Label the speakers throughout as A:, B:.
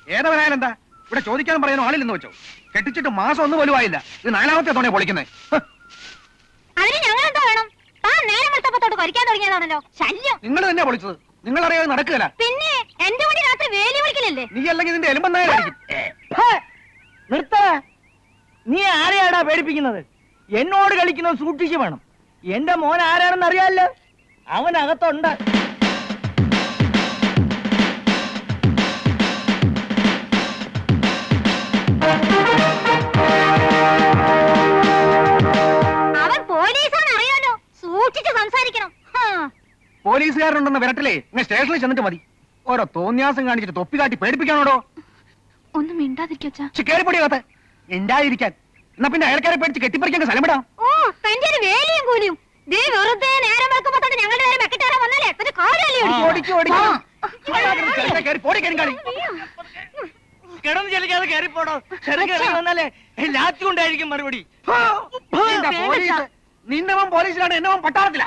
A: ഏതവനായാലും എന്താ ഇവിടെ ചോദിക്കാൻ പറയാനും ആളില്ലെന്ന് വെച്ചോ കെട്ടിച്ചിട്ട് മാസം ഒന്നും പോലും ആയില്ല ഇത് നാലാമത്തെ തുണയെ പൊളിക്കുന്നേ ഹ്,
B: അതിന് ഞങ്ങൾ എന്താ വേണം താൻ നേരം വെളുത്തപ്പത്തോട്ട് കൊരിക്കാൻ തുടങ്ങിയതാണല്ലോ ശല്യം
A: നിങ്ങൾ തന്നെ പൊളിച്ചത് നിങ്ങൾ അറിയാതെ നടക്കുകയല്ല
B: പിന്നെ എന്റെ കൂടി രാത്രി വേലി വിളിക്കലല്ലേ
A: നീ അല്ലെങ്കിൽ ഇതിന്റെ എലുമ്പന്നായാലും
C: നിർത്ത നീ ആരെയാടാ പേടിപ്പിക്കുന്നത് എന്നോട് കളിക്കുന്നത് സൂക്ഷിച്ചു വേണം എന്റെ മോൻ ആരാണെന്ന് അറിയാലോ അവൻ അകത്തുണ്ട്
B: അവൻ പോലീസാന്ന് അറിയാലോ സൂക്ഷിച്ച് സംസാരിക്കണം ഹാ.
A: പോലീസുകാരനുണ്ടെന്ന വിരട്ടിലേ ഇങ്ങനെ സ്റ്റേഷനിൽ ചെന്നിട്ട് മതി ഓരോ തോന്നിയാസം കാണിച്ചിട്ട് തൊപ്പി കാട്ടി പേടിപ്പിക്കാനോടോ
B: ഒന്നും മിണ്ടാതിരിക്കച്ചാ
A: ചിക്കേരിപ്പൊടിയകത്ത് ഉണ്ടായിരിക്കാൻ എന്നാ പിന്നെ അയൽക്കാരെ പേടിച്ച് കെട്ടിപ്പറിക്കാൻ സ്ഥലം വിടാം
B: ഓ തന്റെ ഒരു വേലിയും കൂലിയും ദേ വെറുതെ നേരം വെക്കുമ്പോ തൊട്ട് ഞങ്ങളുടെ നേരെ മെക്കിട്ടേറാൻ വന്നല്ലേ ഒരു കാര്യമല്ലേ
A: ഓടിക്കോ ഓടിക്കോ കയറി പോടി കരിങ്കാളി
C: കിടന്ന് ചെലിക്കാതെ കയറിപ്പോടോ ചെറുക്ക് ഇറങ്ങി വന്നാലേ ലാത്തി കൊണ്ടായിരിക്കും മറുപടി
A: നിന്റെ പോലീസ് നിന്നവൻ പോലീസിലാണ് എന്നവൻ പട്ടാളത്തില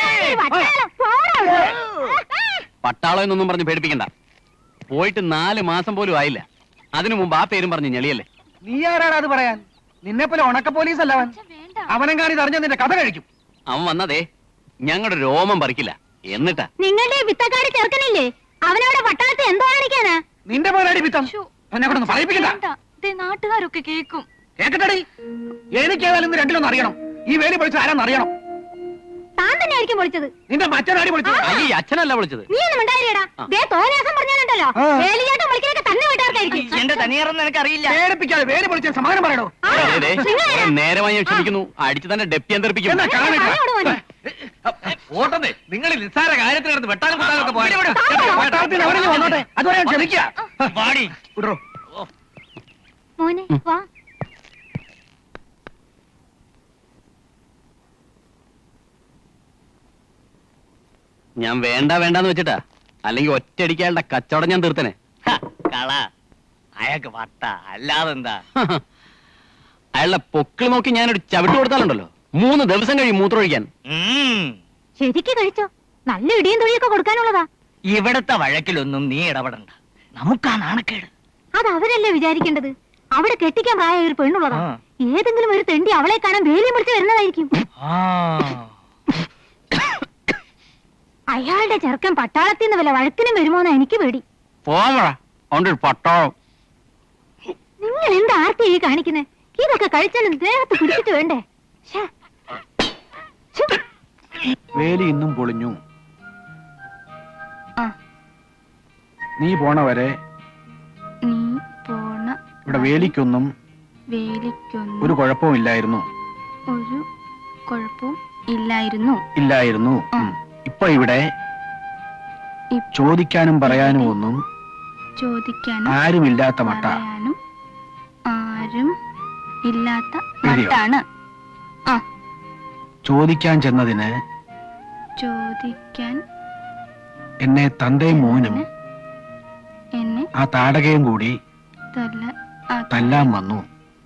D: പട്ടാളം എന്നൊന്നും പറഞ്ഞ് പേടിപ്പിക്കണ്ട പോയിട്ട് നാല് മാസം പോലും ആയില്ല അതിനു മുമ്പ് ആ പേരും പറഞ്ഞ് ഞെളിയല്ലേ
A: നീ ആരാടാ അത് പറയാൻ നിന്നെ പോലെ ഉണക്ക പോലീസ് അല്ല അവൻ അവനെങ്ങാനും ഇത് അറിഞ്ഞ നിന്റെ കഥ കഴിക്കും
D: അവൻ വന്നതേ ഞങ്ങളുടെ രോമം പറിക്കില്ല എന്നിട്ടാ
B: നിങ്ങളുടെ ഈ വിത്തക്കാട് ചേർക്കണില്ലേ അവനവിടെ പട്ടാളത്തിൽ എന്തോ കാണിക്കാനാ
A: നിന്റെ പോലടി പിത്തം എന്നെ കൊണ്ടൊന്ന് പറയിപ്പിക്കണ്ട
B: നാട്ടുകാരൊക്കെ കേക്കും
A: കേക്കട്ടടി എനിക്ക് ഏതായാലും ഇന്ന് രണ്ടിലൊന്നും അറിയണം ഈ വേലി പൊളിച്ചത് ആരാന്ന് അറിയണം
B: താൻ തന്നെ ആയിരിക്കും പൊളിച്ചത്
A: നിന്റെ മറ്റനാടി പൊളിച്ചത്
D: അയ്യ അച്ഛനല്ല വിളിച്ചത്
B: നീ ഒന്നും ഉണ്ടായില്ലടാ ദേ തോന്നിയാസം പറഞ്ഞാലുണ്ടല്ലോ
A: ആ.
B: വേലിയാട്ടം വിളിക്കലൊക്കെ തന്നെ വീട്ടുകാർക്കായിരിക്കും
C: എന്റെ തനിയറന്ന് എനിക്ക് അറിയില്ല
A: പേടിപ്പിക്കാതെ വേലി പൊളിച്ച സമാധാനം പറയണോ
B: ആ,
D: ദേ, ദേ,
B: നിങ്ങളാരാ?
D: കുറെ നേരമായി ഞാൻ ക്ഷമിക്കുന്നു അടിച്ചു തന്നെ ഡെപ്പി അന്തരിപ്പിക്കും
A: എന്നാ കാണിക്ക.
B: അങ്ങോട്ട് പോരെ.
E: ഓട്ടന്നേ നിങ്ങൾ നിസ്സാര കാര്യത്തിന് കിടന്ന് വെട്ടാനും കുത്താനൊക്കെ പോയാൽ
A: ഇവിടെ, ഇവിടെ. പട്ടാളത്തിൽ നിന്ന് അവരിങ്ങ് വന്നോട്ടെ അതുവരെ ഞാൻ ക്ഷമിക്കുക
E: വാടി
A: വിടറോ
B: മോനെ വാ
D: ഞാൻ വേണ്ട വേണ്ടാന്ന് വെച്ചിട്ടാ അല്ലെങ്കിൽ ഒറ്റയടിക്കാളുടെ കച്ചവടം ഞാൻ തീർത്തനെ
E: കള അയാൾക്ക് വട്ട അല്ലാതെന്താ
D: അയാളുടെ പൊക്കിൾ നോക്കി ഞാനൊരു ചവിട്ട് കൊടുത്താലുണ്ടല്ലോ മൂന്ന് ദിവസം കഴിയും മൂത്രമൊഴിക്കാൻ
E: ഉം.
B: ശരിക്ക് കഴിച്ചോ നല്ല ഇടിയും തൊഴിയൊക്കെ കൊടുക്കാനുള്ളതാ
E: ഇവിടത്തെ വഴക്കിലൊന്നും നീ ഇടപെടണ്ട നമുക്കാ നാണക്കേട്
B: അത് അവരല്ലേ വിചാരിക്കേണ്ടത് അവിടെ കെട്ടിക്കാൻ പ്രായ ഒരു പെണ്ണുള്ളതാ
E: ആ.
B: ഏതെങ്കിലും ഒരു തെണ്ടി അവളെ കാണാൻ വേലി മുറിച്ച് വരുന്നതായിരിക്കും
E: ആ
B: അയാളുടെ ചെറുക്കൻ പട്ടാളത്തിൽ നിന്ന് വല്ല വഴക്കിനും വരുമോന്നാ എനിക്ക് പേടി
D: പോവാ അവന്റെ ഒരു പട്ടാളം
B: നിങ്ങൾ എന്ത് ആർത്തി ഈ കാണിക്കുന്നത് ഇതൊക്കെ കഴിച്ചാലും ദേഹത്ത് പിടിച്ചിട്ട് വേണ്ടേ ശ്ശേ. ഛെ.
A: വേലി ഇന്നും പൊളിഞ്ഞു
B: ആ.
A: നീ പോണ വരെ
B: നീ പോണ
A: ഇവിടെ വേലിക്കൊന്നും
B: വേലിക്കൊന്നും
A: ഒരു കുഴപ്പവും ഇല്ലായിരുന്നു
B: ഒരു കുഴപ്പവും ഇല്ലായിരുന്നു
A: ഇല്ലായിരുന്നു
B: ആ.
A: ഉം. ഇപ്പൊ ഇവിടെ
B: ഇപ്പ-
A: ചോദിക്കാനും പറയാനും ഒന്നും
B: ചോദിക്കാനും
A: ആരുമില്ലാത്ത മട്ട
B: പറയാനും ആരും ഇല്ലാത്ത
A: ശരിയോ?
B: മട്ടാണ് ആ
A: ചോദിക്കാൻ ചെന്നതിന്
B: ചോദിക്കാൻ
A: എന്നെ തന്തയും മോനും
B: എന്നെ
A: ആ താടകയും കൂടി
B: തല്ല ആ
A: തല്ലാൻ വന്നു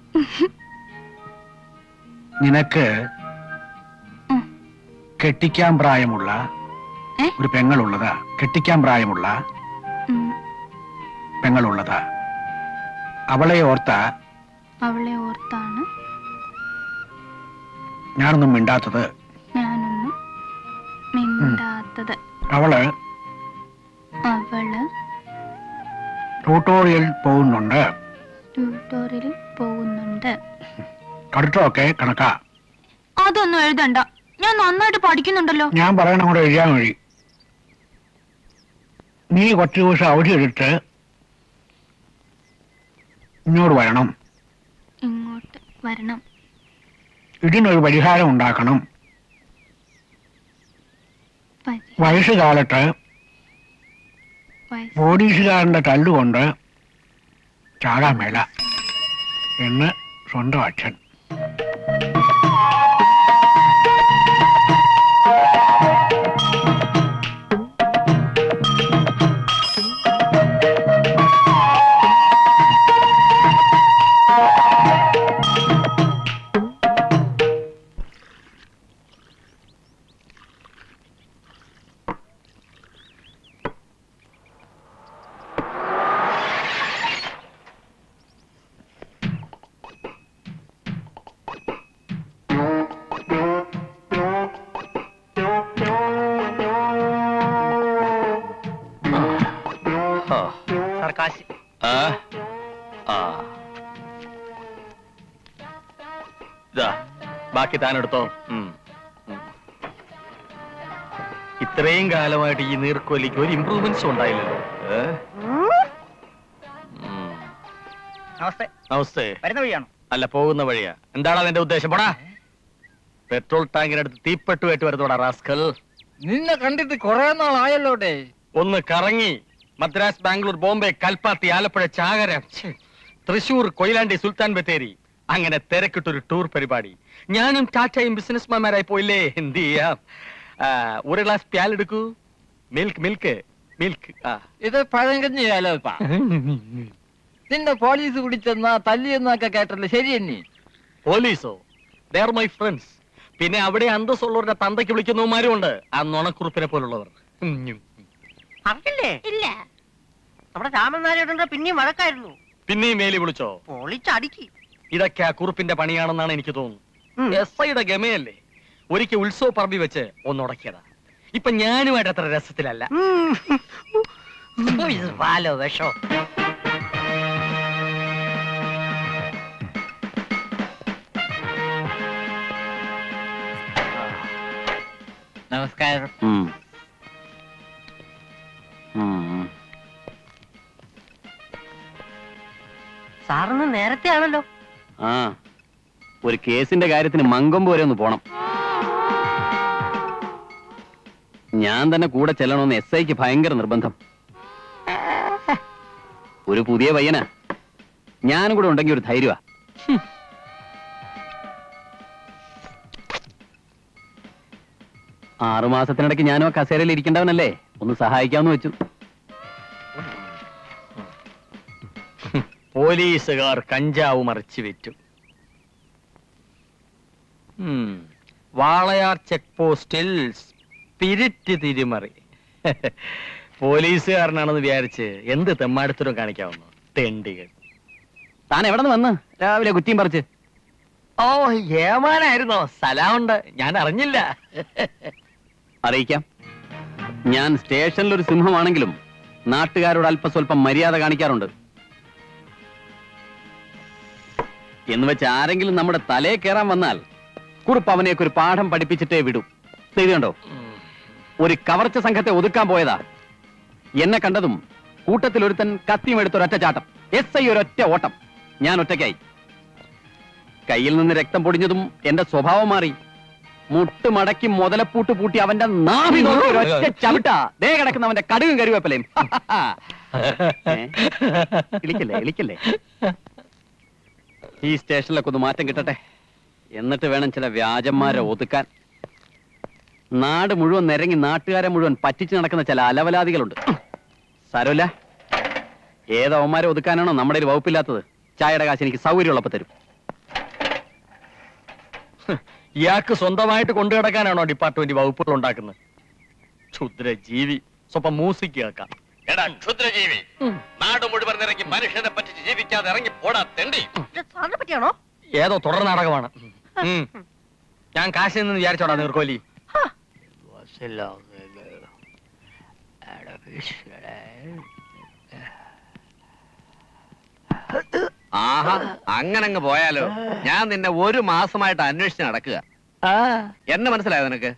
A: നിനക്ക്
B: ഉം.
A: കെട്ടിക്കാൻ പ്രായമുള്ള
B: ഏ?
A: ഒരു പെങ്ങളുള്ളതാ കെട്ടിക്കാൻ പ്രായമുള്ള
B: ഉം.
A: പെങ്ങളുള്ളതാ അവളെ ഓർത്ത
B: അവളെ ഓർത്താണ്
A: ഞാനൊന്നും മിണ്ടാത്തത്
B: ഞാനൊന്നും മിണ്ടാത്തത്
A: അവള്
B: അവള്
A: ട്യൂട്ടോറിയൽ പോകുന്നുണ്ട്
B: ട്യൂട്ടോറിയലിൽ പോകുന്നുണ്ട്
A: കടുത്തമൊക്കെ കണക്കാ
B: അതൊന്നും എഴുതണ്ട ഞാൻ നന്നായിട്ട് പഠിക്കുന്നുണ്ടല്ലോ
A: ഞാൻ പറയണ കൂടെ എഴുതിയാൽ മതി നീ കുറച്ച് ദിവസം അവധി എടുത്ത് ഇങ്ങോട്ട് വരണം
B: ഇങ്ങോട്ട് വരണം
A: ഇതിനൊരു പരിഹാരം ഉണ്ടാക്കണം
B: പരി-
A: വയസ്സുകാലത്ത്
B: വയസ്സ്
A: പോലീസുകാരന്റെ തല്ലുകൊണ്ട് ചാകാൻ മേല എന്ന് സ്വന്തം അച്ഛൻ
E: ആ.
C: സാർ കാശ്
E: ആ? ആ. ദാ, ബാക്കി താൻ എടുത്തോ ഉം. ഉം. ഇത്രയും കാലമായിട്ട് ഈ നീർക്കോലിക്ക് ഒരു ഇമ്പ്രൂവ്മെന്റ്സും ഉണ്ടായില്ലല്ലോ ഏ? ഉം.
C: നമസ്തേ
E: നമസ്തേ
C: വരുന്ന വഴിയാണോ
E: അല്ല പോകുന്ന വഴിയാ എന്താണ് അതിന്റെ ഉദ്ദേശം പോടാ പെട്രോൾ ടാങ്കിനടുത്ത് തീപ്പെട്ടുമായിട്ട് വരുന്നോടാ റാസ്കൽ
F: നിന്നെ കണ്ടിട്ട് കൊറേ നാളായല്ലോടെ
E: ഒന്ന് കറങ്ങി മദ്രാസ് ബാംഗ്ലൂർ ബോംബെ കൽപ്പാത്തി ആലപ്പുഴ ചാകര ഛെ, തൃശൂർ കൊയിലാണ്ടി സുൽത്താൻ ബത്തേരി അങ്ങനെ തിരക്കിട്ടൊരു ടൂർ പരിപാടി ഞാനും ടാറ്റയും ബിസിനസ്മാൻമാരായി പോയില്ലേ എന്ത് ചെയ്യാം ആ, ഒരു ഗ്ലാസ് പ്യാലെടുക്കൂ മിൽക്ക് മിൽക്ക് മിൽക്ക് ആ
F: ഇത് പഴങ്കഞ്ഞിയാലോ ഇപ്പ നിന്നെ പോലീസ് പിടിച്ചെന്നാ തല്ലിയെന്നൊക്കെ കേട്ടല്ലോ ശരി തന്നെ
E: പോലീസോ ദർ മൈ ഫ്രണ്ട്സ് പിന്നെ അവിടെ അന്തസ്സുള്ളവരുടെ തന്തയ്ക്ക് വിളിക്കുന്നവന്മാരും ഉണ്ട് ആ നുണക്കുറുപ്പിനെ പോലുള്ളവർ ഉം, ഉം.
C: അറിയില്ലേ
B: ഇല്ല
C: നമ്മുടെ രാമനാരായണന്റെ പിന്നെയും വഴക്കായിരുന്നു
E: പിന്നെയും മേലി വിളിച്ചോ
C: പൊളിച്ചടിക്ക്
E: ഇതൊക്കെ ആ കുറുപ്പിന്റെ പണിയാണെന്നാണ് എനിക്ക്
C: ഉം.
E: തോന്നുന്നു എസ് ഐയുടെ ഗമയല്ലേ ഒരിക്കൽ ഉത്സവ പറമ്പി വെച്ച് ഒന്നുടക്കിയതാ ഇപ്പൊ ഞാനുമായിട്ട് അത്ര രസത്തിലല്ല
C: പാലോ വിഷോ
F: നമസ്കാരം
D: ഉം. ഉം.
C: സാറിന് നേരത്തെ ആണല്ലോ
D: ആ ഒരു കേസിന്റെ കാര്യത്തിന് മങ്കൊമ്പ് വരെ ഒന്ന് പോണം ഞാൻ തന്നെ കൂടെ ചെല്ലണമെന്ന് എസ് ഐക്ക് ഭയങ്കര നിർബന്ധം ഒരു പുതിയ പയ്യനാ ഞാനും കൂടെ ഉണ്ടെങ്കിൽ ഒരു ധൈര്യമാ ഹും. ആറുമാസത്തിനിടയ്ക്ക് ഞാനും ആ കസേരയിൽ ഇരിക്കേണ്ടവനല്ലേ ഒന്ന് സഹായിക്കാമെന്ന് വെച്ചു
E: പോലീസുകാർ കഞ്ചാവ് മറിച്ച് വിറ്റു ഉം. വാളയാർ ചെക്ക് പോസ്റ്റിൽ സ്പിരിറ്റ് തിരിമറി പോലീസുകാരനാണെന്ന് വിചാരിച്ച് എന്ത് തെമ്മാടുത്തരം കാണിക്കാവുന്നു തെണ്ടികൾ
D: താൻ എവിടെ നിന്ന് വന്ന് രാവിലെ കുറ്റിയും പറിച്ച്
E: ഓ ഏമാനായിരുന്നോ സ്ഥലമുണ്ട് ഞാൻ അറിഞ്ഞില്ല
D: അറിയിക്കാം ഞാൻ സ്റ്റേഷനിൽ ഒരു സിംഹമാണെങ്കിലും നാട്ടുകാരോട് അല്പസ്വല്പം മര്യാദ കാണിക്കാറുണ്ട് എന്ന് വെച്ച് ആരെങ്കിലും നമ്മുടെ തലയെ കയറാൻ വന്നാൽ കുറുപ്പ് അവനെയൊക്കെ ഒരു പാഠം പഠിപ്പിച്ചിട്ടേ വിടും ചെയ്തുണ്ടോ ഒരു കവർച്ച സംഘത്തെ ഒതുക്കാൻ പോയതാ എന്നെ കണ്ടതും കൂട്ടത്തിൽ ഒരുത്തൻ കത്തിയും എടുത്തൊരൊറ്റ ചാട്ടം എസ് ഐ ഒരൊറ്റ ഓട്ടം ഞാൻ ഒറ്റയ്ക്കായി കയ്യിൽ നിന്ന് രക്തം പൊടിഞ്ഞതും എന്റെ സ്വഭാവം മാറി മുട്ട് മടക്കി മുതലപ്പൂട്ട് പൂട്ടി അവന്റെ നാഭി നോക്കി ഒരൊറ്റ ചവിട്ടാ ദേ കിടക്കുന്ന അവന്റെ കടുകും കരുവേപ്പലയും ഏ? ഇളിക്കല്ലേ ഇളിക്കല്ലേ ഈ സ്റ്റേഷനിലൊക്കെ ഒന്ന് മാറ്റം കിട്ടട്ടെ എന്നിട്ട് വേണം ചില വ്യാജന്മാരെ ഒതുക്കാൻ നാട് മുഴുവൻ നിരങ്ങി നാട്ടുകാരെ മുഴുവൻ പറ്റിച്ചു നടക്കുന്ന ചില അലവലാദികളുണ്ട് സാരമില്ല ഏതവന്മാരെ ഒതുക്കാനാണോ നമ്മുടെ ഒരു വകുപ്പില്ലാത്തത് ചായയുടെ കാശ് എനിക്ക് സൗകര്യമുള്ളപ്പോ തരും
E: ഇയാൾക്ക് സ്വന്തമായിട്ട് കൊണ്ടു കിടക്കാനാണോ ഡിപ്പാർട്ട്മെന്റ് വകുപ്പുകൾ ഉണ്ടാക്കുന്നത് ക്ഷുദ്ര ജീവി സ്വപ്പം മ്യൂസിക് കേൾക്കാം
G: എടാ ക്ഷുദ്രജീവി നാട് മുഴുവൻ ഇറങ്ങി മനുഷ്യനെ പറ്റിച്ച് ജീവിക്കാതെ ഇറങ്ങി പോടാ തെണ്ടി
C: സാറിനെ പറ്റിയാണോ
E: ഏതോ തുടർ നാടകമാണ് ഉം. ഞാൻ കാശിൽ നിന്ന് വിചാരിച്ചോടാ നീർക്കോലി
G: ആഹാ അങ്ങനെ അങ്ങ് പോയാലോ ഞാൻ നിന്നെ ഒരു മാസമായിട്ട് അന്വേഷിച്ച് നടക്കുക എന്നെ മനസ്സിലായോ നിനക്ക്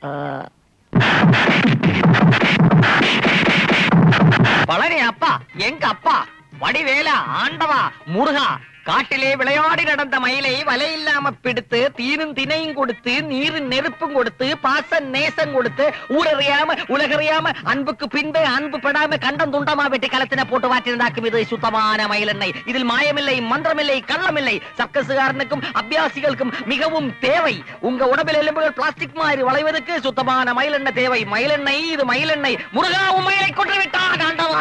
C: വളരെ அப்பா எங்க அப்பா வடிவேலா ஆண்டவா முருகா காட்டிலே விளையாடி நடந்த மயிலை வலையில்லாம பிடித்து தீனும் தினையும் கொடுத்து நீரும் நெருப்பும் கொடுத்து பாச நேசம் கொடுத்து ஊரறியாம உலகறியாம அன்புக்கு பின்பு அன்பு படாம கண்டம் துண்டமா வெட்டி களத்தின போட்டு வாற்றிருந்தாக்கும் இது சுத்தமான மயிலெண்ணெய் இதில் மாயமில்லை மந்திரமில்லை கள்ளமில்லை சர்க்கசுகாரனுக்கும் அபியாசிகளுக்கும் மிகவும் தேவை உங்க உடம்பில் எலும்புகள் பிளாஸ்டிக் மாதிரி வளைவதற்கு சுத்தமான மயிலெண்ணெய் தேவை மயிலெண்ணெய் இது மயிலெண்ணெய் முருகா உன் மயிலை கொன்று விட்டான் ஆண்டவா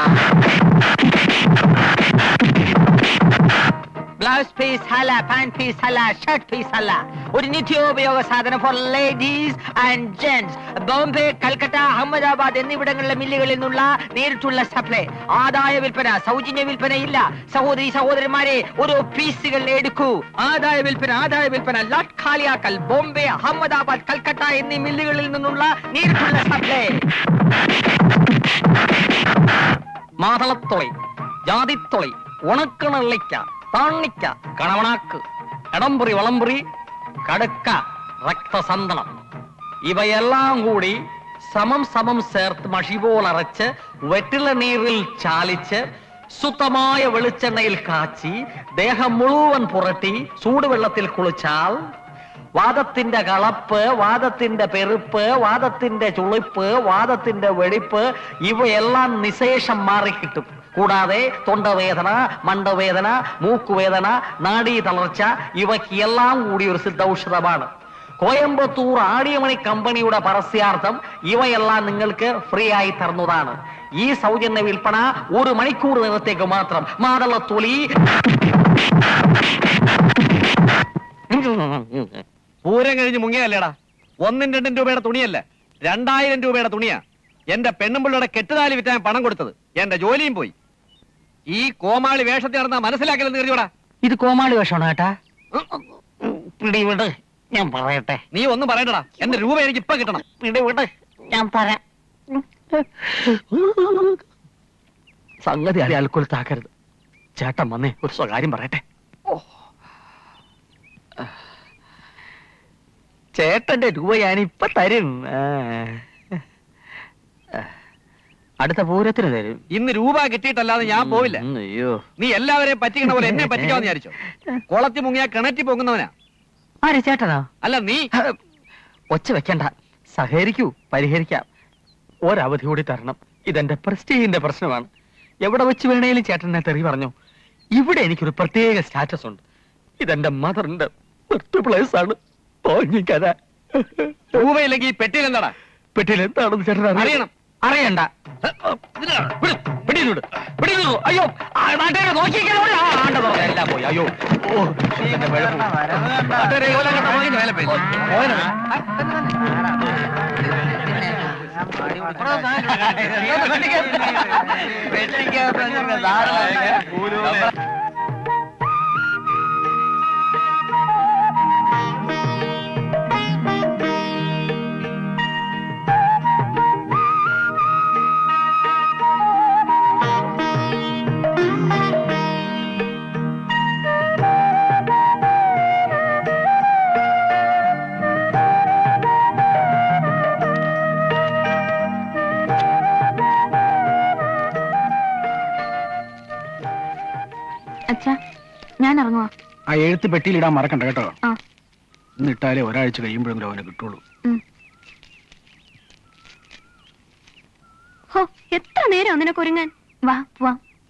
C: ബ്ലൗസ് പീസ് അല്ല പാന്റ് പീസ് അല്ല ഷർട്ട് പീസ് അല്ല ഒരു നിത്യോപയോഗ സാധനം for ladies and gents Bombay Calcutta Ahmedabad എന്നിവിടങ്ങളിലെ മില്ലുകളിൽ നിന്നുള്ള നേരിട്ടുള്ള സപ്ലൈ ആദായ വിൽപ്പന സൗജന്യ വിൽപ്പന ഇല്ല സഹോദരി സഹോദരന്മാരെ ഓരോ പീസുകൾ എടുക്കൂ ആദായ വിൽപ്പന ആദായ വിൽപ്പന ലാട്ട് ഖാലിയാക്കൽ ബോംബെ അഹമ്മദാബാദ് കൽക്കട്ട എന്നീ മില്ലുകളിൽ നിന്നുള്ള നേരിട്ടുള്ള സപ്ലൈ മാതളത്തൊളി ജാതിത്തൊളി ഉണക്കണള്ളിക്ക താണിക്ക കണവണാക്ക് എടംപുറി വളംപുറി കടുക്ക രക്തസന്തളം ഇവയെല്ലാം കൂടി സമം സമം ചേർത്ത് മഷി പോലറച്ച് വെറ്റില നീരിൽ ചാലിച്ച് ശുദ്ധമായ വെളിച്ചെണ്ണയിൽ കാച്ചി ദേഹം മുഴുവൻ പുരട്ടി ചൂടുവെള്ളത്തിൽ കുളിച്ചാൽ വാദത്തിന്റെ കളപ്പ് വാദത്തിന്റെ പെരുപ്പ് വാദത്തിന്റെ ചുളിപ്പ് വാദത്തിന്റെ വെടിപ്പ് ഇവയെല്ലാം നിശേഷം മാറിക്കിട്ടും കൂടാതെ തൊണ്ടവേദന മണ്ടവേദന മൂക്കുവേദന നാഡീ തളർച്ച ഇവയ്ക്ക് എല്ലാം കൂടി ഒരു സിദ്ധൌഷധമാണ് കോയമ്പത്തൂർ ആടിയമണി കമ്പനിയുടെ പരസ്യാർത്ഥം ഇവയെല്ലാം നിങ്ങൾക്ക് ഫ്രീ ആയി തരുന്നതാണ് ഈ സൗജന്യ വിൽപ്പന ഒരു മണിക്കൂർ നേരത്തേക്ക് മാത്രം മാതളത്തൊലി
G: പൂരം കഴിഞ്ഞ് മുങ്ങിയല്ലേടാ ഒന്നും രണ്ടും രൂപയുടെ തുണിയല്ല രണ്ടായിരം രൂപയുടെ തുണിയാ എന്റെ പെണ്ണുമ്പിള്ളയുടെ കെട്ടുതാലി വിറ്റാൻ പണം കൊടുത്തത് എന്റെ ജോലിയും പോയി ഈ കോമാളി വേഷത്തിൽ നടന്ന മനസ്സിലാക്കലെന്ന് കരുതിയോടാ
C: ഇത് കോമാളി വേഷമാണ് കേട്ടാ പിടിവിട് ഞാൻ പറയട്ടെ
G: നീ ഒന്നും പറയണ്ടടാ എന്റെ രൂപ എനിക്ക് ഇപ്പൊ കിട്ടണം
C: പിടിവിട് ഞാൻ തരാം സംഗതി അറിയാൽക്കൊൽ താക്കരുത് ചേട്ടൻ വന്നേ ഒരു സ്വകാര്യം പറയട്ടെ ഓ. ചേട്ടന്റെ രൂപ ഞാൻ ഇപ്പൊ തരും ആ. അടുത്ത പൂരത്തിന് തരും
G: ഇന്ന് രൂപ കിട്ടിയിട്ടല്ലാതെ ഞാൻ പോവില്ല
C: ഉം, അയ്യോ
G: നീ എല്ലാവരെയും പറ്റിക്കണ പോലെ എന്നെ പറ്റിക്കാന്ന് വിചാരിച്ചോ കുളത്തി മുങ്ങിയാ കിണറ്റി പൊങ്ങുന്നവനാ
C: ആരെ ചേട്ടനാ
G: അല്ല നീ
C: ഒച്ച വെക്കണ്ട സഹകരിക്കൂ പരിഹരിക്കാം ഒരവധി കൂടി തരണം ഇതെന്റെ പ്രസ്റ്റീജിന്റെ പ്രശ്നമാണ് എവിടെ വെച്ച് വേണേലും ചേട്ടനെ തെറി പറഞ്ഞു ഇവിടെ എനിക്കൊരു പ്രത്യേക സ്റ്റാറ്റസ് ഉണ്ട് ഇതെന്റെ മദറിന്റെ ബർത്ത് പ്ലേസ് ആണ് തോന്നിക്കഥ
G: രൂപയില്ലെങ്കിൽ ഈ പെട്ടിയിൽ എന്താടാ
C: പെട്ടിയിൽ എന്താണെന്ന് ചേട്ടൻ അറിയണം
G: അറിയണം.
C: അറിയണ്ട വിട്, പിടിയിൽ വിട്, പിടിയിൽ വിടൂ. അയ്യോ ആ, നാട്ടുകാരെ നോക്കിയിരിക്കാൻ ഓടി. ആ, ആണ്ട തുറന്ന് എല്ലാം പോയി അയ്യോ ഓ, ഇതിന്റെ പിഴപ്പ്. നാട്ടുകാരെ ഓല കണ്ട പോയി, മേലെ പോയി. പോയനോ?
B: അച്ഛാ ഞാൻ ഇറങ്ങുവാ
A: ആ എഴുത്ത് പെട്ടിയിലിടാൻ മറക്കണ്ട കേട്ടോ
B: ആ
A: ഇന്ന് ഇട്ടാലേ ഒരാഴ്ച കഴിയുമ്പോഴെങ്കിലും അവനെ കിട്ടുള്ളൂ
B: ഉം. ഹോ എത്ര നേരം നിനക്ക് ഒരുങ്ങാൻ വാ വാ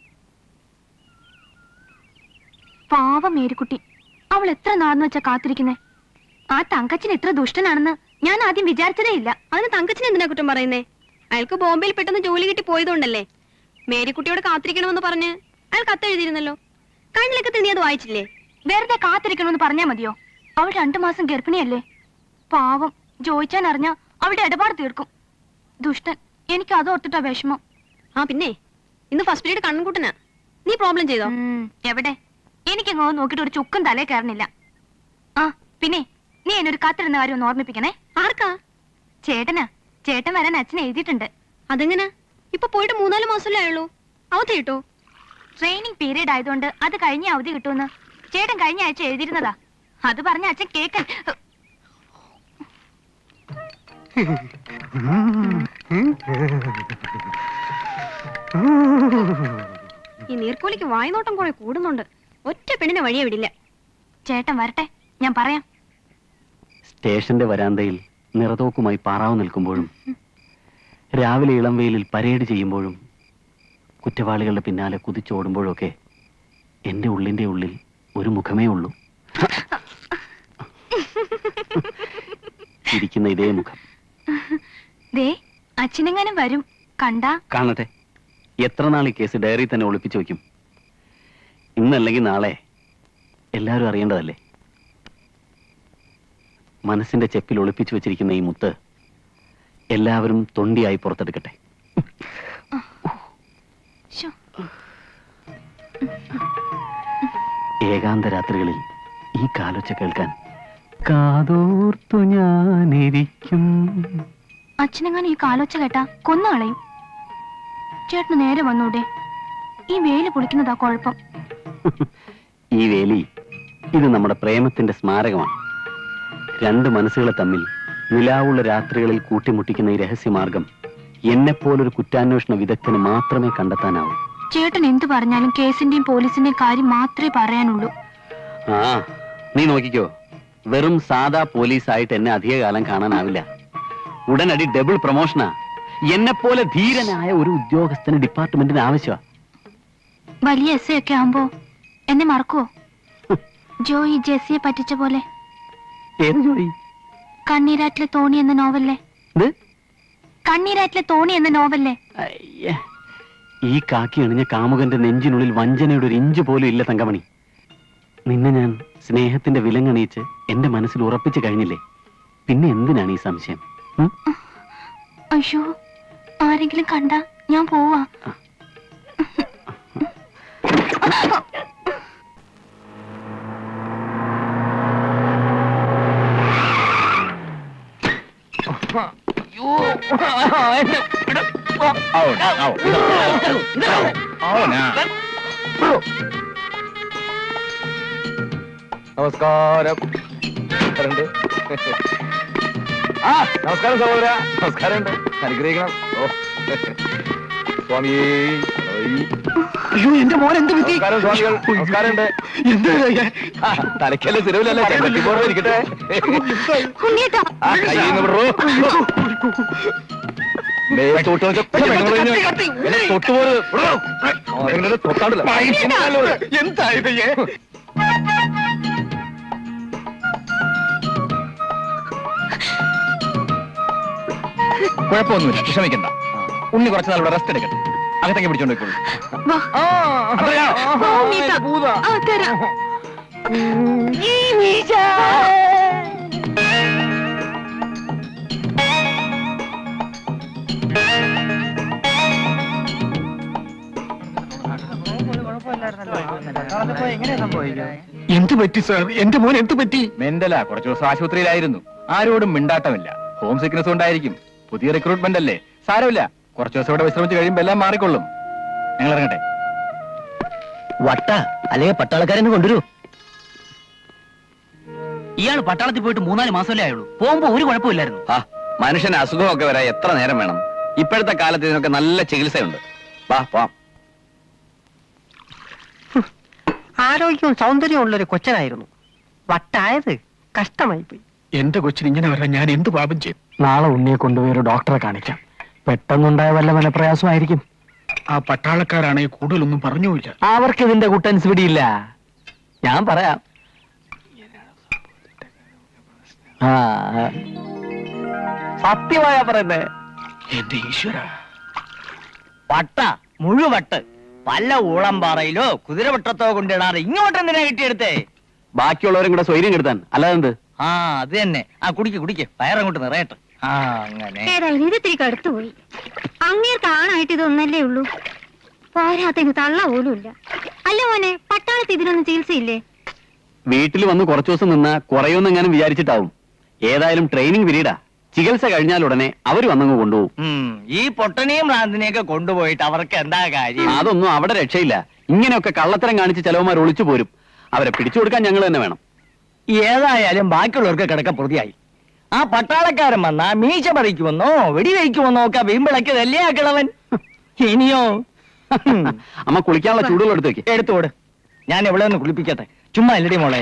B: പാവ മേരിക്കുട്ടി അവൾ എത്ര നാളെന്ന് വെച്ചാ കാത്തിരിക്കുന്നേ ആ തങ്കച്ചൻ എത്ര ദുഷ്ടനാണെന്ന് ഞാൻ ആദ്യം വിചാരിച്ചതേ ഇല്ല
H: അതിന് തങ്കച്ചൻ എന്തിനാ കുറ്റം പറയുന്നേ അയാൾക്ക് ബോംബെയിൽ പെട്ടെന്ന് ജോലി കിട്ടി പോയതുകൊണ്ടല്ലേ മേരിക്കുട്ടിയോട് കാത്തിരിക്കണമെന്ന് പറഞ്ഞ് അയാൾ കത്തെഴുതിയിരുന്നല്ലോ കഴിഞ്ഞിലൊക്കെ നീ അത് വായിച്ചില്ലേ
B: വെറുതെ കാത്തിരിക്കണമെന്ന് പറഞ്ഞാ മതിയോ അവൾ രണ്ടു മാസം ഗർഭിണിയല്ലേ പാവം ജോയിച്ചാൻ അറിഞ്ഞ അവളുടെ ഇടപാട് തീർക്കും ദുഷ്ടൻ എനിക്ക് അതോർത്തിട്ടാ വിഷമം
H: ആ പിന്നെ ഇന്ന് ഫസ്റ്റ് പീരീഡ് കണ്ണൻകുട്ടനാ നീ പ്രോബ്ലം ചെയ്തോ
B: ഉം, എവിടെ എനിക്കങ്ങോ നോക്കിട്ട് ഒരു ചുക്കും തലേ കയറുന്നില്ല ആ പിന്നെ നീ എന്നൊരു കത്തിരുന്ന കാര്യം ഒന്ന് ഓർമ്മിപ്പിക്കണേ
H: ആർക്കാ
B: ചേട്ടനാ ചേട്ടൻ വരാൻ അച്ഛൻ എഴുതിയിട്ടുണ്ട്
H: അതെങ്ങനെ ഇപ്പൊ പോയിട്ട് മൂന്നാല് മാസമല്ലേ ആയുള്ളൂ അവധി കിട്ടോ
B: ട്രെയിനിങ് പീരീഡ് ആയതുകൊണ്ട് അത് കഴിഞ്ഞ അവധി കിട്ടുമെന്ന് ചേട്ടൻ കഴിഞ്ഞ ആഴ്ച എഴുതിയിരുന്നതാ അത് പറഞ്ഞ അച്ഛൻ കേക്കൻ
H: ഈ നീർക്കോലിക്ക് വായ്നോട്ടം കുറെ കൂടുന്നുണ്ട് ഒറ്റ പെണ്ണിനെ വഴിയെ വിടില്ല
B: ചേട്ടൻ വരട്ടെ ഞാൻ പറയാം
D: സ്റ്റേഷന്റെ വരാന്തയിൽ നിറതോക്കുമായി പാറാവ് നിൽക്കുമ്പോഴും രാവിലെ ഇളം വെയിലിൽ പരേഡ് ചെയ്യുമ്പോഴും കുറ്റവാളികളുടെ പിന്നാലെ കുതിച്ചോടുമ്പോഴൊക്കെ എന്റെ ഉള്ളിന്റെ ഉള്ളിൽ ഒരു മുഖമേ ഉള്ളൂ ഇരിക്കുന്ന ഇതേ മുഖം
B: ദേ അച്ഛനെങ്ങാനും വരും കണ്ടാ
D: കാണട്ടെ എത്ര നാൾ ഈ കേസ് ഡയറി തന്നെ ഒളിപ്പിച്ചു വെക്കും ഇന്നല്ലെങ്കിൽ നാളെ എല്ലാവരും അറിയേണ്ടതല്ലേ മനസ്സിന്റെ ചെപ്പിൽ ഒളിപ്പിച്ചു വെച്ചിരിക്കുന്ന ഈ മുത്ത് എല്ലാവരും തൊണ്ടിയായി പുറത്തെടുക്കട്ടെ
B: ശോ,
D: ഏകാന്ത രാത്രികളിൽ ഈ കാലൊച്ച കേൾക്കാൻ കാതോർത്തു ഞാനിരിക്കും
B: അച്ഛനെങ്ങാനും ഈ കാലൊച്ച കേട്ടാ കൊന്നു കളയും ചേട്ടന് നേരെ വന്നൂടെ ഈ വേല് പൊളിക്കുന്നതാ കുഴപ്പം
D: ഈ വേലി ഇത് നമ്മുടെ പ്രേമത്തിന്റെ സ്മാരകമാണ് രണ്ട് മനസ്സുകളെ തമ്മിൽ നിലാവുള്ള രാത്രികളിൽ കൂട്ടിമുട്ടിക്കുന്ന ഈ രഹസ്യമാർഗം എന്നെപ്പോലൊരു കുറ്റാന്വേഷണ വിദഗ്ധന് മാത്രമേ കണ്ടെത്താനാവൂ
B: ചേട്ടൻ എന്തു പറഞ്ഞാലും കേസിന്റെയും പോലീസിന്റെയും കാര്യം മാത്രമേ പറയാനുള്ളൂ
D: ആ നീ നോക്കിക്കോ വെറും സാധാ പോലീസായിട്ട് എന്നെ അധികകാലം കാണാനാവില്ല ഉടനടി ഡബിൾ പ്രൊമോഷനാ എന്നെപ്പോലെ ധീരനായ ഒരു ഉദ്യോഗസ്ഥന് ഡിപ്പാർട്ട്മെന്റിന് ആവശ്യമാ
B: വലിയ എസ് ഒക്കെ ആവുമ്പോ എന്നെ മറക്കുവോ ജോയി ജെസ്സിയെ പറ്റിച്ച പോലെ
D: ഏത് ജോലി
B: കണ്ണീരാറ്റിലെ തോണി എന്ന നോവല്ലേ
D: ഇത്
B: കണ്ണീരാറ്റിലെ തോണി എന്ന നോവല്ലേ
D: അയ്യേ. ഈ കാക്കി അണിഞ്ഞ കാമുകന്റെ നെഞ്ചിനുള്ളിൽ വഞ്ചനയുടെ ഒരു ഇഞ്ച് പോലും ഇല്ല തങ്കമണി നിന്നെ ഞാൻ സ്നേഹത്തിന്റെ വിലങ്ങണിയിച്ച് എന്റെ മനസ്സിൽ ഉറപ്പിച്ചു കഴിഞ്ഞില്ലേ പിന്നെ എന്തിനാണ് ഈ സംശയം ഉം?
B: അയ്യോ ആരെങ്കിലും കണ്ട ഞാൻ പോവാ
G: നമസ്കാരം ആ നമസ്കാരം സഹോദര നമസ്കാരം അനുഗ്രഹിക്കണം ഓ സ്വാമിയേ
A: അയ്യോ എന്റെ മോൻ എന്ത് പറ്റി
G: നമസ്കാരം സ്വാമികൾ നമസ്കാരം തലക്കല്ലേ സിരവിലല്ലേ ചെമ്പട്ടിപ്പോടെ ഇരിക്കട്ടെ
B: ഉണ്ണിയേട്ടാ
G: ആ കയ്യിൽ നിന്ന് വിടറോ ദേ, തൊട്ട് നോക്ക്. പെണ്ണുങ്ങൾ കഴിഞ്ഞ് എന്നെ തൊട്ടുപോര്. വിടറോ. ആ, അതിങ്ങനെ തൊട്ടാണ്ടല്ലോ.
A: എന്തായത്
G: കുഴപ്പമൊന്നുമില്ല വിഷമിക്കണ്ട ഉണ്ണി കുറച്ച് നാൾ ഇവിടെ റെസ്റ്റ് എടുക്കട്ടെ അകത്തേക്ക് പിടിച്ചോണ്ട് പോയിക്കോളൂ
B: വാ.
G: അത്രയാ?
B: വാ, ഉണ്ണിയേട്ടാ. ആ, തരാം.
A: എന്ത് പറ്റി സാർ എന്റെ മോൻ എന്ത് പറ്റി
G: മെന്റലാ കുറച്ചു ദിവസം ആശുപത്രിയിലായിരുന്നു ആരോടും മിണ്ടാട്ടമില്ല ഹോം സിക്നസ് ഉണ്ടായിരിക്കും പുതിയ റിക്രൂട്ട്മെന്റ് അല്ലേ സാരമില്ല കുറച്ചു ദിവസം ഇവിടെ വിശ്രമിച്ച് കഴിയുമ്പോ എല്ലാം മാറിക്കൊള്ളും ഞങ്ങൾ ഇറങ്ങട്ടെ
C: വട്ട അല്ലെങ്കിൽ പട്ടാളക്കാരെന്ന് കൊണ്ടുവരൂ ഇയാൾ പട്ടാളത്തിൽ പോയിട്ട് മൂന്നാല് മാസമല്ലേ ആയുള്ളൂ പോകുമ്പോ ഒരു കുഴപ്പമില്ലായിരുന്നു
D: ആ മനുഷ്യന് അസുഖമൊക്കെ വരാൻ എത്ര നേരം വേണം ഇപ്പോഴത്തെ കാലത്ത് ഇതിനൊക്കെ നല്ല ചികിത്സയുണ്ട് വാ പോവാം
I: ആരോഗ്യവും സൗന്ദര്യവും ഉള്ളൊരു കൊച്ചനായിരുന്നു വട്ടായത് കഷ്ടമായി പോയി
A: എന്റെ കൊച്ചിന് ഇങ്ങനെ വരാൻ ഞാൻ എന്ത് പാപം ചെയ്തു
I: നാളെ ഉണ്ണിയെ കൊണ്ടുപോയി ഒരു ഡോക്ടറെ കാണിക്കാം പെട്ടെന്നുണ്ടായ വല്ല മനപ്രയാസമായിരിക്കും
A: ആ പട്ടാളക്കാരാണെങ്കിൽ കൂടുതലൊന്നും പറഞ്ഞുമില്ല
I: അവർക്ക് ഇതിന്റെ കുട്ടൻസ് പിടിയില്ല ഞാൻ പറയാം ആ സത്യമായാ പറയുന്നേ
A: എന്റെ ഈശ്വര
C: വട്ട മുഴുവട്ട് പല ഊളംപാറയിലോ കുതിരവട്ടത്തോ കൊണ്ടിടാറ് ഇങ്ങോട്ട് എന്തിനാ കിട്ടിയെടുത്തേ
D: ബാക്കിയുള്ളവരും കൂടെ സ്വൈര്യം കെടുത്താൻ അല്ലാതെ എന്ത്
C: ആ അത് തന്നെ ആ കുടിക്ക് കുടിക്ക് വയറങ്ങോട്ട് നിറയട്ടെ ആ അങ്ങനെ
H: ഏതായാലും ഇത് ഇത്തിരി കടുത്തു പോയി അങ്ങേർക്ക് ആണായിട്ട് ഇതൊന്നല്ലേ ഉള്ളൂ പോരാത്തതിന് തള്ള പോലും ഇല്ല അല്ല മോനെ പട്ടാളത്ത് ഇതിനൊന്നും ചികിത്സയില്ലേ
D: വീട്ടിൽ വന്ന് കുറച്ചു ദിവസം നിന്നാ കുറയുമെന്നെങ്ങാനും വിചാരിച്ചിട്ടാവും ഏതായാലും ട്രെയിനിങ് പീരീഡാ ചികിത്സ കഴിഞ്ഞാൽ ഉടനെ അവർ വന്നങ്ങ് കൊണ്ടുപോകും
C: ഉം, ഈ പൊട്ടനെയും ഭ്രാന്തിനെയൊക്കെ കൊണ്ടുപോയിട്ട് അവർക്ക് എന്താ കാര്യം
D: അതൊന്നും അവിടെ രക്ഷയില്ല ഇങ്ങനെയൊക്കെ കള്ളത്തരം കാണിച്ച് ചെലവന്മാർ ഒളിച്ചു പോരും അവരെ പിടിച്ചു കൊടുക്കാൻ ഞങ്ങൾ തന്നെ വേണം
C: ഏതായാലും ബാക്കിയുള്ളവർക്ക് കിടക്ക പ്രതിയായി ആ പട്ടാളക്കാരൻ വന്നാ മീശ പറിക്കുമെന്നോ വെടിവെക്കുമെന്നോ ഒക്കെ വീമ്പിളക്കിയതല്ലേ ആ കിളവൻ ഇനിയോ ഉം,
D: അമ്മ കുളിക്കാനുള്ള ചൂടുകൾ എടുത്ത് വെക്ക്
C: എടുത്തോട് ഞാൻ എവിടെ ഒന്ന് കുളിപ്പിക്കട്ടെ ചുമ്മാ ഇല്ലടി മോളെ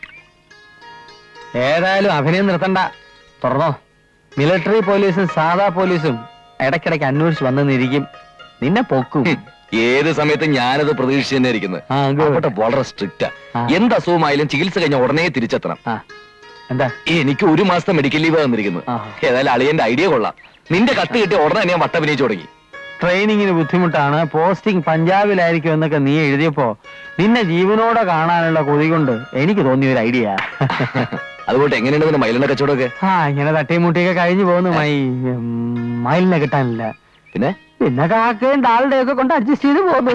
I: ഏതായാലും അഭിനയം നിർത്തണ്ട തുറന്നോ മിലിറ്ററി പോലീസും സാധാ പോലീസും ഇടയ്ക്കിടയ്ക്ക് അന്വേഷിച്ച് വന്നെന്നിരിക്കും നിന്നെ പൊക്കും
G: ഏത് സമയത്ത് ഞാനത് പ്രതീക്ഷിച്ച് തന്നെ ഇരിക്കുന്നത്
I: ആ, good.
G: അവിടെ വളരെ സ്ട്രിക്റ്റാ
I: ആ.
G: എന്ത് അസുഖമായാലും ചികിത്സ കഴിഞ്ഞ ഉടനെ തിരിച്ചെത്തണം
I: ആ എന്താ
G: എനിക്ക് ഒരു മാസത്തെ മെഡിക്കൽ ലീവ് തന്നിരിക്കുന്നത്
I: ആ.
G: ഏതായാലും അളിയന്റെ ഐഡിയ കൊള്ളാം നിന്റെ കത്ത് കിട്ടിയ ഉടനെ തന്നെ ഞാൻ വട്ടഭിനയിച്ചു തുടങ്ങി
I: ട്രെയിനിങ്ങിന് ബുദ്ധിമുട്ടാണ് പോസ്റ്റിംഗ് പഞ്ചാബിലായിരിക്കും എന്നൊക്കെ നീ എഴുതിയപ്പോ നിന്നെ ജീവനോടെ കാണാനുള്ള കൊതി കൊണ്ട് എനിക്ക് തോന്നിയ ഒരു ഐഡിയ
G: അതുകൊണ്ട് എങ്ങനെയുണ്ട് നിന്റെ മയിലിന്റെ കച്ചവടമൊക്കെ
I: ആ ഇങ്ങനെ തട്ടിയും മുട്ടിയൊക്കെ കഴിഞ്ഞു പോകുന്നു മൈ ഉം, മയിലിനെ കിട്ടാനില്ല
G: പിന്നെ
I: പിന്നെ കാക്കയും താളുടെ ഒക്കെ കൊണ്ട് അഡ്ജസ്റ്റ് ചെയ്ത് പോകുന്നു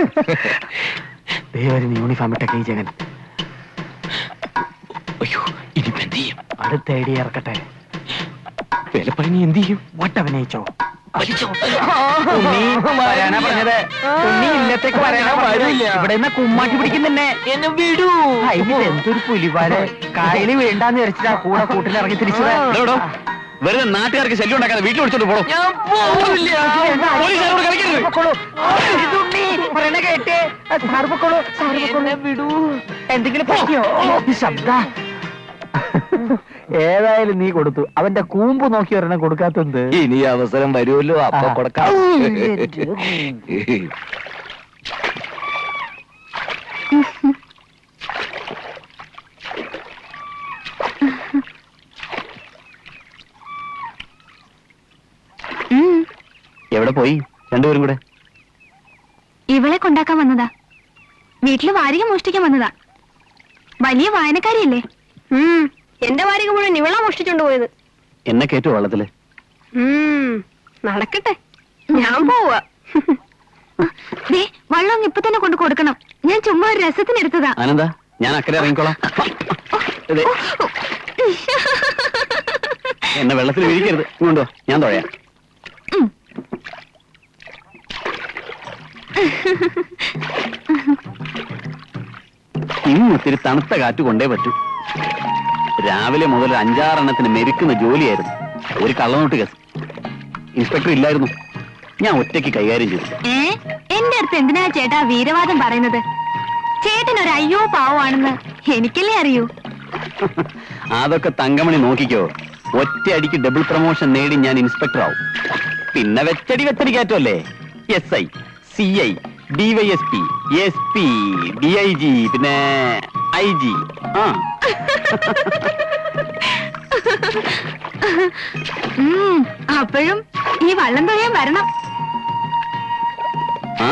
I: ദൈവം യൂണിഫോം ഇട്ടൊക്കെ ഈ ജഗൻ
G: അയ്യോ ഇനിയിപ്പോ എന്ത് ചെയ്യും
I: അടുത്ത ഐഡിയ ഇറക്കട്ടെ
G: വിലപ്പണി എന്ത് ചെയ്യും
I: വട്ടഭിനയിച്ചോ
D: ഉണ്ണി വരാനാ പറഞ്ഞത് ഉണ്ണി ഇല്ലത്തേക്ക് വരാനാ പറഞ്ഞത് ഇവിടെ നിന്ന് കുമ്മാക്കി പിടിക്കുന്നെ
F: എന്നെ വിടൂ
I: എന്തൊരു പുലിപാല് കായല് വേണ്ടാന്ന് വിചാരിച്ചിട്ടാ കൂടെ കൂട്ടിലിറങ്ങി തിരിച്ചത്
D: എടോ, വെറുതെ നാട്ടുകാർക്ക് ശല്യം ഉണ്ടാക്കാതെ വീട്ടിൽ വിളിച്ചോണ്ട് പോണോ
F: ഞാൻ പോവില്ല
D: പോലീസുകാരോട് കളിക്കരുത്
I: പറയണ കേട്ടേ സാറ് പൊക്കോളൂ സാറ് പൊക്കോളൂ വിടൂ എന്തെങ്കിലും പറ്റിയോ ശബ്ദ ഏതായാലും നീ കൊടുത്തു അവന്റെ കൂമ്പ് നോക്കി ഒരെണ്ണം കൊടുക്കാത്തത്
G: ഇനി അവസരം വരുമല്ലോ അപ്പൊ കൊടുക്കാം
B: ഉം,
D: എവിടെ പോയി രണ്ടുപേരും കൂടെ
B: ഇവളെ കൊണ്ടാക്കാൻ വന്നതാ വീട്ടില് വാരിക മോഷ്ടിക്കാൻ വന്നതാ വലിയ വായനക്കാരിയല്ലേ
H: ഉം എന്റെ വാരിക മുഴുവൻ ഇവളാ മോഷ്ടിച്ചോണ്ട് പോയത്
D: എന്നെ കേട്ടു വള്ളത്തില്
H: ഉം നടക്കട്ടെ ഞാൻ പോവാ
B: ദേ വള്ളം ഇപ്പൊ തന്നെ കൊണ്ട് കൊടുക്കണം ഞാൻ ചുമ്മാ ഒരു രസത്തിന് എടുത്തതാ
D: ആനന്ദ ഞാൻ അക്കരെ ഇറങ്ങിക്കോളാം ഇതെ, എന്നെ വെള്ളത്തിൽ വീഴിക്കരുത് ഇങ്ങോട്ടോ ഞാൻ തുഴയാം ഇന്ന് ഒത്തിരി തണുത്ത കാറ്റ് കൊണ്ടേ പറ്റൂ രാവിലെ മുതൽ ഒരു അഞ്ചാറെണ്ണത്തിന് മെരുക്കുന്ന ജോലിയായിരുന്നു ഒരു കള്ളനോട്ട് കേസ് ഇൻസ്പെക്ടർ ഇല്ലായിരുന്നു ഞാൻ ഒറ്റയ്ക്ക് കൈകാര്യം ചെയ്തു
B: ഏ എന്റെ അടുത്ത് എന്തിനാ ചേട്ടാ വീരവാദം പറയുന്നത് ചേട്ടൻ ഒരു അയ്യോ പാവമാണെന്ന് എനിക്കല്ലേ അറിയൂ
D: അതൊക്കെ തങ്കമണി നോക്കിക്കോ ഒറ്റയടിക്ക് ഡബിൾ പ്രൊമോഷൻ നേടി ഞാൻ ഇൻസ്പെക്ടർ ആവും പിന്നെ വെച്ചടി വെച്ചടി കയറ്റമല്ലേ S I C I DYSP S P D I G പിന്നെ ഐ ജി ആ
B: ഉം, അപ്പോഴും ഈ വള്ളം തൊഴയാൻ വരണം
D: ആ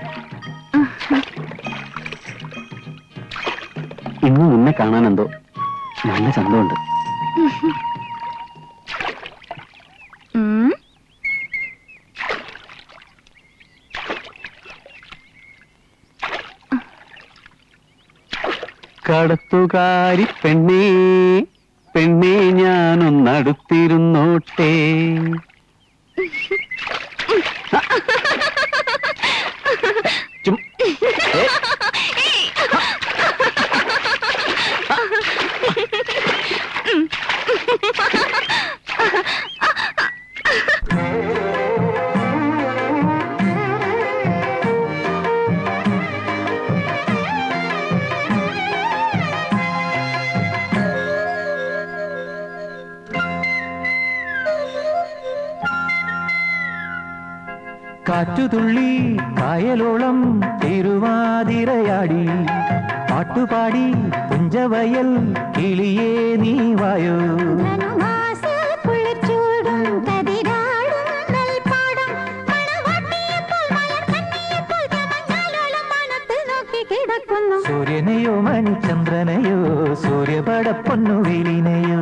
D: ഇന്ന് നിന്നെ കാണാൻ എന്തോ നല്ല ചന്തമുണ്ട്
B: ഉം,
D: കടത്തുകാരി പെണ്ണേ പെണ്ണേ ഞാനൊന്നടുത്തിരുന്നോട്ടെ ചും- ഏ,
I: കാറ്റുതുള്ളി കായലോളം തിരുവാതിരയാടി പാട്ടുപാടി പുഞ്ചവയൽ കിളിയേ നീ വായോ സൂര്യനെയോ മണിചന്ദ്രനെയോ സൂര്യപടപ്പൊന്നു വെയിലിനെയോ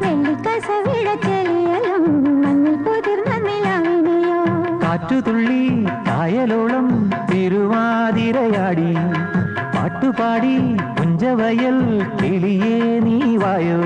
I: കാറ്റുതുള്ളി കായലോളം തിരുവാതിരയാടി പാട്ടുപാടി പുഞ്ചവയൽ കിളിയേ നീ വായോ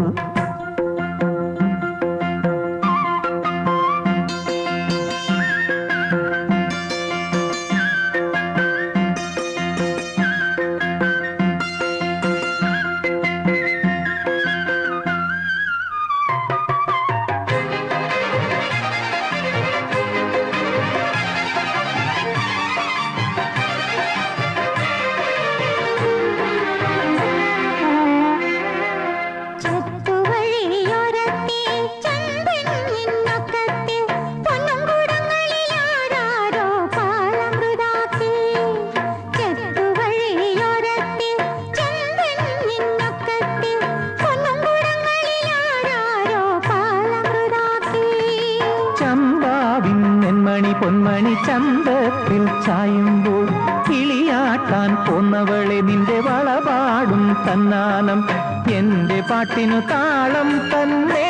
I: ചമ്പാവിൻ നെന്മണി പൊന്മണി ചന്തത്തിൽ ചായുമ്പോൾ കിളിയാട്ടാൻ പോന്നവളെ നിന്റെ വളപാടും തന്നാനം എന്റെ പാട്ടിനു താളം തന്നെ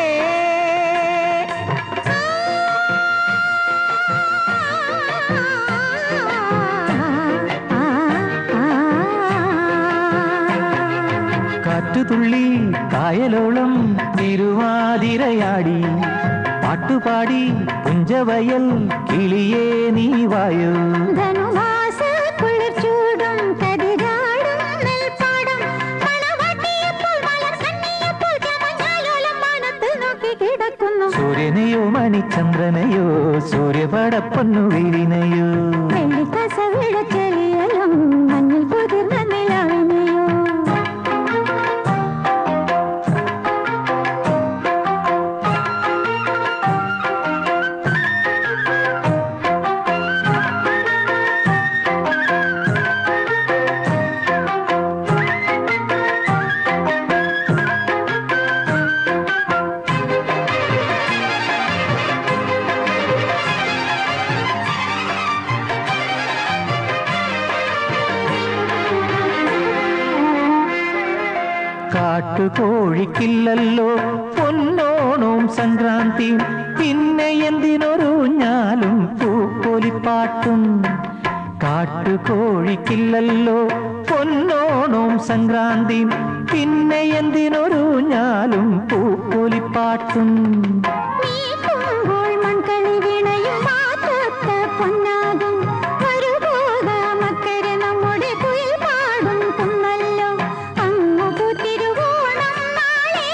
I: കാറ്റുതുള്ളി കായലോളം തിരുവാതിരയാടി
J: പാട്ടുപാടി പുഞ്ചവയൽ കിളിയേ നീ വായു
K: ധനുമാസ കുളിർച്ചൂടും കതിരാടും നെൽപ്പാടം മണവാട്ടിയപ്പോൾ മലർ കണ്ണിയപ്പോൾ ചമഞ്ഞാലോലം മാനത്ത് നോക്കി കിടക്കുന്നു
J: സൂര്യനെയോ മണിചന്ദ്രനെയോ സൂര്യപടപ്പൊന്നു വീരിനെയോ
K: വെള്ളിക്കസ വിളച്ചെളിയലും മഞ്ഞിൽ പുതിർന്ന നിലാവിനെയോ
J: കാട്ടുകോഴിക്കില്ലല്ലോ പൊന്നോണവും സംക്രാന്തിയും പിന്നെ എന്തിനൊരു ഞാലും പൂപ്പൊലിപ്പാട്ടും കാട്ടുകോഴിക്കില്ലല്ലോ പൊന്നോണവും സംക്രാന്തിയും പിന്നെ എന്തിനൊരു ഞാലും പൂപ്പൊലിപ്പാട്ടും
K: നീക്കുമ്പോൾ മൺകളി വീണയും മാറ്റത്ത പൊന്നാകും വരുപോകാമക്കരെ നമ്മുടെ കുയിൽ പാടും കുന്നല്ലോ അങ്ങു പൂത്തിരുവോണം നാളെ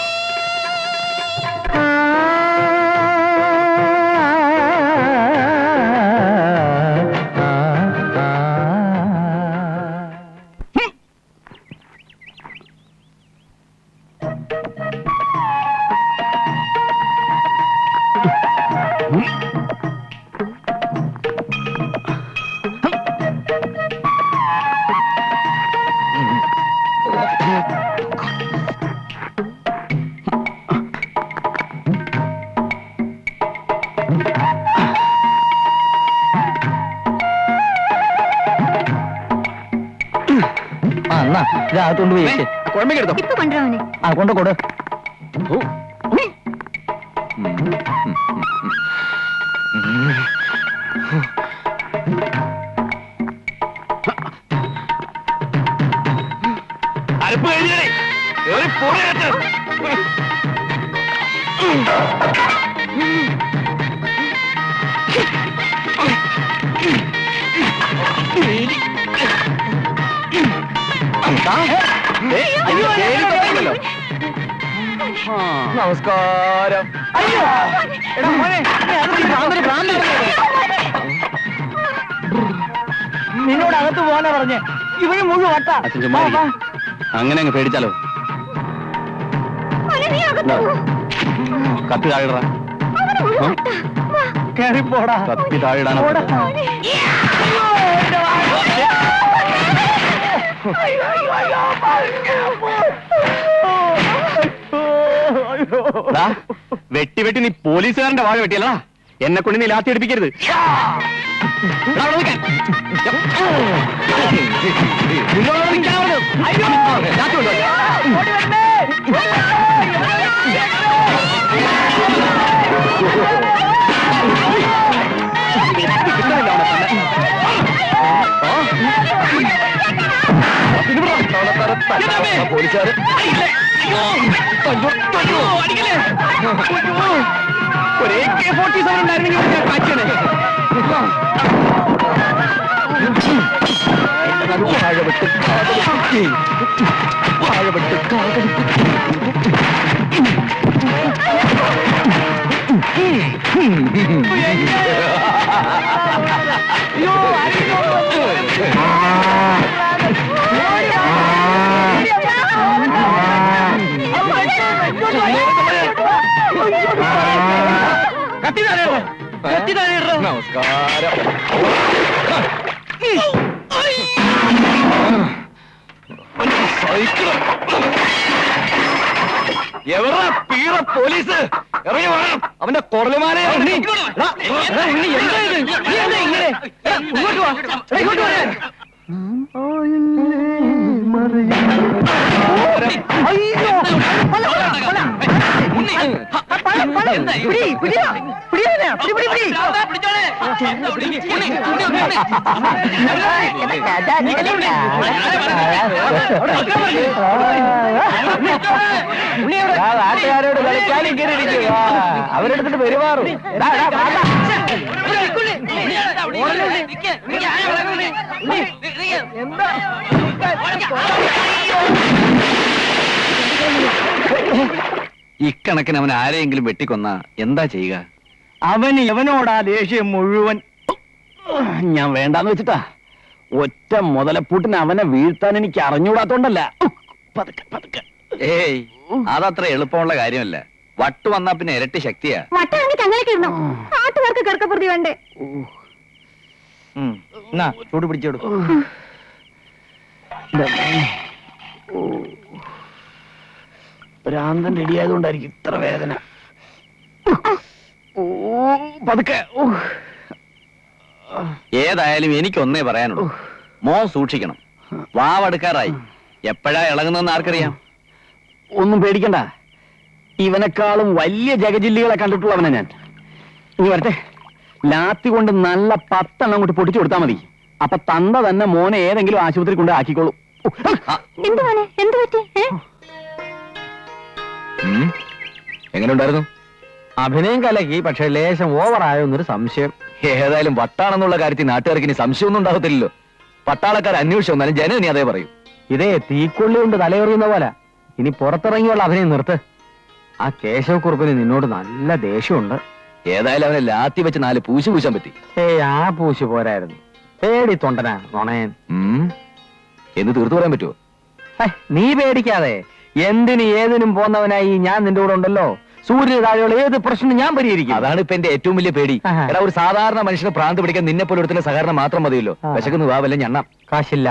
F: ആ എന്നാ ഇത് അകത്തോണ്ട് പോയി വെക്ക്.
D: കുഴമ്പക്കെടുത്തോ
B: ഇപ്പൊ കൊണ്ടുവരാവനെ
F: ആ കൊണ്ട് കൊടു
G: അരപ്പ് കഴിഞ്ഞേ കേറി പോരേറ്റ്
F: നമസ്കാരം എടാ മോനെ നീ അകത്ത് ഈ ഭ്രാന്തന് ഭ്രാന്താണ് നിന്നോട് അകത്ത് പോകാനാ പറഞ്ഞേ ഇവന് മുഴുവൻ വട്ട
D: അച്ഛൻ ചുമ്മാ ഇരിക്ക്. അങ്ങനെ അങ്ങ് പേടിച്ചാലോ ദാ, കത്തി താഴെടാ
F: കേറിപ്പോടാ
D: കത്തി താഴെടാനാ ദാ, വെട്ടി വെട്ടി നീ പോലീസുകാരന്റെ വാഴ വെട്ടിയല്ലടാ എന്നെ കൊണ്ട് നീ ലാത്തി അടിപ്പിക്കരുത് എടാ, അവിടെ നിൽക്കാൻ. നിന്നോട് നിൽക്കാൻ പറഞ്ഞു. ലാത്തി കൊണ്ടുവാ. കിട്ടുന്നില്ല അവനെ തന്നെ. ആ. ഇതിവിടാ. തവളത്തര തല. ആ പോലീസുകാര് അയ്യോ, അയ്യോ. അയ്യോ. ഒരു AK ഫോർട്ടി സെവൻ ഉണ്ടായിരുന്നെങ്കിൽ ഞാൻ കാച്ചനെ വാഴവെട്ട് കാതലിക്കുത്തി വാഴവെട്ട് കാതലിക്കുത്തി നമസ്കാരം എവറാ പീറ പോലീസ് ഇറങ്ങി വേണം അവന്റെ കൊറലുമാനെ ഉണ്ണി എടാ, എടാ, ഉണ്ണി, എന്താ ഇത്? നീ എന്താ ഇങ്ങനെ? എടാ, ഇങ്ങോട്ട് വാ. എടാ, ഇങ്ങോട്ട് വരാൻ. അയ്യോ
I: നാട്ടുകാരോട് കളിക്കാൻ ഇങ്ങനെ ഇരിക്കുക അവരെടുത്തിട്ട് പെരുമാറും ഡാ, ഡാ, വാടാ.
G: ഇക്കണക്കിന് അവൻ ആരെയെങ്കിലും വെട്ടിക്കൊന്ന എന്താ ചെയ്യുക
D: അവന് എവനോടാ ദേഷ്യം മുഴുവൻ ഞാൻ വേണ്ടാന്ന് വെച്ചിട്ടാ ഒറ്റ മുതലപ്പൂട്ടിന് അവനെ വീഴ്ത്താൻ എനിക്ക് അറിഞ്ഞൂടാത്തോണ്ടല്ല പതുക്കെ പതുക്കെ
G: ഏയ് അതത്ര എളുപ്പമുള്ള കാര്യമല്ല വട്ട് വന്നാ പിന്നെ ഇരട്ടി ശക്തിയാ
K: വട്ടാണെങ്കിൽ ചങ്ങലക്ക് ഇടണം നാട്ടുകാർക്ക് കിടക്കപ്പുറത്തി വേണ്ടേ
I: എന്നാ ചൂട് പിടിച്ചെടുക്കും
D: ഭ്രാന്തൻ റെഡിയായതുകൊണ്ടായിരിക്കും ഇത്ര വേദന ഓ പതുക്കെ ഓ.
G: ഏതായാലും എനിക്കൊന്നേ പറയാനുള്ളൂ മോ സൂക്ഷിക്കണം വാവടുക്കാറായി എപ്പോഴാ ഇളകുന്നെന്ന് ആർക്കറിയാം
D: ഒന്നും പേടിക്കണ്ട ഇവനെക്കാളും വലിയ ജഗജില്ലികളെ കണ്ടിട്ടുള്ളവനാ ഞാൻ ഇനി വരട്ടെ ലാത്തി കൊണ്ട് നല്ല പത്തെണ്ണം അങ്ങോട്ട് പൊട്ടിച്ചു കൊടുത്താൽ മതി അപ്പൊ തന്ത തന്നെ മോനെ ഏതെങ്കിലും ആശുപത്രി കൊണ്ട് ആക്കിക്കോളൂ
K: എന്ത് മോനെ എന്ത് പറ്റി ഏ?
G: എങ്ങനെ ഉണ്ടായിരുന്നു
I: അഭിനയം കലക്കി പക്ഷെ ലേശം ഓവറായോ എന്നൊരു സംശയം
G: ഏതായാലും വട്ടാണെന്നുള്ള കാര്യത്തിൽ നാട്ടുകാർക്ക് ഇനി സംശയമൊന്നും ഉണ്ടാകത്തില്ലല്ലോ പട്ടാളക്കാർ അന്വേഷിച്ചു വന്നാലും ജനം ഇനി അതേ പറയൂ
I: ഇതേ തീക്കൊള്ളി കൊണ്ട് തലയെറിയുന്ന പോലെ ഇനി പുറത്തിറങ്ങിയുള്ള അഭിനയം നിർത്ത് ആ കേശവക്കുറുപ്പിന് നിന്നോട് നല്ല ദേഷ്യമുണ്ട്
G: ഏതായാലും അവനെ ലാത്തി വെച്ച് നാല് പൂശി പൂശാൻ പറ്റി
I: ഏയ് ആ പൂശ് പോരായിരുന്നു പേടി തൊണ്ടനാ നുണയൻ
G: ഉം. എന്ന് തീർത്തു പറയാൻ പറ്റുമോ
I: ഹൈ, നീ പേടിക്കാതെ എന്തിന് ഏതിനും പോന്നവനായി ഞാൻ നിന്റെ കൂടെ ഉണ്ടല്ലോ സൂര്യന് താഴെയുള്ള ഏത് പ്രശ്നം ഞാൻ പരിഹരിക്കും
G: അതാണ് ഇപ്പൊ എന്റെ ഏറ്റവും വലിയ പേടി
I: ആഹാ.
G: എടാ ഒരു സാധാരണ മനുഷ്യന് ഭ്രാന്ത് പിടിക്കാൻ നിന്നെ പോലെ ഒരുത്തിന്റെ സഹകരണം മാത്രം മതിയല്ലോ
I: ആ.
G: വിശക്കുന്നു വാ വല്ല ഞണ്ണാം
I: കാശില്ല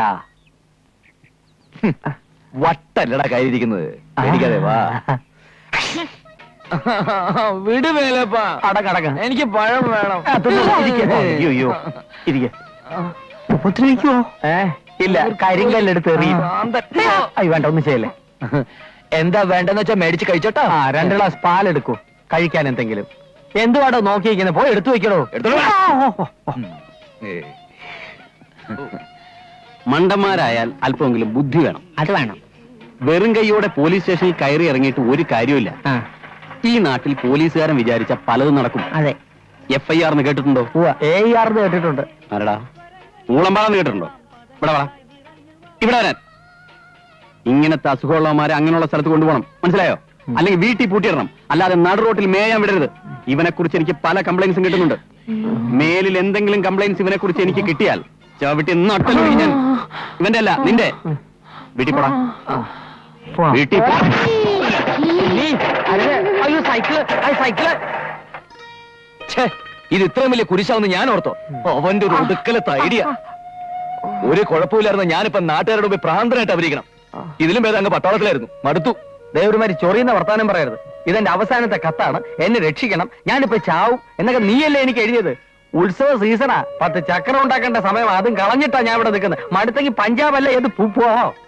G: വട്ടല്ലടാ കയ്യിരിക്കുന്നത് പേടിക്കാതെ വാ
I: വിടുവേലപ്പാ അടക്കടക്ക എനിക്ക് പഴം വേണം
D: അയ്യോ ഇരിക്കെ
I: ഉപദ്രവിക്കുവോ ഏ ഇല്ല കരിങ്കല്ലെടുത്ത് എറിയും അയ്യ വേണ്ട ഒന്നും ചെയ്യല്ലേ
G: എന്താ വേണ്ടെന്ന് വെച്ചാ മേടിച്ച് കഴിച്ചോട്ടാ
I: ആ രണ്ട് ഗ്ലാസ് പാലെടുക്കൂ കഴിക്കാൻ എന്തെങ്കിലും എന്തുവാടോ നോക്കിയിരിക്കുന്നത് പോയി എടുത്തു വെക്കണോ
G: എടുത്തോളൂ. ഏ.
D: മണ്ടന്മാരായാൽ അല്പമെങ്കിലും ബുദ്ധി വേണം
F: അത് വേണം
D: വെറും കൈയോടെ പോലീസ് സ്റ്റേഷനിൽ കയറി ഇറങ്ങിയിട്ട് ഒരു കാര്യമില്ല
F: ആ
D: ഈ നാട്ടിൽ പോലീസുകാരൻ വിചാരിച്ച പലതും നടക്കും
F: അതെ
D: എഫ് ഐ ആർന്ന് കേട്ടിട്ടുണ്ടോ
I: എ ആർന്ന് കേട്ടിട്ടുണ്ട്
D: ആരടാ ഊളമ്പാടെന്ന് കേട്ടിട്ടുണ്ടോ ഇവിടെ വാ ഇവിടെ വരാൻ ഇങ്ങനത്തെ അസുഖമുള്ളവന്മാരെ അങ്ങനെയുള്ള സ്ഥലത്ത് കൊണ്ടുപോകണം മനസ്സിലായോ അല്ലെങ്കിൽ വീട്ടിൽ പൂട്ടിയിടണം അല്ലാതെ നടു റോട്ടിൽ മേയാൻ വിടരുത് ഇവനെ കുറിച്ച് എനിക്ക് പല കംപ്ലൈൻസും കിട്ടുന്നുണ്ട് മേലിൽ എന്തെങ്കിലും കംപ്ലൈൻസ് ഇവനെ കുറിച്ച് എനിക്ക് കിട്ടിയാൽ ചവിട്ടി നട്ടലൊഴി ഞാൻ ഇവന്റെ അല്ല നിന്റെ വീട്ടിൽ പോടാ വീട്ടിൽ പോ
I: അയ്യോ സൈക്കിള് സൈക്കിള്
G: ഛേ, ഇത് ഇത്രയും വലിയ കുരിശാവുന്ന ഞാൻ ഓർത്തോ അവന്റെ ഒരു ഒടുക്കലത്തെ ഐഡിയ ഒരു കുഴപ്പമില്ലായിരുന്നു ഞാനിപ്പോ നാട്ടുകാരുടെ മുമ്പിൽ ഭ്രാന്തനായിട്ട് അഭിനയിക്കണം ഇതിലും ഭേദം അങ്ങ് പട്ടാളത്തിലായിരുന്നു മടുത്തു
I: ദേവരുമാരി ചൊറിയുന്ന വർത്താനം പറയരുത് ഇതെന്റെ അവസാനത്തെ കത്താണ് എന്നെ രക്ഷിക്കണം ഞാനിപ്പോ ചാവും എന്നൊക്കെ നീയല്ലേ എനിക്ക് എഴുതിയത് ഉത്സവ സീസണാ പത്ത് ചക്രം ഉണ്ടാക്കേണ്ട സമയം അതും കളഞ്ഞിട്ടാ ഞാൻ ഇവിടെ നിൽക്കുന്നത് മടുത്തെങ്കിൽ പഞ്ചാബ് അല്ല ഏത് പൂപ്പോ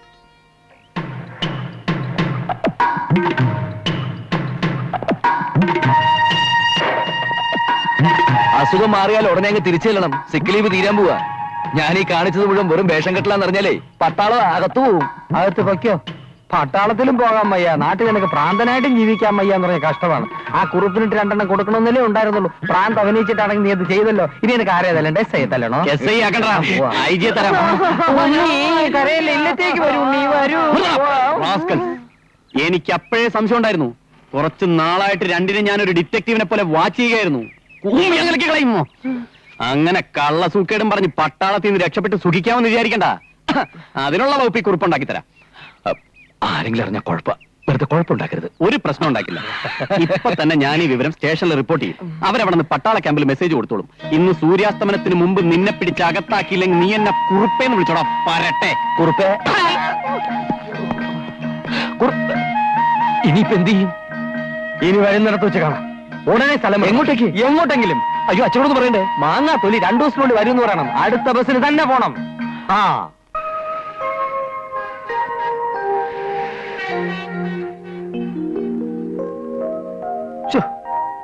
G: അസുഖം മാറിയാൽ ഉടനെ അങ്ങ് തിരിച്ചു ചെല്ലണം സിക്ക് ലീവ് തീരാൻ പോവാ ഞാൻ ഈ കാണിച്ചത് മുഴുവൻ വെറും വേഷം കെട്ടലാന്ന് അറിഞ്ഞാലേ പട്ടാളം അകത്തു പോവും
I: അകത്ത് പൊയ്ക്കോ പട്ടാളത്തിലും പോകാൻ വയ്യ നാട്ടിൽ നിനക്ക് പ്രാന്തനായിട്ടും ജീവിക്കാൻ വയ്യ എന്ന് പറഞ്ഞ കഷ്ടമാണ് ആ കുറുപ്പിനിട്ട് രണ്ടെണ്ണം കൊടുക്കണമെന്നല്ലേ ഉണ്ടായിരുന്നുള്ളൂ പ്രാന്ത് അഭിനയിച്ചിട്ടാണെങ്കിൽ നീ അത് ചെയ്തല്ലോ ഇനി എനിക്ക് ആരെയതല്ലേ എസ് ഐ തല്ലണോ
D: എസ് ഐ ആക്കണ്ട ഐ ജി തരാം
I: കരയില്ല ഇല്ലത്തേക്ക് വരൂ നീ വരൂ
D: റാസ്കൽ. എനിക്ക് അപ്പോഴേ സംശയം ഉണ്ടായിരുന്നു കുറച്ച് നാളായിട്ട് രണ്ടിനെ ഞാനൊരു ഡിറ്റക്റ്റീവിനെ പോലെ വാച്ച് ചെയ്യുകയായിരുന്നു കൂമ്പി ഞങ്ങൾക്ക് കളയുമോ അങ്ങനെ കള്ള സൂക്കേടും പറഞ്ഞ് പട്ടാളത്തിൽ നിന്ന് രക്ഷപ്പെട്ട് സുഖിക്കാമെന്ന് വിചാരിക്കണ്ട അതിനുള്ള വകുപ്പ് ഈ കുറിപ്പുണ്ടാക്കി തരാം
G: ആരെങ്കിലും അറിഞ്ഞ കുഴപ്പ വെറുതെ കുഴപ്പമുണ്ടാക്കരുത്
D: ഒരു പ്രശ്നം ഉണ്ടാക്കില്ല ഇപ്പൊ തന്നെ ഞാൻ ഈ വിവരം സ്റ്റേഷനിൽ റിപ്പോർട്ട് ചെയ്യും അവരവിടെ നിന്ന് പട്ടാള ക്യാമ്പിൽ മെസ്സേജ് കൊടുത്തോളും ഇന്ന് സൂര്യാസ്തമനത്തിന് മുമ്പ് നിന്നെ പിടിച്ച് അകത്താക്കിയില്ലെങ്കിൽ നീ എന്നെ കുറുപ്പേന്ന് വിളിച്ചോടാ പരട്ടെ
G: കുറുപ്പേ കുറുപ്പ് ഇനിയിപ്പോ എന്ത് ചെയ്യും
I: ഇനി വരുന്നിടത്ത് വെച്ച് കാണാം ഉടനെ സ്ഥലം വിടണം.
G: എങ്ങോട്ടേക്ക്?
I: എങ്ങോട്ടെങ്കിലും
G: അയ്യോ അച്ഛനോട് പറയണ്ടേ
I: മാങ്ങാ തൊലി രണ്ടു ദിവസത്തിനുള്ളിൽ വരും എന്ന് പറയണം അടുത്ത ബസ്സിന് തന്നെ പോണം ആ ശ്ശോ,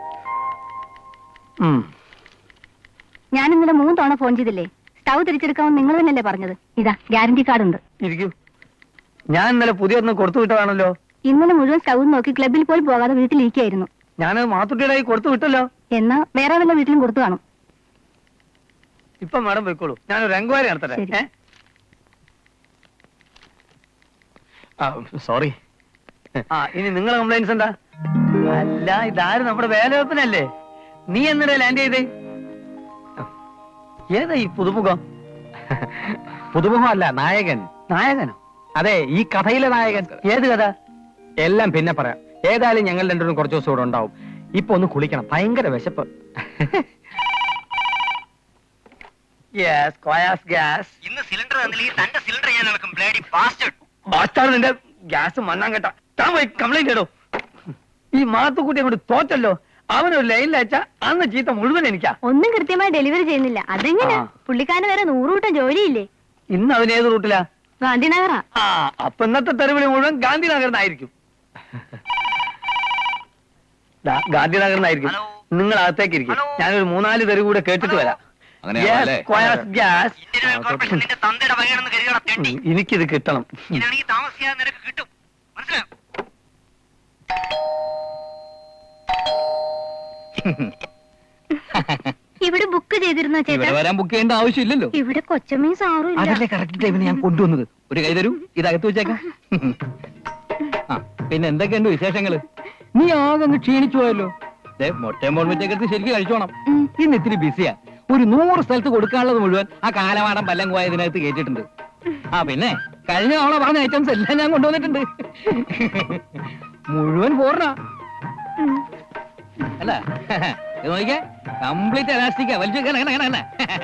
I: ഉം.
K: ഞാൻ ഇന്നലെ മൂന്ന് തവണ ഫോൺ ചെയ്തില്ലേ സ്റ്റൗ തിരിച്ചെടുക്കാമെന്ന് നിങ്ങൾ തന്നെയല്ലേ പറഞ്ഞത് ഇതാ ഗ്യാരണ്ടി കാർഡ് ഉണ്ട്
I: ഇരിക്കൂ ഞാൻ ഇന്നലെ പുതിയൊന്ന് കൊടുത്തു വിട്ടതാണല്ലോ
K: ഇന്നലെ മുഴുവൻ സ്റ്റൗ നോക്കി ക്ലബിൽ പോലും പോകാതെ വീട്ടിലിരിക്കുകയായിരുന്നു
I: ഞാനത് മാത്തുട്ടിയുടെ കൈ കൊടുത്തു വിട്ടല്ലോ
K: എന്നാ വേറെ വല്ല വീട്ടിലും കൊടുത്തു കാണും
I: ഇപ്പൊ മാഡം പോയിക്കോളൂ ഞാനൊരു എൻക്വയറി നടത്തട്ടെ
K: ശരി.
I: ഏ?
D: സോറി
I: ആ ഇനി നിങ്ങളെ കംപ്ലൈൻസ് എന്താ അല്ല ഇതാര് നമ്മുടെ വേലവെപ്പനല്ലേ നീ എന്നിടെ ലാൻഡ് ചെയ്തേ ഏതാ ഈ പുതുമുഖം
F: പുതുമുഖമല്ല നായകൻ
I: നായകനോ
F: അതെ ഈ കഥയിലെ നായകൻ
I: ഏത് കഥ
F: എല്ലാം പിന്നെ പറയാം ഏതായാലും ഞങ്ങൾ രണ്ടുപേരും കുറച്ച് ദിവസം ഇവിടെ ഉണ്ടാവും ഇപ്പൊ ഒന്ന് കുളിക്കണം ഭയങ്കര വിശപ്പ്
I: യെസ് കോയാസ് ഗ്യാസ്
C: ഇന്ന് സിലിണ്ടർ തന്നില്ലെങ്കിൽ തന്റെ സിലിണ്ടർ ഞാൻ നടക്കും ബ്ലേഡി ബാസ്റ്റഡ്
I: ബാസ്റ്റാണ് നിന്റെ ഗ്യാസ് മണ്ണാൻ കേട്ട താൻ പോയി കംപ്ലൈന്റ് ഇടോ ഈ മാത്തുക്കുട്ടി അങ്ങോട്ട് തോറ്റല്ലോ അവനൊരു ലൈനിൽ അയച്ച അന്ന് ചീത്ത മുഴുവൻ എനിക്കാ
K: ഒന്നും കൃത്യമായി ഡെലിവറി ചെയ്യുന്നില്ല അതെങ്ങനെ
I: ആ.
K: പുള്ളിക്കാരന് വേറെ നൂറുകൂട്ടം ജോലിയില്ലേ
I: ഇന്ന് അവൻ ഏത് റൂട്ടിലാ
K: ഗാന്ധിനഗറാ
I: ആ അപ്പൊ ഇന്നത്തെ തെരുവിളി മുഴുവൻ ഗാന്ധിനഗറിനായിരിക്കും ദാ, ഗാന്ധിനഗറിനായിരിക്കും
C: ഹലോ.
I: നിങ്ങൾ അകത്തേക്ക് ഇരിക്കും
C: ഹലോ.
I: ഞാനൊരു മൂന്നാല് തെരുവ് കൂടെ കേട്ടിട്ട് വരാം
D: അങ്ങനെയാണല്ലേ?
I: Yes, Koyas gas.
C: Indian Oil Corporation നിന്റെ തന്തയുടെ വകയാണെന്ന് കരുതണം തെണ്ടി
I: ഉം, എനിക്കിത് കിട്ടണം
C: ഇതാണെങ്കിൽ താമസിയാതെ നിനക്ക് കിട്ടും മനസ്സിലായോ
K: ഇവിടെ ബുക്ക് ചെയ്തിരുന്നോ
D: ഇവിടെ
K: ചേട്ടാ
D: വരാൻ ബുക്ക് ചെയ്യേണ്ട ആവശ്യമില്ലല്ലോ
K: ഇവിടെ കൊച്ചമ്മയും സാറും ഇല്ല
D: അതല്ലേ കറക്റ്റ് ടൈമിന് ഞാൻ കൊണ്ടുവന്നത് ഒരു കൈ തരൂ ഇതകത്ത് വെച്ചേക്കാം ആ പിന്നെ എന്തൊക്കെയുണ്ട് വിശേഷങ്ങള് നീ ആകെ അങ്ങ് ക്ഷീണിച്ചു പോയല്ലോ ദേ, മുട്ടയും മോൾമിറ്റൊക്കെ എടുത്ത് ശരിക്കും കഴിച്ചോണം
K: ഉം.
D: ഇന്ന് ഇത്തിരി ബിസിയാ ഒരു നൂറ് സ്ഥലത്ത് കൊടുക്കാനുള്ളത് മുഴുവൻ ആ കാലമാടം പല്ലം പോയ ഇതിനകത്ത് കേട്ടിട്ടുണ്ട് ആ പിന്നെ കഴിഞ്ഞ തവണ പറഞ്ഞ ഐറ്റംസ് എല്ലാം ഞാൻ കൊണ്ടുവന്നിട്ടുണ്ട് മുഴുവൻ പോർണ
K: ഉം.
D: അല്ല ഇത് നോക്കിക്കേ കംപ്ലീറ്റ് എലാസ്റ്റിക്കാ വലിച്ചു കേണ കേണ കേണ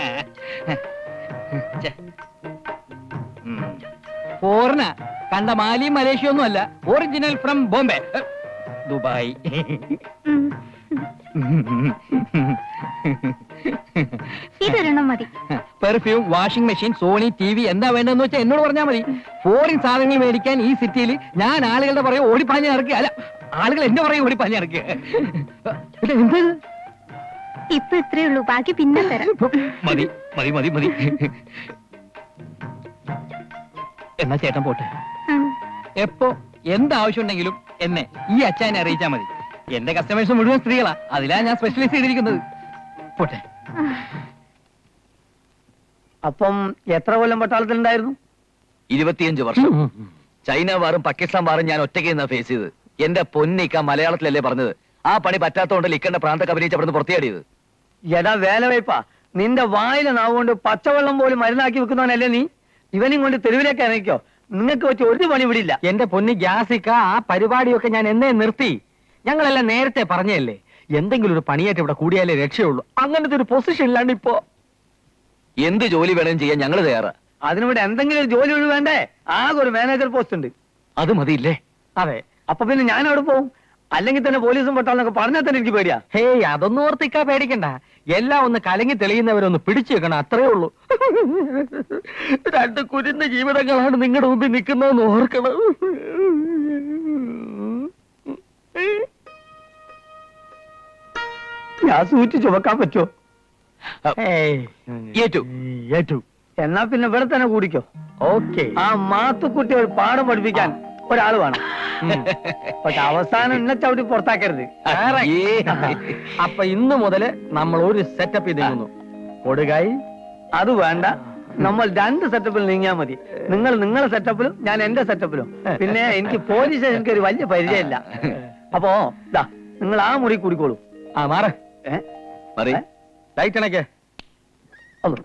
D: ഫോറിന കണ്ട മാലിയും മലേഷ്യ ഒന്നും അല്ല ഒറിജിനൽ ഫ്രം ബോംബെ ഏ, ദുബായ്
K: ഉം. ഇതൊരെണ്ണം മതി
D: perfume washing machine Sony T V എന്താ വേണ്ടതെന്ന് വെച്ചാൽ എന്നോട് പറഞ്ഞാൽ മതി ഫോറിൻ സാധനങ്ങൾ മേടിക്കാൻ ഈ സിറ്റിയിൽ ഞാൻ ആളുകളുടെ പറയും ഓടിപ്പാഞ്ഞ് ഇറക്കുക അല്ല ആളുകൾ എന്റെ പറയും ഓടിപ്പാഞ്ഞ് ഇറക്കുക ഇത് എന്ത് ഇത്?
K: ഇപ്പൊ ഇത്രേ ഉള്ളൂ ബാക്കി പിന്നെ തരാം
D: മതി മതി മതി മതി എന്നാ ചേട്ടൻ പോട്ടെ
K: ഉം.
D: എപ്പോ എന്താവശ്യം ഉണ്ടെങ്കിലും എന്നെ ഈ അച്ഛനെ അറിയിച്ചാ മതി എന്റെ കസ്റ്റമേഴ്സ് മുഴുവൻ സ്ത്രീകളാ അതിലാ ഞാൻ സ്പെഷ്യലൈസ് ചെയ്തിരിക്കുന്നത് പോട്ടെ
I: അപ്പം എത്ര കൊല്ലം പട്ടാളത്തിലുണ്ടായിരുന്നു
G: ഇരുപത്തിയഞ്ച് വർഷം ചൈന വാറും പാകിസ്ഥാൻ വാറും ഞാൻ ഒറ്റയ്ക്ക് നിന്നാ ഫേസ് ചെയ്ത് എന്റെ പൊന്നിക്ക മലയാളത്തിലല്ലേ പറഞ്ഞത് ആ പണി പറ്റാത്തോണ്ട് ലിക്കന്റെ പ്രാന്തക്ക് അഭിനയിച്ച് അവിടുന്ന് പുറത്തിയാടിയത്
I: എടാ വേലവയ്പാ നിന്റെ വായിലെ നാവുകൊണ്ട് പച്ചവെള്ളം പോലും മരുന്നാക്കി വെക്കുന്നവനല്ലേ നീ ഇവനും കൊണ്ട് തെരുവിലേക്ക് ഇറങ്ങിക്കോ നിങ്ങൾക്ക് വെച്ച് ഒരു പണി വിടില്ല
F: എന്റെ പൊന്നി ഗ്യാസിക്ക ആ പരിപാടിയൊക്കെ ഞാൻ എന്നേ നിർത്തി ഞങ്ങളെല്ലാം നേരത്തെ പറഞ്ഞല്ലേ എന്തെങ്കിലും ഒരു പണിയായിട്ട് ഇവിടെ കൂടിയാലേ രക്ഷയുള്ളൂ അങ്ങനത്തെ ഒരു പൊസിഷൻ ഇല്ലാണ്ട് ഇപ്പോ
G: എന്ത് ജോലി വേണമെങ്കിലും ചെയ്യാൻ ഞങ്ങൾ തയ്യാറാ
I: അതിനിവിടെ എന്തെങ്കിലും ഒരു ജോലി ഒഴിവ് വേണ്ടേ ആകെ ഒരു മാനേജർ പോസ്റ്റ് ഉണ്ട്
G: അത് മതിയില്ലേ
I: അതെ അപ്പൊ പിന്നെ ഞാൻ അവിടെ പോകും അല്ലെങ്കിൽ തന്നെ പോലീസും പട്ടാളെന്നൊക്കെ പറഞ്ഞാൽ തന്നെ എനിക്ക് പേടിയാ
F: ഹേയ് അതൊന്നും ഓർത്തിക്കാ പേടിക്കണ്ട എല്ലാം ഒന്ന് കലങ്ങി തെളിയുന്നവരൊന്ന് പിടിച്ചു വെക്കണം അത്രേ ഉള്ളൂ രണ്ട് കുരുന്ന ജീവിതങ്ങളാണ് നിങ്ങളുടെ മുമ്പിൽ നിൽക്കുന്നതെന്ന് ഓർക്കണം
I: ഞാൻ സൂചിച്ച് ചുമക്കാൻ പറ്റുമോ
F: ഏയ്.
G: ഏറ്റു.
F: ഏറ്റു
I: എന്നാ പിന്നെ ഇവിടെ തന്നെ കൂടിക്കോ
F: ഓക്കെ
I: ആ മാത്തുക്കുട്ടി ഒരു പാഠം പഠിപ്പിക്കാൻ ഒരാൾ വേണം പക്ഷെ അവസാനം എന്നെ ചവിട്ടി പുറത്താക്കരുത്
G: അയ്യേ.
F: അപ്പൊ ഇന്ന് മുതല് നമ്മൾ ഒരു സെറ്റപ്പ് ചെയ്തിരുന്നു കൊടുകായി
I: അത് വേണ്ട നമ്മൾ രണ്ട് സെറ്റപ്പിൽ നീങ്ങിയാ മതി നിങ്ങൾ നിങ്ങളുടെ സെറ്റപ്പിലും ഞാൻ എന്റെ സെറ്റപ്പിലും പിന്നെ എനിക്ക് പോലീസ് എനിക്ക് ഒരു വലിയ പരിചയമില്ല അപ്പോ ദാ നിങ്ങൾ ആ മുറി കൂടിക്കോളൂ
F: ആ മാറ്
I: ഏ?
G: മറി
I: ഏ?
F: ലൈറ്റ് അണയ്ക്ക്
I: അല്ലോ.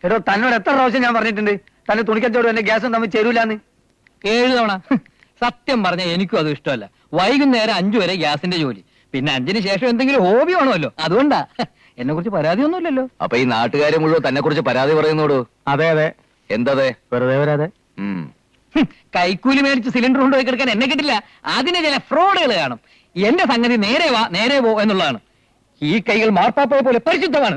I: എടോ തന്നോട് എത്ര പ്രാവശ്യം ഞാൻ പറഞ്ഞിട്ടുണ്ട് തന്നെ തുണിക്കച്ചവടം എന്റെ ഗ്യാസും തമ്മിൽ ചേരൂലെന്ന്
F: ഏഴ് തവണ സത്യം പറഞ്ഞ എനിക്കും അത് ഇഷ്ടമല്ല വൈകുന്നേരം അഞ്ചു വരെ ഗ്യാസിന്റെ ജോലി പിന്നെ അഞ്ചിന് ശേഷം എന്തെങ്കിലും ഹോബി വേണമല്ലോ അതുകൊണ്ടാ എന്നെ കുറിച്ച് പരാതിയൊന്നുമില്ലല്ലോ
D: അപ്പൊ ഈ നാട്ടുകാരെ മുഴുവൻ തന്നെ കുറിച്ച് പരാതി പറയുന്നോടു
I: അതെ അതെ
D: എന്തതെ
I: വെറുതെ വരാതെ
D: ഉം.
F: ഹും, കൈക്കൂലി മേടിച്ച് സിലിണ്ടർ കൊണ്ടുപോയി കിടക്കാൻ എന്നെ കിട്ടില്ല അതിന് ചില ഫ്രോഡുകൾ കാണും എന്റെ സംഗതി നേരെ വാ നേരെ പോ എന്നുള്ളതാണ് ഈ കൈകൾ മാർപ്പാപ്പയെ പോലെ പരിശുദ്ധമാണ്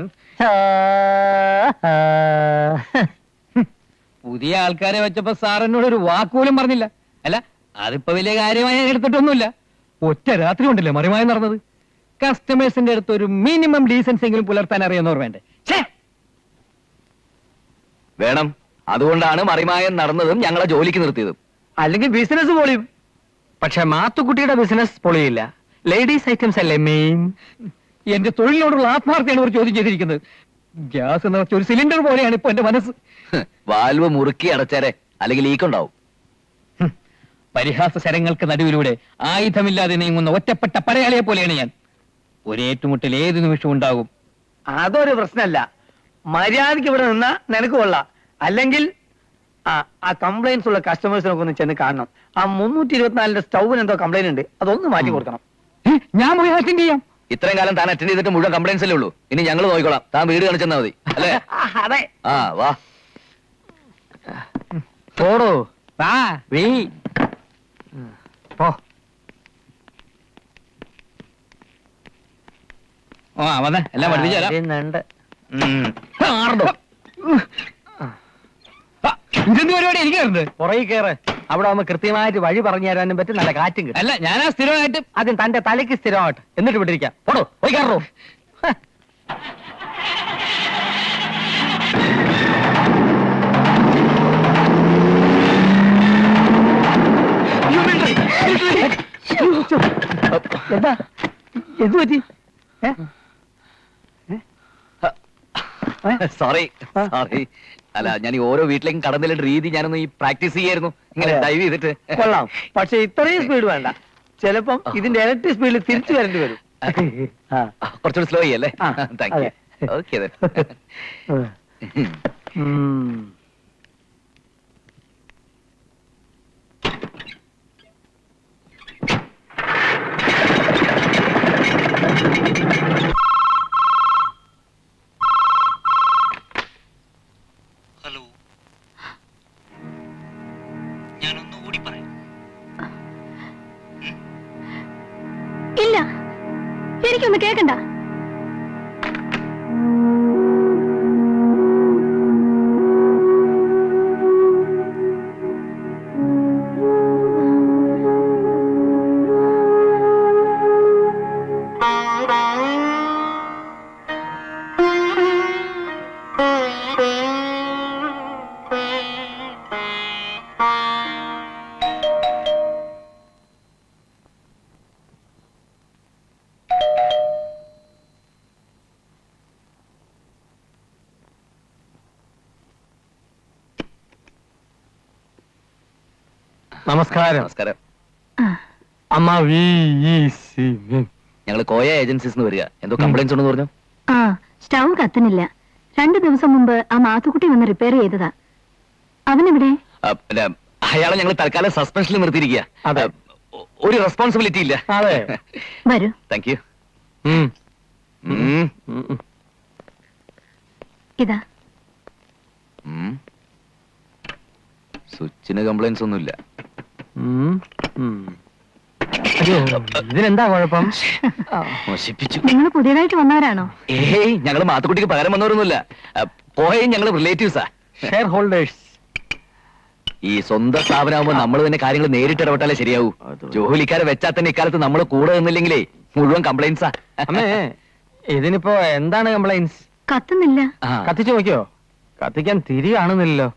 F: പുതിയ ആൾക്കാരെ വെച്ചപ്പോ സാർ എന്നോട് ഒരു വാക്കുപോലും പറഞ്ഞില്ല അല്ല അതിപ്പോ വലിയ കാര്യമായി ഞാൻ എടുത്തിട്ടൊന്നുമില്ല ഒറ്റ രാത്രി കൊണ്ടല്ലേ മറിമായി നടന്നത് കസ്റ്റമേഴ്സിന്റെ അടുത്ത് ഒരു മിനിമം ഡീസൻസ് എങ്കിലും പുലർത്താൻ അറിയുന്നവർ വേണ്ടേ ഛേ!
D: വേണം അതുകൊണ്ടാണ് മറിമായം നടന്നതും ഞങ്ങളെ ജോലിക്ക് നിർത്തിയതും
I: അല്ലെങ്കിൽ ബിസിനസ് പൊളിയും പക്ഷെ മാത്തുക്കുട്ടിയുടെ ബിസിനസ് പൊളിയില്ല ലേഡീസ് ഐറ്റംസ് അല്ലേ മെയിൻ
F: എന്റെ തൊഴിലിനോടുള്ള ആത്മാർത്ഥയാണ് ഒരു ചോദ്യം ചെയ്തിരിക്കുന്നത് ഗ്യാസ് നിറച്ച ഒരു സിലിണ്ടർ പോലെയാണ് ഇപ്പൊ എന്റെ മനസ്സ്
D: ഹ്, വാൽവ് മുറുക്കി അടച്ചേരെ അല്ലെങ്കിൽ ലീക്കുണ്ടാവും
F: ഹും. പരിഹാസ ശരങ്ങൾക്ക് നടുവിലൂടെ ആയുധമില്ലാതെ നീങ്ങുന്ന ഒറ്റപ്പെട്ട പടയാളിയെ പോലെയാണ് ഞാൻ ഒരേറ്റുമുട്ടൽ ഏത് നിമിഷവും ഉണ്ടാകും
I: അതൊരു പ്രശ്നമല്ല മര്യാദക്ക് ഇവിടെ നിന്നാ നിനക്ക് കൊള്ളാം അല്ലെങ്കിൽ ആ ആ കംപ്ലൈൻസ് ഉള്ള കസ്റ്റമേഴ്സിനൊക്കെ ഒന്ന് ചെന്ന് കാണണം ആ മുന്നൂറ്റി ഇരുപത്തിനാലിന്റെ സ്റ്റൗവിന് എന്തോ കംപ്ലൈന്റ് ഉണ്ട് അതൊന്ന് മാറ്റി കൊടുക്കണം
F: ഏ, ഞാൻ പോയി അറ്റൻഡ് ചെയ്യാം
D: ഇത്രയും കാലം താൻ അറ്റൻഡ് ചെയ്തിട്ട് മുഴുവൻ കംപ്ലൈൻസ് അല്ലേ ഉള്ളൂ ഇനി ഞങ്ങൾ നോക്കിക്കോളാം താൻ വീട് കാണിച്ചെന്നാ മതി അല്ലേ
I: അതെ
D: ആ വാ
I: പോടോ
F: വാ
I: വീ പോ
F: ആ വന്നേ എല്ലാം പഠിപ്പിച്ചു തരാം
I: വരുന്നുണ്ട്.
D: ഉം.
F: ആറടോ. ആ, ഇതെന്ത് പരിപാടി എനിക്ക് തരുന്നത്
I: പുറകെ കയറ് അവിടെ ആവുമ്പോ കൃത്യമായിട്ട് വഴി പറഞ്ഞു തരാനും പറ്റും നല്ല കാറ്റും കിട്ടും
F: അല്ല ഞാനാ സ്ഥിരമായിട്ട്
I: ആദ്യം തന്റെ തലയ്ക്ക് സ്ഥിരമായിട്ട് എന്നിട്ട് വിട്ടിരിക്കാം പോടോ പോയി കയറോ എന്താ എന്ത് പറ്റി ഏ?
D: സോറി സോറി അല്ല ഞാൻ ഈ ഓരോ വീട്ടിലേക്കും കടന്നില്ല രീതി ഞാനൊന്ന് ഈ പ്രാക്ടീസ് ചെയ്യായിരുന്നു ഇങ്ങനെ
I: അതെ.
D: ഡൈവ് ചെയ്തിട്ട്
I: കൊള്ളാം പക്ഷെ ഇത്രയും സ്പീഡ് വേണ്ട ചിലപ്പം ഇതിന്റെ ഇരട്ടി സ്പീഡിൽ തിരിച്ചു വരേണ്ടി വരും ആ.
D: കുറച്ചുകൂടി സ്ലോ ചെയ്യല്ലേ
I: ആ,
D: താങ്ക് യു
I: അതെ.
D: ഓക്കെ
I: ഉം.
C: ഹലോ ഞാനൊന്നുകൂടി പറയാം
B: ഇല്ല എനിക്കൊന്ന് കേക്കണ്ട
I: നമസ്കാരം
D: നമസ്കാരം
I: അമ്മ വി ഇ സി
D: ഞങ്ങൾ കോയ ഏജൻസീസ് വരിക എന്തോ കംപ്ലൈൻസ് ഉണ്ടെന്ന് പറഞ്ഞു
K: ആ സ്റ്റൗ കത്തുന്നില്ല രണ്ടു ദിവസം മുമ്പ് ആ മാത്തുക്കുട്ടി വന്ന് റിപ്പയർ ചെയ്തതാ അവനെവിടെ
D: ആ, പിന്നെ അയാളെ ഞങ്ങൾ തൽക്കാലം സസ്പെൻഷനിൽ നിർത്തിയിരിക്കുക
I: അതെ.
D: ആ, ഒ- ഒരു റെസ്പോൺസിബിലിറ്റി ഇല്ല
I: അതെ
K: വരൂ
D: താങ്ക് യു
I: ഉം.
D: ഉം.
I: ഉം.
K: ഇതാ
D: ഉം. സ്വിച്ചിന് കംപ്ലൈൻസ് ഒന്നുമില്ല
I: ഉം. ഉം. അയ്യോ ഇതിനെന്താ കുഴപ്പം
D: നശിപ്പിച്ചു
K: നിങ്ങൾ പുതിയതായിട്ട് വന്നവരാണോ
D: ഏയ് ഞങ്ങൾ മാത്തുക്കുട്ടിക്ക് പകരം വന്നവരൊന്നുമില്ല പോയും ഞങ്ങൾ റിലേറ്റീവ്സാ
I: ഷെയർ ഹോൾഡേഴ്സ്
D: ഈ സ്വന്തം സ്ഥാപനമാകുമ്പോ നമ്മൾ തന്നെ കാര്യങ്ങൾ നേരിട്ട് ഇടപെട്ടാലേ ശരിയാവൂ ജോലിക്കാരെ വെച്ചാൽ തന്നെ ഇക്കാലത്ത് നമ്മൾ കൂടെ നിന്നില്ലെങ്കിലേ മുഴുവൻ കംപ്ലൈൻസാ
I: അമ്മേ ഇതിനിപ്പോ എന്താണ് കംപ്ലൈൻസ്
K: കത്തുന്നില്ല
D: ആ.
I: കത്തിച്ചു നോക്കിയോ കത്തിക്കാൻ തിരി കാണുന്നില്ലല്ലോ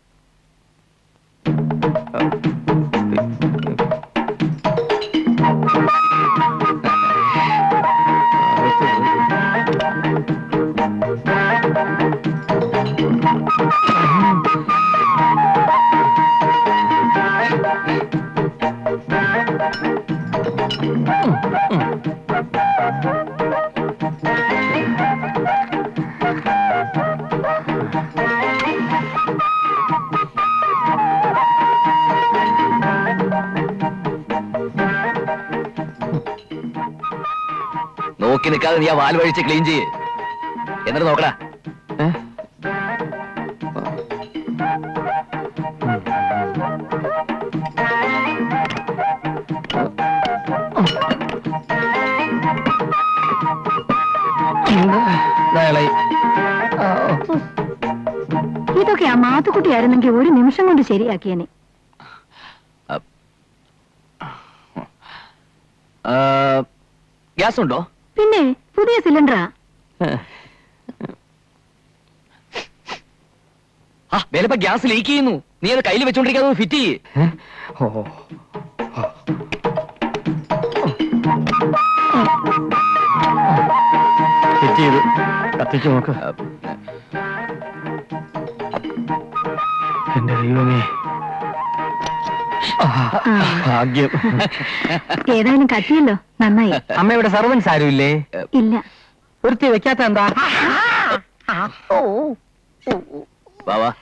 L: നോക്കി നിൽക്കാതെ നീ ആ വാൽ വഴിച്ച് ക്ലീൻ ചെയ്യ് എന്നിട്ട് നോക്കടാ
K: ഇതൊക്കെ ആ മാത്തുക്കുട്ടിയായിരുന്നെങ്കിൽ ഒരു നിമിഷം കൊണ്ട് ശരിയാക്കിയേനെ
L: ഗ്യാസ് ഉണ്ടോ
K: പിന്നെ പുതിയ സിലിണ്ടറാ
L: ആ വേലപ്പ ഗ്യാസ് ലീക്ക് ചെയ്യുന്നു നീ അത് കയ്യിൽ വെച്ചോണ്ടിരിക്കാതെ ഫിറ്റ് ചെയ്യ്
I: ഓ ഫിറ്റ് ചെയ്ത് കത്തിച്ചു നോക്ക് എന്റെ ദൈവമേ ഭാഗ്യം
K: ഏതായാലും കത്തിയല്ലോ നന്നായി
I: അമ്മയുടെ സർവൻസ് ആരുമില്ലേ
K: ഇല്ല
I: ഒരുത്തി വെക്കാത്ത എന്താ
L: വാ വാ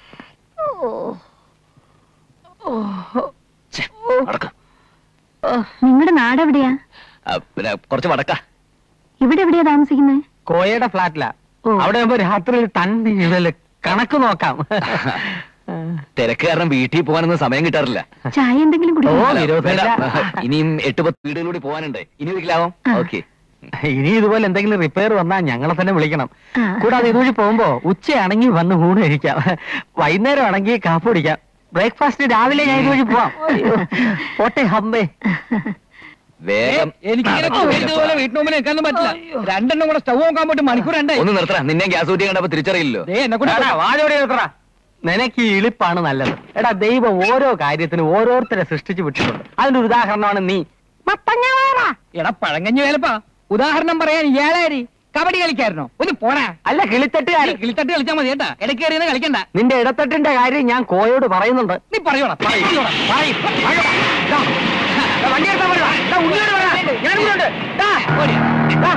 L: ഛെ, അടക്കം
K: നിങ്ങളുടെ നാടെവിടെയാ
L: ആ, പിന്നെ കുറച്ച് വടക്ക
K: ഇവിടെ എവിടെയാ താമസിക്കുന്നത്
I: കോയയുടെ ഫ്ലാറ്റിലാ
K: ഓ.
I: അവിടെ ആകുമ്പോ രാത്രിയിൽ തണ്ണി ഇടല് കണക്ക് നോക്കാം
L: തിരക്ക് കാരണം വീട്ടിൽ പോകാനൊന്നും സമയം കിട്ടാറില്ല
K: ചായ എന്തെങ്കിലും
I: ഓ
K: കുടിക്കോ
I: വിരോധമില്ല
L: വേണ്ട, ഇനിയും എട്ട് പത്ത് വീടുകളിലൂടെ പോകാനുണ്ട് ഇനി ഒരിക്കലാവും
K: ആ.
L: ഓക്കെ
I: ഇനി ഇതുപോലെ എന്തെങ്കിലും റിപ്പയർ വന്നാൽ ഞങ്ങളെ തന്നെ വിളിക്കണം
K: ആ.
I: കൂടാതെ ഇതുവഴി പോകുമ്പോ ഉച്ചയാണെങ്കിൽ വന്ന് ഊണ് കഴിക്കാം വൈകുന്നേരം ആണെങ്കിൽ കാപ്പ് കുടിക്കാം ബ്രേക്ക്ഫാസ്റ്റ് രാവിലെ ഞാൻ ഇതുവഴി പോവാം അയ്യോ, പോട്ടെ ഹമ്പേ
L: വേഗം
F: എനിക്കിങ്ങനെ
L: നടക്ക് വേലപ്പ.
F: ഇതുപോലെ വീട്ടിനുമ്പിൽ നിൽക്കാനും പറ്റില്ല രണ്ടെണ്ണം കൂടെ സ്റ്റവ് നോക്കാൻ പോയിട്ട് മണിക്കൂർ രണ്ടായി
L: ഒന്ന് നിർത്തറ നിന്നെ ഗ്യാസ് കുറ്റി കണ്ടപ്പോ തിരിച്ചറിയില്ലോ
F: ദേ എന്നെ കൊണ്ട്
I: എടാ, വാചോടി നിർത്തടാ. നിനക്ക് ഈ ഇളിപ്പാണ് നല്ലത് എടാ ദൈവം ഓരോ കാര്യത്തിനും ഓരോരുത്തരെ സൃഷ്ടിച്ചു വിട്ടിട്ടുണ്ട് അതിന്റെ ഒരു ഉദാഹരണമാണ് നീ
F: എടാ പഴങ്കഞ്ഞു വേലപ്പാ ഉദാഹരണം പറയാൻ ഇയാളാരി കബഡി കളിക്കാരനോ ഒന്ന് പോടാ
I: അല്ല കിളിത്തട്ടുകാരൻ
F: കിളിത്തട്ട് കളിച്ചാൽ മതി കേട്ടാ ഇടയ്ക്ക് കയറിയെന്ന് കളിക്കണ്ട
I: നിന്റെ ഇടത്തട്ടിന്റെ കാര്യം ഞാൻ കോയോട് പറയുന്നുണ്ട്
F: നീ പറയോടാ പറയോടാ
I: പറയ്, പറയടാ. ദാ, ദാ, വണ്ടി എടുത്താ മതി, വാ. ദാ, ഉള്ളിലോട്ട് വാ. ഞാനും കൂടെ ഉണ്ട്. ദാ, ദാ.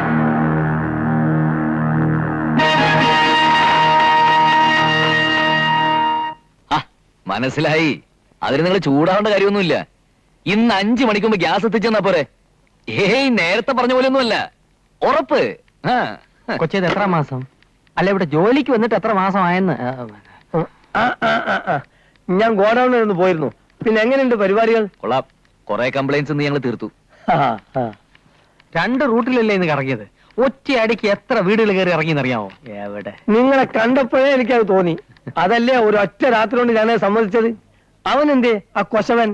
L: ആ മനസ്സിലായി അതിന് നിങ്ങൾ ചൂടാവേണ്ട കാര്യമൊന്നുമില്ല ഇന്ന് അഞ്ചു മണിക്ക് മുമ്പ് ഗ്യാസ് എത്തിച്ചെന്നാ പോരെ ഏയ് നേരത്തെ പറഞ്ഞ പോലെ ഒന്നുമല്ല ഉറപ്പ് ആ.
I: കൊച്ചേത് എത്ര മാസം അല്ല ഇവിടെ ജോലിക്ക് വന്നിട്ട് എത്ര മാസമായെന്ന് ഞാൻ ഗോഡൌണിൽ നിന്ന് പോയിരുന്നു പിന്നെ എങ്ങനെയുണ്ട് പരിപാടികൾ
L: കൊള്ളാം കുറെ കംപ്ലൈന്റ്സ് ഇന്ന് ഞങ്ങൾ തീർത്തു
I: രണ്ട് റൂട്ടിലല്ലേ ഇന്ന് കറങ്ങിയത് ഒറ്റയടിക്ക് എത്ര വീടുകൾ കയറി ഇറങ്ങിയെന്നറിയാമോ എവിടെ നിങ്ങളെ കണ്ടപ്പോഴേ എനിക്കത് തോന്നി അതല്ലേ ഒരു ഒറ്റ രാത്രി കൊണ്ട് ഞാനത് സമ്മതിച്ചത് അവൻ എന്തേ ആ കൊശവൻ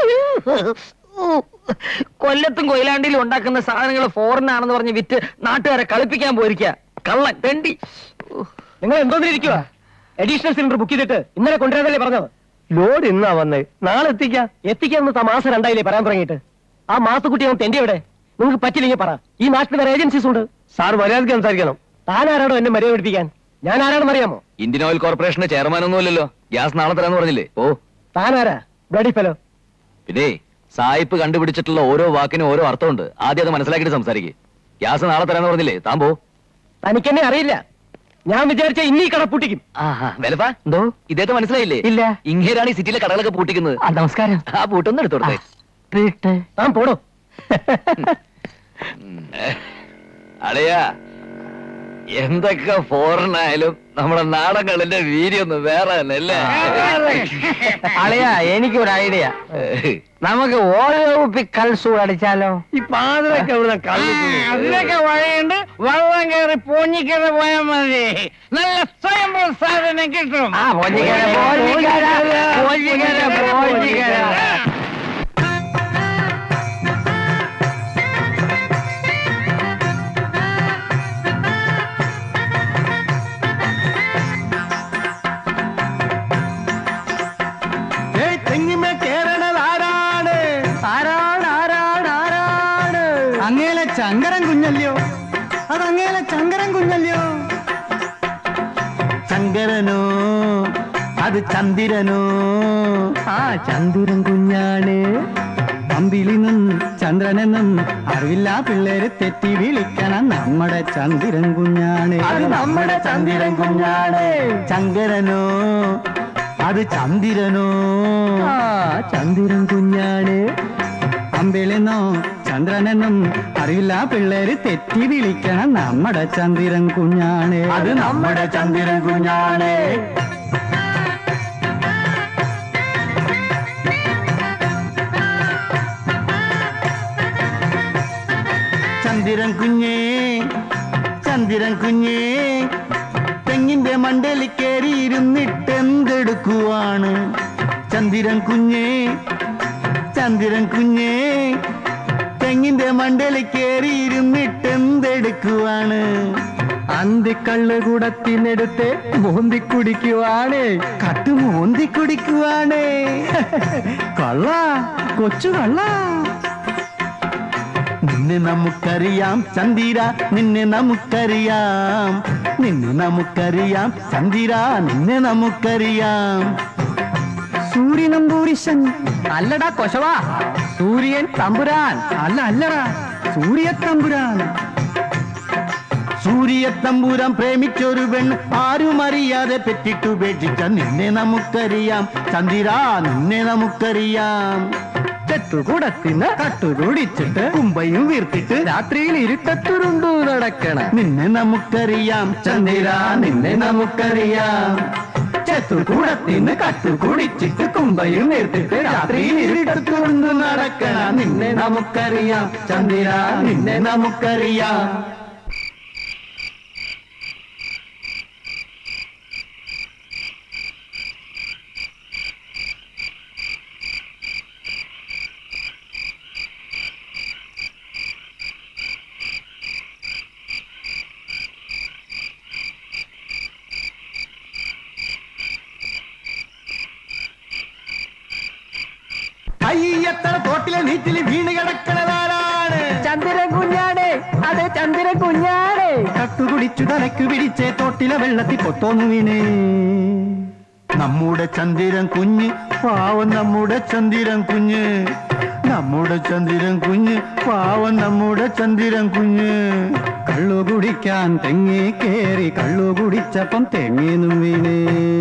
I: കൊല്ലത്തും കൊയിലാണ്ടിയിലും ഉണ്ടാക്കുന്ന സാധനങ്ങൾ ഫോറിൻ ആണെന്ന് പറഞ്ഞ് വിറ്റ് നാട്ടുകാരെ കളിപ്പിക്കാൻ പോയിരിക്ക കള്ളൻ തെണ്ടി നിങ്ങൾ എന്തോന്നിരിക്കുക അഡീഷണൽ സിലിണ്ടർ ബുക്ക് ചെയ്തിട്ട് ഇന്നലെ കൊണ്ടുവരാതല്ലേ പറഞ്ഞത് ലോഡ് ഇന്നാ വന്നേ നാളെ എത്തിക്കാം എത്തിക്കാന്ന് മാസം രണ്ടായില്ലേ പറയാൻ തുടങ്ങിയിട്ട് ആ മാസക്കുട്ടി അവൻ തെണ്ടി എവിടെ നിങ്ങൾക്ക് പറ്റില്ലെങ്കിൽ പറ ഈ നാട്ടിൽ വേറെ ഏജൻസീസ് ഉണ്ട് സാർ മര്യാദയ്ക്ക് സംസാരിക്കണം താൻ ആരാടോ എന്നെ മര്യാദ പഠിപ്പിക്കാൻ ഞാൻ ആരാണെന്ന് അറിയാമോ
L: ഇന്ത്യൻ ഓയിൽ കോർപ്പറേഷന്റെ ചെയർമാൻ ഒന്നുമല്ലല്ലോ ഗ്യാസ് നാളെ തരാന്ന് പറഞ്ഞില്ലേ ഓ
I: താൻ ആരാ ബ്ലഡി ഫെലോ
L: പിന്നെ സായിപ്പ് കണ്ടുപിടിച്ചിട്ടുള്ള ഓരോ വാക്കിനും ഓരോ അർത്ഥമുണ്ട് ആദ്യം അത് മനസ്സിലാക്കിയിട്ട് സംസാരിക്കേ ഗ്യാസ് നാളെ തരാന്ന് പറഞ്ഞില്ലേ താൻ പോ
I: തനിക്കെന്നെ അറിയില്ല ഞാൻ വിചാരിച്ച ഇന്നീ കട പൂട്ടിക്കും
L: വിലപ്പാ
I: എന്തോ
L: ഇദ്ദേഹത്തെ മനസ്സിലായില്ലേ
I: ഇല്ല
L: ഇങ്ങേരാണ് ഈ സിറ്റിയിലെ കടകളൊക്കെ പൂട്ടിക്കുന്നത്
I: ആ നമസ്കാരം
L: ആ പൂട്ടൊന്നും എടുത്തോടത്തെ
I: താൻ പോടോ
L: അളിയാ എന്തൊക്കെ ഫോറിൻ ആയാലും നമ്മുടെ നാടകളിന്റെ വീര്യൊന്നും വേറെ തന്നെ അല്ലേ
I: അളിയാ എനിക്കൊരു ഐഡിയ നമുക്ക് ഓരോ കുപ്പി കൽസൂട് അടിച്ചാലോ ഈ പാതിരൊക്കെ ഇവിടെ
F: അതിനൊക്കെ വഴിയുണ്ട് വെള്ളം കയറി പൊഞ്ഞിക്കര പോയാൽ മതി നല്ല സ്വയം സാധനം കിട്ടും
I: ആ പോഞ്ഞിക്കര പോഞ്ഞിക്കര പോഞ്ഞിക്കര പോഞ്ഞിക്കര
J: തെങ്ങിമേ കേറണത് ആരാണ് ആരാണ് ആരാണ് ആരാണ് അങ്ങേലെ ചങ്കരൻ കുഞ്ഞല്ലയോ അത് അങ്ങേലെ ചങ്കരൻ കുഞ്ഞല്ലയോ ചങ്കരനോ അത് ചന്ദിരനോ ആ ചന്ദിരൻ കുഞ്ഞാണ് അമ്പിളിന്നും ചന്ദ്രനെന്നും അറിവില്ല പിള്ളേര് തെറ്റി വിളിക്കണം നമ്മുടെ ചന്ദിരൻ കുഞ്ഞാണ് അത് നമ്മുടെ ചന്ദിരൻ കുഞ്ഞാണ് ചങ്കരനോ അത് ചന്ദിരനോ ആ ചന്ദിരൻ കുഞ്ഞാണ് അമ്പിളിന്നോ ചന്ദ്രനെന്നും അറിയില്ല പിള്ളേര് തെറ്റി വിളിക്കണം നമ്മുടെ ചന്ദ്രൻ കുഞ്ഞാണ് അത് നമ്മുടെ ചന്ദ്രൻ കുഞ്ഞാണ് ചന്ദ്രൻ കുഞ്ഞേ ചന്ദ്രൻ കുഞ്ഞേ തെങ്ങിന്റെ മണ്ടയിൽ കയറി ഇരുന്നിട്ട് എന്തെടുക്കുവാണ് ചന്ദ്രൻ കുഞ്ഞേ ചന്ദ്രൻ കുഞ്ഞേ തെങ്ങിന്റെ മണ്ടയിൽ കയറി ഇരുന്നിട്ട് എന്തെടുക്കുവാണ് അന്തിക്കള്ള് കൂടത്തിനെടുത്ത് മോന്തി കുടിക്കുവാണ് കട്ട് മോന്തി കുടിക്കുവാണ് കള്ള കൊച്ചു കള്ള നിന്നെ നമുക്കറിയാം ചന്ദിര നിന്നെ നമുക്കറിയാം നിന്നെ നമുക്കറിയാം ചന്ദിര നിന്നെ നമുക്കറിയാം സൂര്യനമ്പൂരിശൻ അല്ലടാ കൊശവാ സൂര്യൻ തമ്പുരാൻ അല്ല അല്ലടാ സൂര്യ തമ്പുരാൻ സൂര്യ തമ്പുരാൻ പ്രേമിച്ചൊരു പെൺ ആരും അറിയാതെ പെറ്റിട്ടുപേക്ഷിച്ച നിന്നെ നമുക്കറിയാം ചന്ദിര നിന്നെ നമുക്കറിയാം ചെത്തുകൂടത്തിന് കട്ടുകൂടിച്ചിട്ട് കുമ്പയും വീർത്തിട്ട് രാത്രിയിൽ ഇരുട്ടത്തുരുണ്ടു നടക്കണ നിന്നെ നമുക്കറിയാം ചന്ദിര നിന്നെ നമുക്കറിയാം ചെത്തുകൂടത്തിന് കട്ടുകൂടിച്ചിട്ട് കുമ്പയും വീർത്തിട്ട് രാത്രിയിൽ ഇരുട്ടത്തുരുണ്ടു നടക്കണ നിന്നെ നമുക്കറിയാം ചന്ദിര നിന്നെ നമുക്കറിയാം അയ്യത്തറ തോട്ടിലെ നീറ്റിൽ വീണ് കിടക്കണതാരാണ് ചന്ദ്രൻ കുഞ്ഞാണ് അതെ ചന്ദ്രൻ കുഞ്ഞാണ് കട്ടുകുടിച്ചു തലക്കു പിടിച്ചേ തോട്ടിലെ വെള്ളത്തിൽ പൊത്തോന്നു വീണേ നമ്മുടെ ചന്ദ്രൻ കുഞ്ഞ് പാവം നമ്മുടെ ചന്ദ്രൻ കുഞ്ഞ് നമ്മുടെ ചന്ദ്രൻ കുഞ്ഞ് പാവം നമ്മുടെ ചന്ദ്രൻ കുഞ്ഞ് കള്ളു കുടിക്കാൻ തെങ്ങി കേറി കള്ളു കുടിച്ചപ്പം തെങ്ങിന്നും വീണേ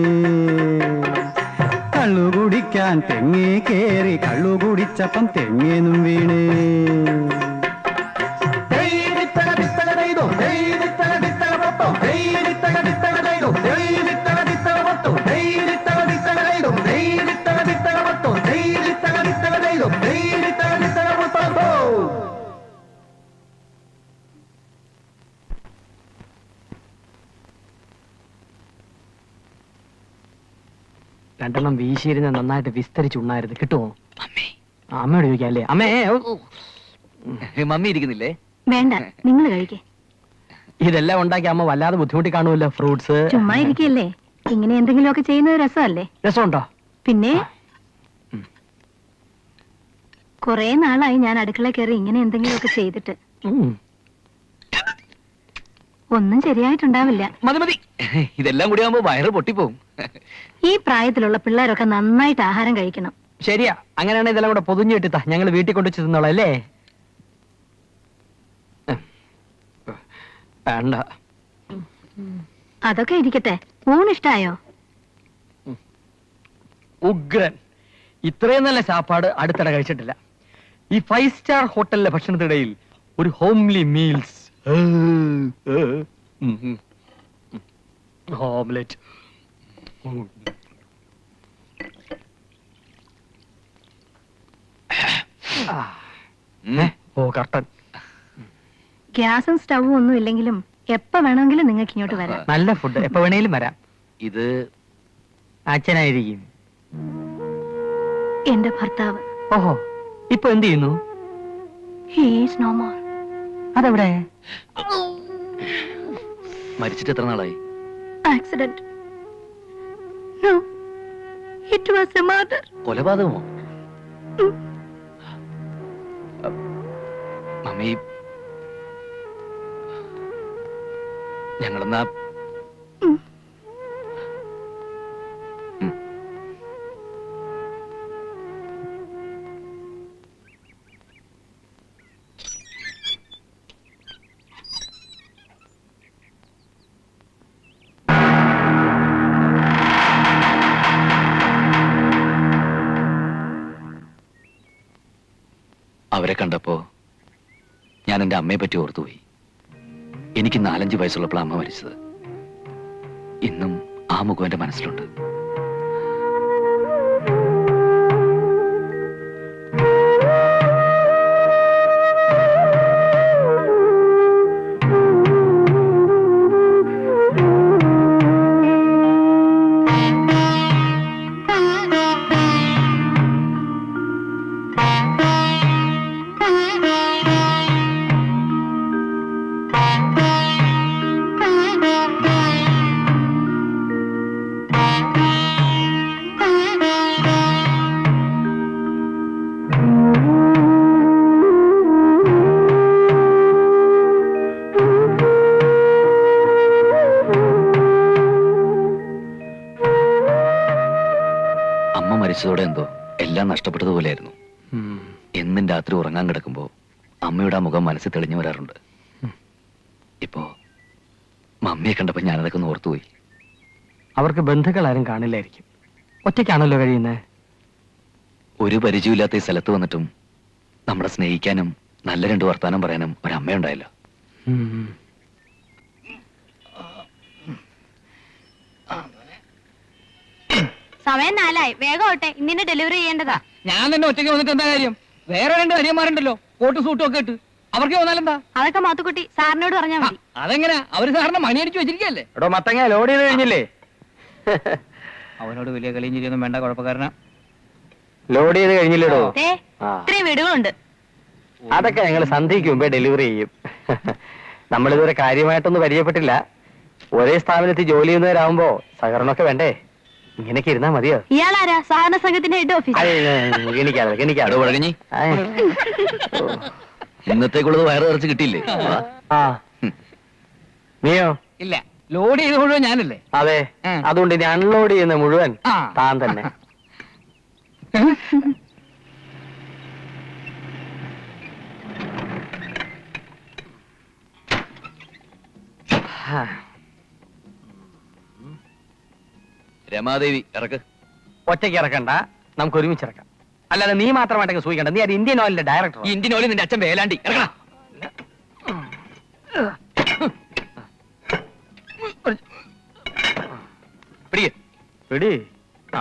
J: കള്ളു കുടിക്കാൻ തെങ്ങി കേറി കള്ളു കുടിച്ചപ്പം തെങ്ങിന്നും വീണേ
G: രണ്ടെണ്ണം വീശിയിരുന്ന നന്നായിട്ട് വിസ്തരിച്ചുണ്ണായിരുന്നു കിട്ടുമോ ആ, അമ്മയോട് ചോദിക്കാം അല്ലേ അമ്മേ ഓ, ഓ.
L: മമ്മി ഇരിക്കുന്നില്ലേ
K: വേണ്ട നിങ്ങൾ കഴിക്കേ
G: ഇതെല്ലാം ഉണ്ടാക്കി അമ്മ വല്ലാതെ ബുദ്ധിമുട്ടി കാണുമല്ലോ ഫ്രൂട്ട്സ്
K: ചുമ്മാ ഇരിക്കല്ലേ ഇങ്ങനെ എന്തെങ്കിലുമൊക്കെ ചെയ്യുന്നത് രസമല്ലേ
G: രസമുണ്ടോ
K: പിന്നെ കൊറേ നാളായി ഞാൻ അടുക്കള കയറി ഇങ്ങനെ എന്തെങ്കിലുമൊക്കെ ചെയ്തിട്ട്
G: ഉം.
K: ഒന്നും ശരിയായിട്ടുണ്ടാവില്ല
L: മതി മതി ഇതെല്ലാം കൂടി ആകുമ്പോ വയറ് പൊട്ടിപ്പോവും
K: ഈ പ്രായത്തിലുള്ള പിള്ളേരൊക്കെ നന്നായിട്ട് ആഹാരം കഴിക്കണം
G: ശരിയാ അങ്ങനെയാണെങ്കിൽ ഇതെല്ലാം കൂടെ പൊതിഞ്ഞു കിട്ടിത്താ ഞങ്ങൾ വീട്ടിൽ കൊണ്ടുവച്ച് തിന്നോളാം അല്ലേ വേണ്ട
K: അതൊക്കെ ഇരിക്കട്ടെ ഊണിഷ്ടായോ
G: ഉഗ്രൻ ഇത്രയും നല്ല സാപ്പാട് അടുത്തിടെ കഴിച്ചിട്ടില്ല ഈ ഫൈവ് സ്റ്റാർ ഹോട്ടലിലെ ഭക്ഷണത്തിനിടയിൽ ഒരു ഹോംലി മീൽസ് ഓംലെറ്റ് ഓ കർട്ടൻ
K: ഗ്യാസും സ്റ്റൗവും ഒന്നും ഇല്ലെങ്കിലും എപ്പ വേണമെങ്കിലും നിങ്ങൾക്ക് ഇങ്ങോട്ട് വരാം
G: നല്ല ഫുഡ് എപ്പോ വേണേലും വരാം
L: ഇത്
G: അച്ഛനായിരിക്കും
K: എന്റെ ഭർത്താവ്
G: ഓഹോ ഇപ്പൊ എന്ത് ചെയ്യുന്നു
K: ഹീസ് നോ മോർ
G: അതെവിടെ
L: മരിച്ചിട്ട് എത്ര നാളായി
K: accident no it was a murder
L: കൊലപാതകമോ മമ്മി ഞങ്ങളെന്നാ അവരെ കണ്ടപ്പോ ഞാൻ എന്റെ അമ്മയെ പറ്റി ഓർത്തുപോയി എനിക്ക് നാലഞ്ച് വയസ്സുള്ളപ്പോൾ അമ്മ മരിച്ചത് ഇന്നും ആ മുഖം എന്റെ മനസ്സിലുണ്ട് അമ്മ മരിച്ചതോടെ എന്തോ എല്ലാം നഷ്ടപ്പെട്ടതുപോലെയായിരുന്നു എന്നും രാത്രി ഉറങ്ങാൻ കിടക്കുമ്പോ അമ്മയുടെ ആ മുഖം മനസ്സിൽ തെളിഞ്ഞു വരാറുണ്ട് ഇപ്പോ മമ്മിയെ കണ്ടപ്പോ ഞാനതൊക്കെ ഒന്ന് ഓർത്തുപോയി
I: അവർക്ക് ബന്ധുക്കൾ ആരും കാണില്ലായിരിക്കും ഒറ്റയ്ക്കാണല്ലോ കഴിയുന്നത്
L: ഒരു പരിചയമില്ലാത്ത ഈ സ്ഥലത്ത് വന്നിട്ടും നമ്മളെ സ്നേഹിക്കാനും നല്ല രണ്ട് വർത്താനം പറയാനും ഒരമ്മയുണ്ടായല്ലോ
H: സമയം നാലായി വേഗം ഓട്ടെ ഇന്നിന് ഡെലിവറി ചെയ്യേണ്ടതാ
F: ഞാൻ തന്നെ ഒറ്റയ്ക്ക് വന്നിട്ട് എന്താ കാര്യം വേറെ രണ്ട് അരിയന്മാരുണ്ടല്ലോ കോട്ട് സൂട്ടും ഒക്കെ ഇട്ട് അവർക്ക് വന്നാലെന്താ
H: അതൊക്കെ മാത്തുക്കുട്ടി സാറിനോട് പറഞ്ഞാൽ മതി
F: അതെങ്ങനെ അവര് സാറിന് മണിയടിച്ച് വെച്ചിരിക്കല്ലേ
I: എടോ മത്തങ്ങ ലോഡ് ചെയ്ത് കഴിഞ്ഞില്ലേ
F: അവനോട് വലിയ കളിയും ചിരിയൊന്നും വേണ്ട കുഴപ്പക്കാരനാ
I: ലോഡ് ചെയ്ത് കഴിഞ്ഞില്ലേടോ
H: ദേ
I: ആ
H: ഇത്രയും വീടുകളുണ്ട്
I: അതൊക്കെ ഞങ്ങൾ സന്ധ്യയ്ക്ക് മുമ്പേ ഡെലിവറി ചെയ്യും നമ്മളിതുവരെ കാര്യമായിട്ടൊന്നും പരിചയപ്പെട്ടില്ല ഒരേ സ്ഥാപനത്തിൽ ജോലി ചെയ്യുന്നവരാകുമ്പോ സഹകരണമൊക്കെ വേണ്ടേ ഇങ്ങനെയൊക്കെ ഇരുന്നാ മതിയോ
H: ഇയാളാരാ സഹകരണ സംഘത്തിന്റെ ഹെഡ് ഓഫീസ്
I: ഗണിക്കാതെ
L: എടോ
I: ഗണിക്കാതെ
L: വഴങ്ങി ഇന്നത്തേക്കുള്ളത് വയറ് നിറച്ച് കിട്ടിയില്ലേ വാ.
I: ആ നീയോ
F: ഇല്ല ലോഡ് ചെയ്ത് മുഴുവൻ ഞാനല്ലേ
I: അതെ
F: ഉം.
I: അതുകൊണ്ട് ഇനി അൺലോഡ് ചെയ്യുന്ന മുഴുവൻ
F: ആ.
I: താൻ തന്നെ
L: രമാദേവി ഇറക്ക്
I: ഒറ്റയ്ക്ക് ഇറക്കണ്ട നമുക്ക് ഒരുമിച്ച് ഇറക്കാം അല്ലാതെ നീ മാത്രമായിട്ടൊക്കെ സൂചിക്കണ്ട നീ അത് ഇന്ത്യൻ ഓയിലിന്റെ ഡയറക്ടർ
L: ഈ ഇന്ത്യൻ ഓയിൽ നിന്റെ അച്ഛൻ വേലാണ്ടി ഇറങ്ങടാ പിടിക്ക്
I: പിടി ആ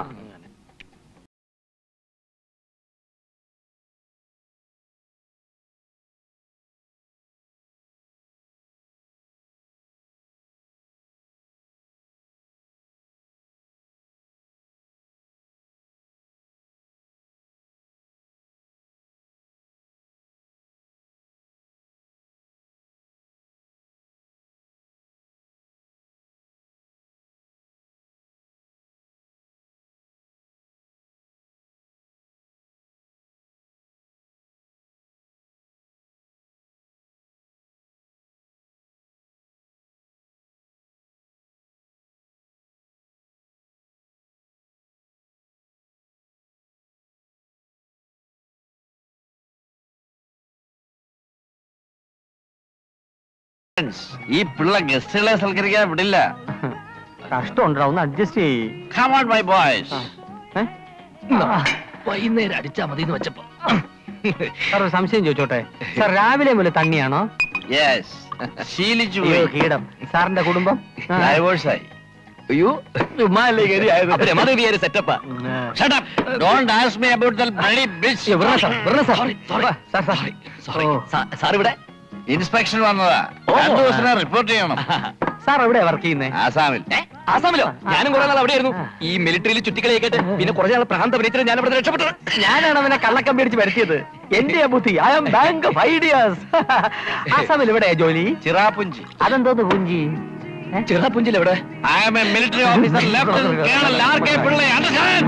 G: ഈ പിള്ള ഗസ്റ്റുകളെ സൽക്കരിക്കാൻ വിടില്ല
I: കഷ്ടമുണ്ടോ ഒന്ന് അഡ്ജസ്റ്റ് ചെയ്യ്
G: Come on, my boys.
I: ഏ?
L: വൈകുന്നേരം അടിച്ചാ മതി എന്ന് വെച്ചപ്പോ
I: സാർ ഒരു സംശയം ചോദിച്ചോട്ടെ സാർ രാവിലെ മുതൽ തണ്ണിയാണോ
G: Yes. ശീലിച്ചു
I: അയ്യോ കീടം സാറിന്റെ കുടുംബം ആ.
G: ഡൈവോഴ്സ് ആയി
L: അയ്യോ ചുമ്മാല്ലേ അപ്പൊ രമാദേവി ആര് സെറ്റപ്പാ
I: ഉം, ആ.
G: Shut up. Don't ask me about that bloody bitch.
I: അയ്യോ, വെറുതെ സാർ, വെറുതെ sir.
L: Sorry, sorry.
I: Sir, sir.
L: Sorry
I: ഓ.
L: സാർ ഇവിടെ
G: ഇൻസ്പെക്ഷൻ വന്നതാ
L: ഓ.
G: രണ്ടു ദിവസം റിപ്പോർട്ട് ചെയ്യണം
I: സാർ എവിടെയാ വർക്ക് ചെയ്യുന്നേ
G: ആസാമിൽ
L: ഏ? ആസാമിലോ ഞാനും കുറെ നാൾ അവിടെയായിരുന്നു ഈ മിലിറ്ററിയിൽ ചുറ്റിക്കളിയൊക്കെ പിന്നെ കുറേ നാൾ പ്രാന്ത അഭിനയിച്ചിട്ട് ഞാൻ ഇവിടെ രക്ഷപ്പെട്ടത്
I: ഞാനാണ് അവനെ കള്ളക്കമ്പി അടിച്ച് വരുത്തിയത് എന്റെ ബുദ്ധി I am bank of ideas ആസാമിൽ എവിടെയാ ജോലി
G: ചിറാപുഞ്ചി
I: അതെന്തോന്ന് പൂഞ്ചി ഏ?
L: ചിറാപുഞ്ചിൽ എവിടെ
G: I am a military officer lieutenant colonel R K Pillai understand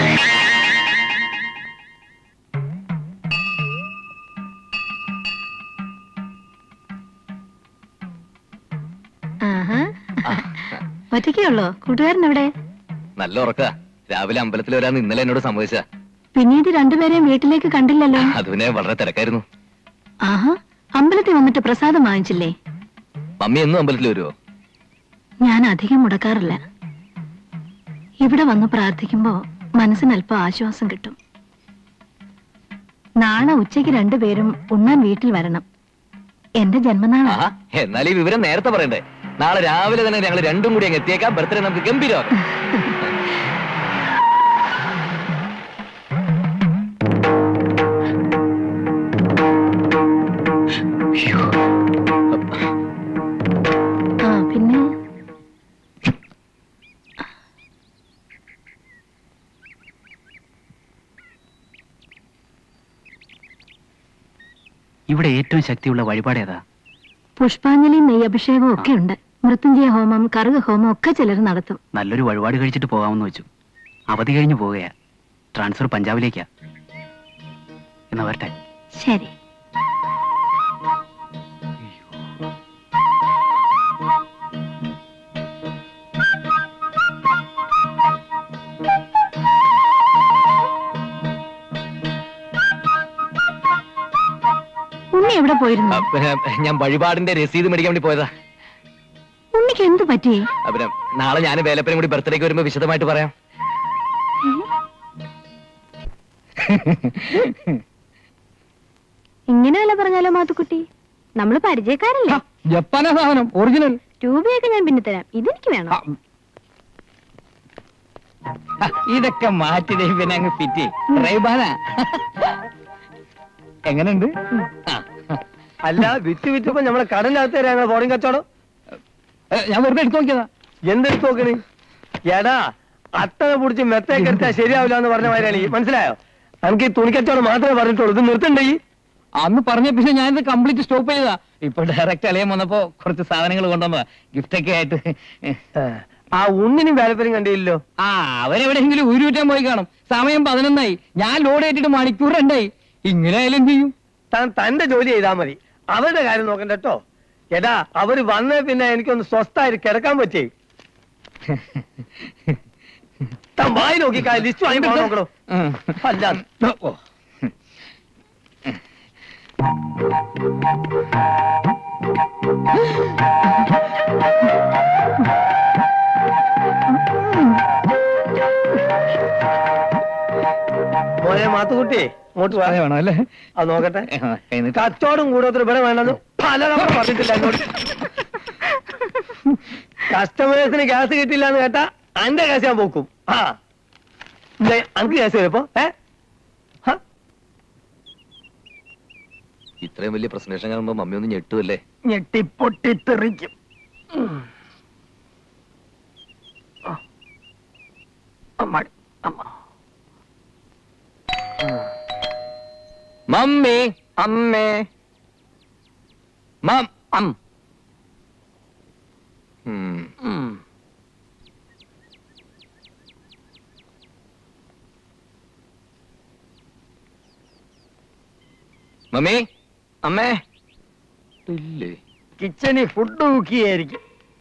K: ഒറ്റയ്ക്കുള്ളോ കൂട്ടുകാരൻ എവിടെ
L: നല്ല ഉറക്ക രാവിലെ അമ്പലത്തിൽ വരാന്ന് ഇന്നലെ എന്നോട് സംഭവിച്ച
K: പിന്നീട് രണ്ടുപേരെയും വീട്ടിലേക്ക് കണ്ടില്ലല്ലോ
L: അത് പിന്നെ വളരെ തിരക്കായിരുന്നു
K: ആഹാ അമ്പലത്തിൽ വന്നിട്ട് പ്രസാദം വാങ്ങിച്ചില്ലേ
L: മമ്മി എന്നും അമ്പലത്തിൽ വരുമോ
K: ഞാൻ അധികം മുടക്കാറില്ല ഇവിടെ വന്ന് പ്രാർത്ഥിക്കുമ്പോ മനസ്സിന് അല്പം ആശ്വാസം കിട്ടും നാളെ ഉച്ചയ്ക്ക് രണ്ടുപേരും ഉണ്ണാൻ വീട്ടിൽ വരണം എന്റെ ജന്മനാളാ
L: ആഹാ എന്നാൽ ഈ വിവരം നേരത്തെ പറയണ്ടേ നാളെ രാവിലെ തന്നെ ഞങ്ങൾ രണ്ടും കൂടി അങ്ങ് എത്തിയേക്കാം ബർത്ത്ഡേ നമുക്ക് ഗംഭീരമാക്കാം
K: ആ പിന്നെ
D: ഇവിടെ ഏറ്റവും ശക്തിയുള്ള വഴിപാട് ഏതാ
K: പുഷ്പാഞ്ജലി നെയ്യഭിഷേകവും ഒക്കെ ഉണ്ട് മൃത്യുഞ്ജയ ഹോമം കറുക ഹോമം ഒക്കെ ചിലർ നടത്തും
D: നല്ലൊരു വഴിപാട് കഴിച്ചിട്ട് പോകാമെന്ന് വെച്ചു അവധി കഴിഞ്ഞ് പോവുകയാ ട്രാൻസ്ഫർ പഞ്ചാബിലേക്കാ എന്നാ വരട്ടെ
K: ശരി ഉണ്ണി എവിടെ പോയിരുന്നു
L: ആ, പിന്നെ ഞാൻ വഴിപാടിന്റെ രസീത് മേടിക്കാൻ വേണ്ടി പോയതാ
K: ഉണ്ണിക്ക് എന്തു പറ്റി
L: ആ, പിന്നെ നാളെ ഞാൻ വേലപ്പനും കൂടി ബർത്ത്ഡേക്ക് വരുമ്പോ വിശദമായിട്ട് പറയാം
H: ഇങ്ങനെയല്ല പറഞ്ഞാലോ മാത്തുക്കുട്ടി നമ്മള് പരിചയക്കാരല്ലേ
F: ജപ്പാനാ സാധനം ഒറിജിനൽ
H: രൂപയൊക്കെ ഞാൻ പിന്നെ തരാം ഇതെനിക്ക് വേണം
F: ഇതൊക്കെ മാറ്റി ദേ പിന്നെ അങ്ങ് ഫിറ്റ് റൈബാനാ എങ്ങനെയുണ്ട്
I: അല്ല വിറ്റ് വിറ്റപ്പോ നമ്മളെ കടലിനകത്ത് തരാ ഞങ്ങളെ ബോർഡിംഗ് കച്ചവടം
F: ഏ, ഞാൻ വെറുതെ എടുത്തു നോക്കിയതാ
I: എന്തെടുത്ത് നോക്കണ് എടാ അത്തനെ പിടിച്ച് മെത്തേക്ക് എടുത്താൽ ശരിയാവില്ല എന്ന് പറഞ്ഞ മാതിരിയാണ് ഈ മനസ്സിലായോ നമുക്ക് ഈ തുണിക്കച്ചവടം മാത്രമേ പറഞ്ഞിട്ടുള്ളൂ ഇത് നിർത്തണ്ടേ ഈ
F: അന്ന് പറഞ്ഞ പിന്നെ ഞാനിത് കംപ്ലീറ്റ് സ്റ്റോപ്പ് ചെയ്തതാ ഇപ്പൊ ഡയറക്റ്റ് അളിയാൻ വന്നപ്പോ കുറച്ച് സാധനങ്ങൾ കൊണ്ടുവന്നതാ ഗിഫ്റ്റ് ഒക്കെ ആയിട്ട്
I: ആ ഉണ്ണിനും വേലപ്പനും കണ്ടില്ലല്ലോ
F: ആ അവരെവിടെയെങ്കിലും ഊരുവിറ്റാൻ പോയി കാണും സമയം പതിനൊന്നായി ഞാൻ ലോഡ് ഏറ്റിട്ട് മണിക്കൂർ രണ്ടായി ഇങ്ങനെ ആയാലും എന്ത് ചെയ്യും
I: താൻ തന്റെ ജോലി ചെയ്താൽ മതി അവരുടെ കാര്യം നോക്കണ്ട കേട്ടോ എടാ അവര് വന്നേ പിന്നെ എനിക്കൊന്ന് സ്വസ്ഥായിട്ട് കിടക്കാൻ പറ്റേ താൻ വായി നോക്കി ലിസ്റ്റ് വാങ്ങി പോകാൻ നോക്കണോ
F: ഉം.
I: അല്ല
F: ഓ.
I: മോനെ മാത്തുകുട്ടി ഇങ്ങോട്ട് വാ
F: അത് വേണം അല്ലേ
I: അത് നോക്കട്ടെ
F: ആ, എന്നിട്ട്
I: കച്ചവടം കൂടോത്ര ഇവിടെ വേണ്ടെന്ന് പല തവണ പറഞ്ഞിട്ടില്ല എന്നോട് കസ്റ്റമേഴ്സിന് ഗ്യാസ് കിട്ടില്ല എന്ന് കേട്ടാ അന്റെ ഗ്യാസ് ഞാൻ പോക്കും ആ ദേ, അനക്ക് ഗ്യാസ് വരുമ്പോ ഏ ഹ?
L: ഇത്രയും വലിയ പ്രസന്റേഷൻ കാണുമ്പോ മമ്മി ഒന്ന് ഞെട്ടുമല്ലേ
I: ഞെട്ടിപ്പൊട്ടിത്തെറിക്കും ഉം. ആ. അമ്മാടി, അമ്മ.
L: മമ്മി
I: അമ്മേ
L: മം
I: അം
L: ഉം.
I: ഉം.
L: മമ്മി
I: അമ്മേ
L: ഇല്ലേ
I: കിച്ചണിൽ ഫുഡ് കുക്ക് ചെയ്യായിരിക്കും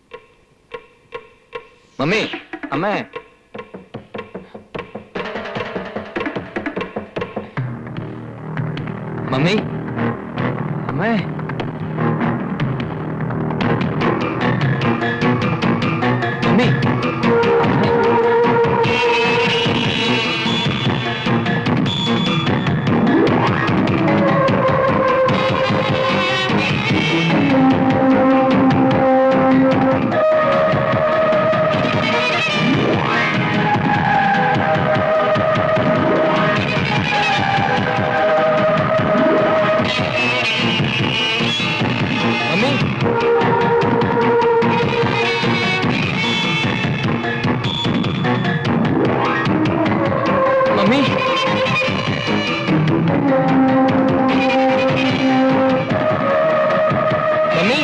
L: മമ്മി
I: അമ്മേ
L: മമ്മി
I: അമ്മേ
L: മമ്മി മമ്മി മമ്മി മമ്മി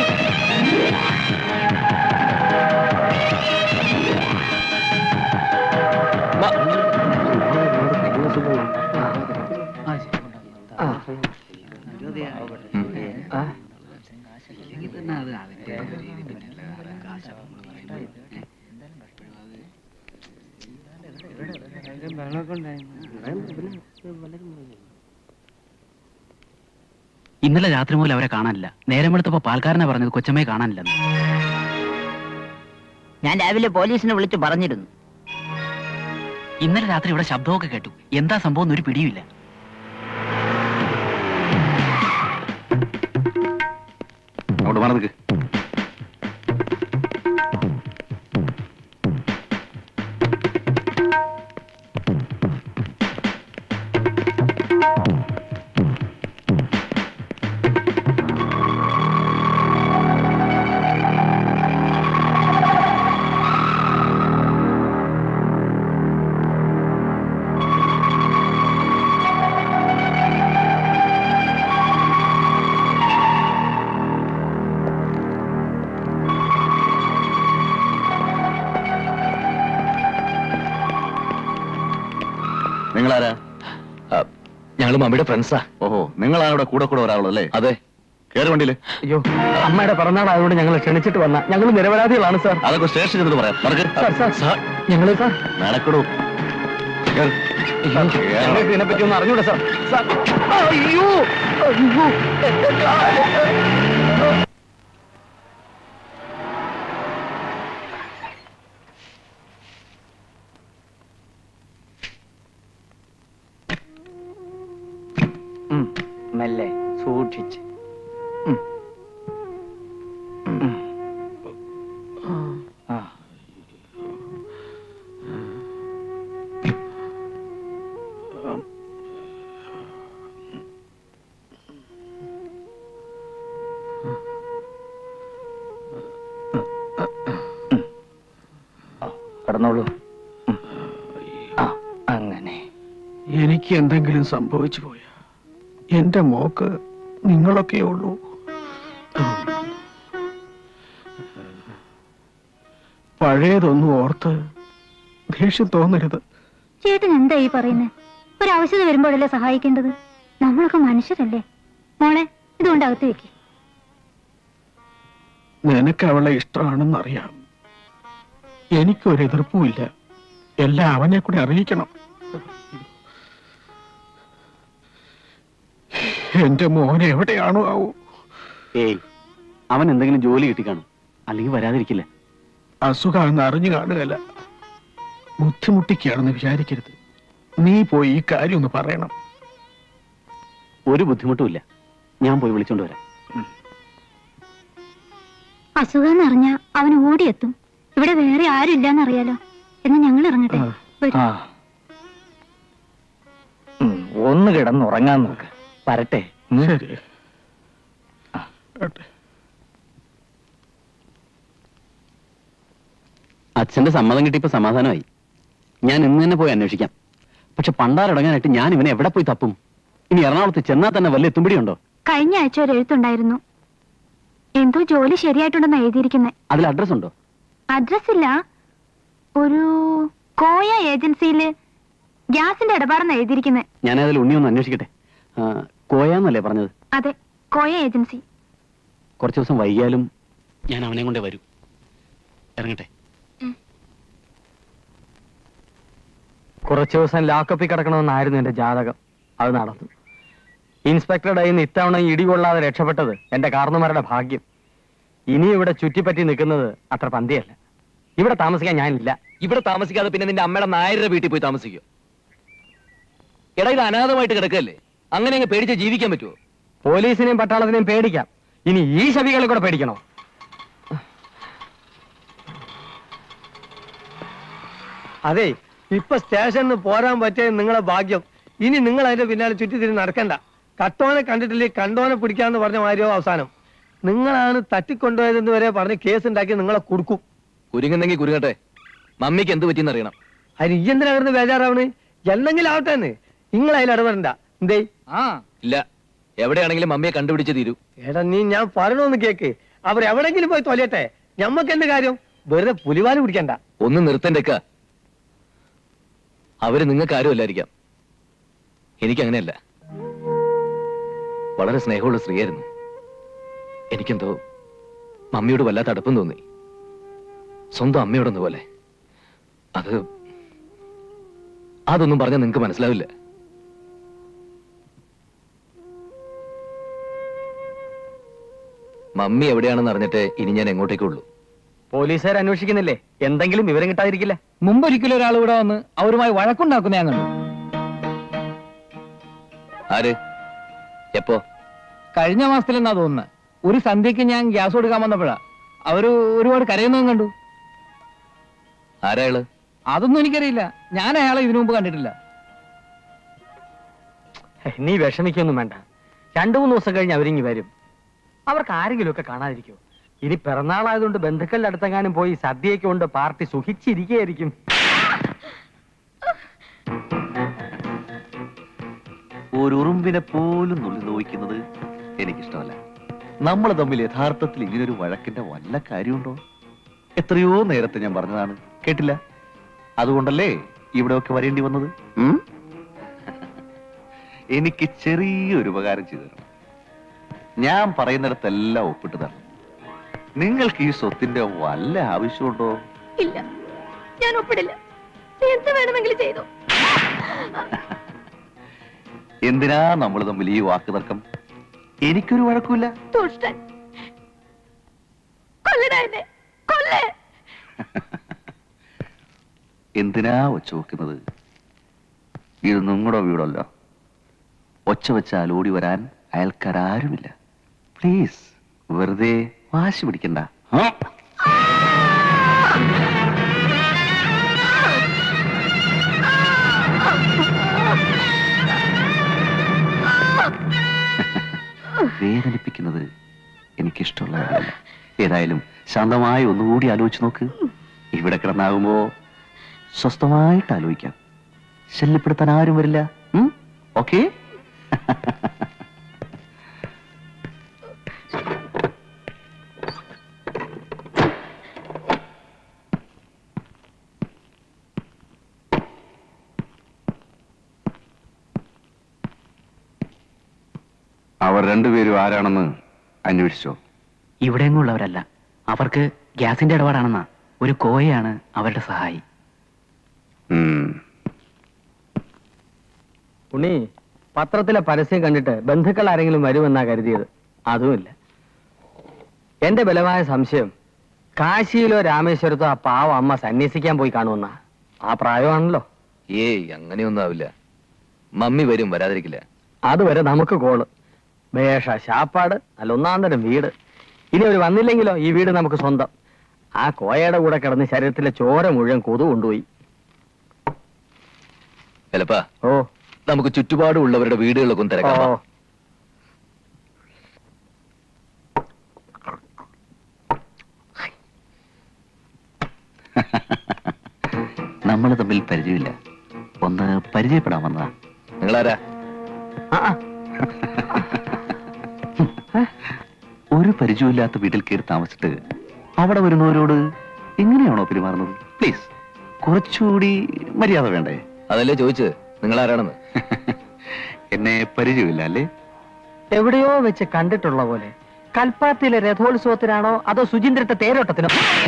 D: ഇന്നലെ രാത്രി മുതൽ അവരെ കാണാനില്ല നേരം വെളുത്തപ്പോ പാൽക്കാരനെ പറഞ്ഞത് കൊച്ചമ്മയെ കാണാനില്ലെന്ന്
C: ഞാൻ രാവിലെ പോലീസിനെ വിളിച്ചു പറഞ്ഞിരുന്നു
D: ഇന്നലെ രാത്രി ഇവിടെ ശബ്ദമൊക്കെ കേട്ടു എന്താ സംഭവം എന്ന് ഒരു പിടിയുമില്ല അങ്ങോട്ട് മാറി നിൽക്ക് നിങ്ങളാരാ
L: ഞങ്ങൾ മമ്മിയുടെ ഫ്രണ്ട്സാ
D: ഓഹോ നിങ്ങളാണ് ഇവിടെ കൂടെ കൂടെ ഒരാളോ അല്ലേ
L: അതെ
D: കയറി വണ്ടിയില്
I: അയ്യോ അമ്മയുടെ പിറന്നാൾ ആയതുകൊണ്ട് ഞങ്ങൾ ക്ഷണിച്ചിട്ട് വന്ന ഞങ്ങൾ നിരപരാധികളാണ് സാർ
D: അതൊക്കെ സ്റ്റേഷൻ ചെന്നിട്ട് പറയാം
I: സാർ സാർ സാർ ഞങ്ങൾ സാർ
D: നടക്കടൂ
I: ഞങ്ങൾക്ക് ഇതിനെപ്പറ്റി ഒന്നും അറിഞ്ഞൂടെ സാർ സാർ അയ്യോ അയ്യോ എന്റെ കാല്. ഉം, മെല്ലെ സൂക്ഷിച്ച് ഉം. ഉം. ആ കിടന്നോളൂ ഉം. ആ അങ്ങനെ
J: എനിക്ക് എന്തെങ്കിലും സംഭവിച്ചു പോയാ എന്റെ മോക്ക് നിങ്ങളൊക്കെ ഉള്ളൂ പഴയതൊന്നും ഓർത്ത് ദേഷ്യം തോന്നരുത്
K: ചേട്ടൻ എന്താ ഈ പറയുന്നത് ഒരു ആവശ്യത വരുമ്പോഴല്ലേ സഹായിക്കേണ്ടത് നമ്മളൊക്കെ മനുഷ്യരല്ലേ മോളെ ഇതുകൊണ്ട് അകത്ത് വെക്ക്
J: നിനക്ക് അവളെ ഇഷ്ടമാണെന്നറിയാം എനിക്കൊരു എതിർപ്പുമില്ല എല്ലാം അവനെ കൂടെ അറിയിക്കണം എന്റെ മോൻ എവിടെയാണോ ആവൂ
D: ഏയ് അവൻ എന്തെങ്കിലും ജോലി കിട്ടിക്കാണും അല്ലെങ്കിൽ വരാതിരിക്കില്ല
J: അസുഖമെന്ന് അറിഞ്ഞു കാണുകയല്ല ബുദ്ധിമുട്ടിക്കുകയാണെന്ന് വിചാരിക്കരുത് നീ പോയി ഈ കാര്യം ഒന്ന് പറയണം
D: ഒരു ബുദ്ധിമുട്ടുമില്ല ഞാൻ പോയി വിളിച്ചോണ്ട് വരാം
K: അസുഖം അറിഞ്ഞ അവൻ ഓടിയെത്തും ഇവിടെ വേറെ ആരും ഇല്ലാന്നറിയാലോ എന്ന് ഞങ്ങൾ ഇറങ്ങട്ടെ വരൂ.
I: ആ ഉം, ഒന്ന് കിടന്നുറങ്ങാൻ നോക്ക് വരട്ടെ ഉം.
J: ശരി ആട്ടെ.
D: അച്ഛന്റെ സമ്മതം കിട്ടിയപ്പോ സമാധാനമായി ഞാൻ ഇന്ന് തന്നെ പോയി അന്വേഷിക്കാം പക്ഷെ പണ്ടാരടങ്ങാനായിട്ട് ഞാൻ ഇവനെ എവിടെ പോയി തപ്പും ഇനി എറണാകുളത്ത് ചെന്നാൽ തന്നെ വല്ല എത്തുമ്പിടിയുണ്ടോ
B: കഴിഞ്ഞ ആഴ്ച ഒരു എഴുത്തുണ്ടായിരുന്നു എന്തോ ജോലി ശരിയായിട്ടുണ്ടെന്ന് എഴുതിയിരിക്കുന്നത്
D: അതിൽ അഡ്രസ് ഉണ്ടോ
B: അഡ്രസ് ഇല്ല ഒരു കോയ ഏജൻസിയില് ഗ്യാസിന്റെ ഇടപാടെന്ന് എഴുതിയിരിക്കുന്നത്
D: ഞാൻ അതിൽ ഉണ്ണി ഒന്ന് അന്വേഷിക്കട്ടെ ആ, കോയാന്നല്ലേ പറഞ്ഞത്
B: അതെ കോയ ഏജൻസി
D: കുറച്ച് ദിവസം വൈകിയാലും ഞാൻ അവനെ കൊണ്ടേ വരൂ ഇറങ്ങട്ടെ
I: കുറച്ചു ദിവസം ലാക്കപ്പിൽ കിടക്കണമെന്നായിരുന്നു എന്റെ ജാതകം അത് നടന്നു ഇൻസ്പെക്ടറുടെ കയ്യിൽ നിന്ന് ഇത്തവണ ഇടികൊള്ളാതെ രക്ഷപ്പെട്ടത് എന്റെ കാർന്നുമാരുടെ ഭാഗ്യം ഇനി ഇവിടെ ചുറ്റിപ്പറ്റി നിൽക്കുന്നത് അത്ര പന്തിയല്ല ഇവിടെ താമസിക്കാൻ ഞാനില്ല
L: ഇവിടെ താമസിക്കാതെ പിന്നെ നിന്റെ അമ്മയുടെ നായരുടെ വീട്ടിൽ പോയി താമസിക്കോ എടാ ഇത് അനാഥമായിട്ട് കിടക്കല്ലേ അങ്ങനെ അങ്ങ് പേടിച്ച് ജീവിക്കാൻ പറ്റുമോ
I: പോലീസിനെയും പട്ടാളത്തിനെയും പേടിക്കാം ഇനി ഈ ശവികളെ കൂടെ പേടിക്കണോ
M: അതെ ഇപ്പൊ സ്റ്റേഷനിൽ പോരാൻ പറ്റിയ നിങ്ങളെ ഭാഗ്യം ഇനി നിങ്ങൾ അതിന്റെ പിന്നാലെ ചുറ്റിത്തിരി നടക്കണ്ട കട്ടോനെ കണ്ടിട്ടില്ലേ കണ്ടോനെ പിടിക്കാന്ന് പറഞ്ഞ മാതിരിയോ അവസാനം നിങ്ങളാണ് തട്ടിക്കൊണ്ടുപോയതെന്ന് വരെ പറഞ്ഞ് കേസ് ഉണ്ടാക്കി നിങ്ങളെ കൊടുക്കും
L: കുരുങ്ങുന്നെങ്കിൽ കുരുങ്ങട്ടെ മമ്മിക്ക് എന്ത് പറ്റിയെന്ന് അറിയണം
M: അതിന് ഈ എന്തിനാ കിടന്ന് ബേജാറാവണ് എന്തെങ്കിലും ആവട്ടെ എന്ന് നിങ്ങൾ അതിൽ ഇടപെടണ്ട എന്തേ
L: ഇല്ല എവിടെയാണെങ്കിലും മമ്മിയെ കണ്ടുപിടിച്ച് തീരൂ
M: എടാ നീ ഞാൻ പറയണോന്ന് കേക്ക് അവർ എവിടെങ്കിലും പോയി തൊലയട്ടെ ഞമ്മക്ക് എന്ത് കാര്യം വെറുതെ പുലിവാല് പിടിക്കണ്ട
L: ഒന്ന് നിർത്തണ്ടേക്ക അവര് നിങ്ങൾക്ക് ആരും അല്ലായിരിക്കാം എനിക്കങ്ങനെയല്ല വളരെ സ്നേഹമുള്ള സ്ത്രീയായിരുന്നു എനിക്കെന്തോ മമ്മിയോട് വല്ലാത്ത അടുപ്പം തോന്നി സ്വന്തം അമ്മയോടൊന്നു പോലെ അത് അതൊന്നും പറഞ്ഞാൽ നിങ്ങൾക്ക് മനസ്സിലാവില്ല മമ്മി എവിടെയാണെന്ന് അറിഞ്ഞിട്ട് ഇനി ഞാൻ എങ്ങോട്ടേക്കുള്ളൂ
I: പോലീസുകാർ അന്വേഷിക്കുന്നില്ലേ എന്തെങ്കിലും വിവരം കിട്ടാതിരിക്കില്ല
F: മുമ്പൊരിക്കലും ഒരാൾ ഇവിടെ വന്ന് അവരുമായി വഴക്കുണ്ടാക്കുന്ന ഞാൻ കണ്ടു
L: ആര് എപ്പോ
F: കഴിഞ്ഞ മാസത്തിലെന്നാ തോന്നുന്നത് ഒരു സന്ധ്യക്ക് ഞാൻ ഗ്യാസ് കൊടുക്കാൻ വന്നപ്പോഴാ അവര് ഒരുപാട് കരയുന്നതും കണ്ടു
L: ആരാള്
F: അതൊന്നും എനിക്കറിയില്ല ഞാൻ അയാളെ ഇതിനു മുമ്പ് കണ്ടിട്ടില്ല
I: ഹേ, നീ വിഷമിക്കൊന്നും വേണ്ട രണ്ടു മൂന്ന് ദിവസം കഴിഞ്ഞ് അവരിങ്ങി വരും അവർക്ക് ആരെങ്കിലും ഒക്കെ കാണാതിരിക്കോ ഇനി പിറന്നാളായതുകൊണ്ട് ബന്ധുക്കളുടെ അടുത്തെങ്ങാനും പോയി സദ്യയൊക്കെ കൊണ്ട് പാർട്ടി സുഖിച്ചിരിക്കുകയായിരിക്കും
L: ഒരു ഉറുമ്പിനെ പോലും നുള്ളി നോക്കുന്നത് എനിക്കിഷ്ടമല്ല നമ്മൾ തമ്മിൽ യഥാർത്ഥത്തിൽ ഇങ്ങനൊരു വഴക്കിന്റെ വല്ല കാര്യമുണ്ടോ എത്രയോ നേരത്തെ ഞാൻ പറഞ്ഞതാണ് കേട്ടില്ല അതുകൊണ്ടല്ലേ ഇവിടെയൊക്കെ വരേണ്ടി വന്നത് ഉം? എനിക്ക് ചെറിയൊരു ഉപകാരം ചെയ്തു തരണം ഞാൻ പറയുന്നിടത്തെല്ലാം ഒപ്പിട്ട് തരണം നിങ്ങൾക്ക് ഈ സ്വത്തിന്റെ വല്ല ആവശ്യമുണ്ടോ
B: ഇല്ല ഞാൻ ഒപ്പിടില്ല നീ എന്ത് വേണമെങ്കിലും ചെയ്തു
L: എന്തിനാ നമ്മൾ തമ്മിൽ ഈ വാക്ക് തർക്കം എനിക്കൊരു വഴക്കുമില്ല
B: ദുഷ്ടൻ കൊല്ലടാ എന്നെ കൊല്ലേ
L: എന്തിനാ ഒച്ച വെക്കുന്നത് ഇത് നിങ്ങളുടെ വീടല്ല ഒച്ച വെച്ചാൽ ഓടി വരാൻ അയൽക്കാരാരുമില്ല പ്ലീസ് വെറുതെ വാശി പിടിക്കണ്ട ആ? വേദനിപ്പിക്കുന്നത് എനിക്കിഷ്ടമുള്ള കാര്യമല്ല ഏതായാലും ശാന്തമായി ഒന്നുകൂടി ആലോചിച്ച് നോക്ക് ഇവിടെ കിടന്നാകുമ്പോ സ്വസ്ഥമായിട്ട് ആലോചിക്കാം ശല്യപ്പെടുത്താൻ ആരും വരില്ല ഓക്കെ അവർ രണ്ടുപേരും ആരാണെന്ന് അന്വേഷിച്ചോ
D: ഇവിടെയെങ്ങുള്ളവരല്ല അവർക്ക് ഗ്യാസിന്റെ ഇടപാടാണെന്നാ ഒരു കോയയാണ് അവരുടെ സഹായി
L: ഉം.
I: ഉണ്ണി പത്രത്തിലെ പരസ്യം കണ്ടിട്ട് ബന്ധുക്കൾ ആരെങ്കിലും വരുമെന്നാ കരുതിയത് അതുമില്ല എന്റെ ബലമായ സംശയം കാശിയിലോ രാമേശ്വരത്തോ ആ പാവ അമ്മ സന്യസിക്കാൻ പോയി കാണുമെന്നാ ആ പ്രായമാണല്ലോ
L: ഏയ് അങ്ങനെയൊന്നും ആവില്ല മമ്മി വരും വരാതിരിക്കില്ല
I: അതുവരെ നമുക്ക് കോള് വേഷ ശാപ്പാട് അല്ല ഒന്നാം തരം വീട് ഇനി അവർ വന്നില്ലെങ്കിലോ ഈ വീട് നമുക്ക് സ്വന്തം ആ കോയയുടെ കൂടെ കിടന്ന് ശരീരത്തിലെ ചോര മുഴുവൻ കൊതു കൊണ്ടുപോയി
L: ചിലപ്പാ
I: ഓ
L: നമുക്ക് ചുറ്റുപാടുള്ളവരുടെ വീടുകളിലൊക്കെ ഒന്ന് തിരക്കാം വാ.
I: ഓ
L: നമ്മൾ തമ്മിൽ പരിചയമില്ല ഒന്ന് പരിചയപ്പെടാൻ വന്നതാ നിങ്ങളാരാ
I: ആ, ആ.
L: ഒരു പരിചയമില്ലാത്ത വീട്ടിൽ കയറി താമസിച്ചിട്ട് അവിടെ വരുന്നവരോട് എങ്ങനെയാണോ പെരുമാറുന്നത് പ്ലീസ് കുറച്ചുകൂടി മര്യാദ വേണ്ടേ അതല്ലേ ചോദിച്ചത് നിങ്ങൾ ആരാണെന്ന് എന്നെ പരിചയമില്ല അല്ലേ
I: എവിടെയോ വെച്ച് കണ്ടിട്ടുള്ള പോലെ കൽപ്പാത്തിയിലെ രഥോത്സവത്തിനാണോ അതോ സുചിന്ദ്രത്തെ തേരോട്ടത്തിനോ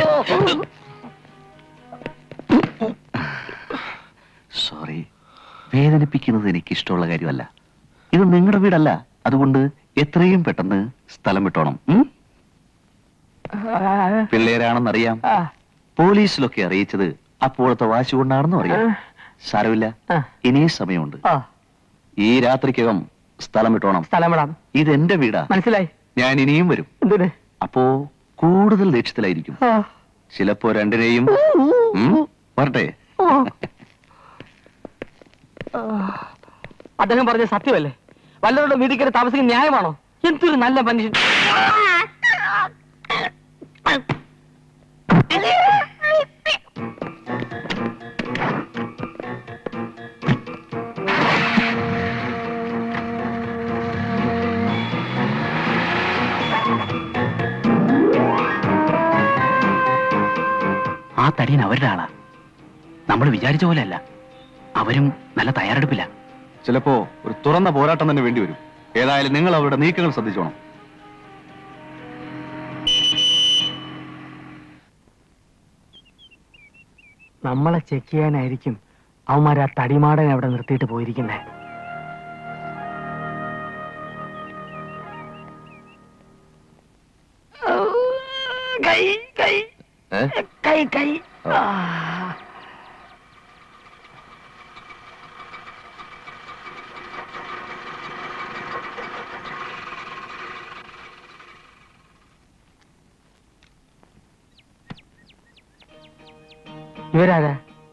L: സോറി വേദനിപ്പിക്കുന്നത് എനിക്ക് ഇഷ്ടമുള്ള കാര്യമല്ല ഇത് നിങ്ങളുടെ വീടല്ല അതുകൊണ്ട് എത്രയും പെട്ടെന്ന് സ്ഥലം വിട്ടോണം ഉം? പിള്ളേരാണെന്നറിയാം പോലീസിലൊക്കെ അറിയിച്ചത് അപ്പോഴത്തെ വാശി കൊണ്ടാണെന്നും അറിയാം സാരമില്ല ഇനിയും സമയമുണ്ട്
I: ആ
L: ഈ രാത്രിക്കകം സ്ഥലം വിട്ടോണം
I: സ്ഥലം വിടാം
L: ഇത് എന്റെ വീടാ
I: മനസ്സിലായി
L: ഞാൻ ഇനിയും വരും
I: എന്തിന്
L: അപ്പോ കൂടുതൽ ദേഷ്യത്തിലായിരിക്കും
I: ആ.
L: ചിലപ്പോ രണ്ടിനെയും ഉം, വരട്ടെ
I: ഓ. ആ. അദ്ദേഹം പറഞ്ഞ സത്യമല്ലേ വല്ലവരുടെ വീട്ടിൽ കയറി താമസിക്കുന്ന ന്യായമാണോ എന്തൊരു നല്ല മനുഷ്യൻ
D: ആ തടിയൻ അവരുടെ ആളാ നമ്മൾ വിചാരിച്ച പോലെ അല്ല അവരും നല്ല തയ്യാറെടുപ്പില്ല
L: ചിലപ്പോ ഒരു തുറന്ന പോരാട്ടം തന്നെ വേണ്ടി വരും ഏതായാലും നിങ്ങൾ അവരുടെ നീക്കങ്ങൾ ശ്രദ്ധിച്ചോണം
I: നമ്മളെ ചെക്ക് ചെയ്യാനായിരിക്കും അവന്മാർ ആ തടിമാടൻ അവിടെ നിർത്തിയിട്ട് പോയിരിക്കുന്നേ കൈ കൈ കൈ കൈ ആ. ഇവരാരാ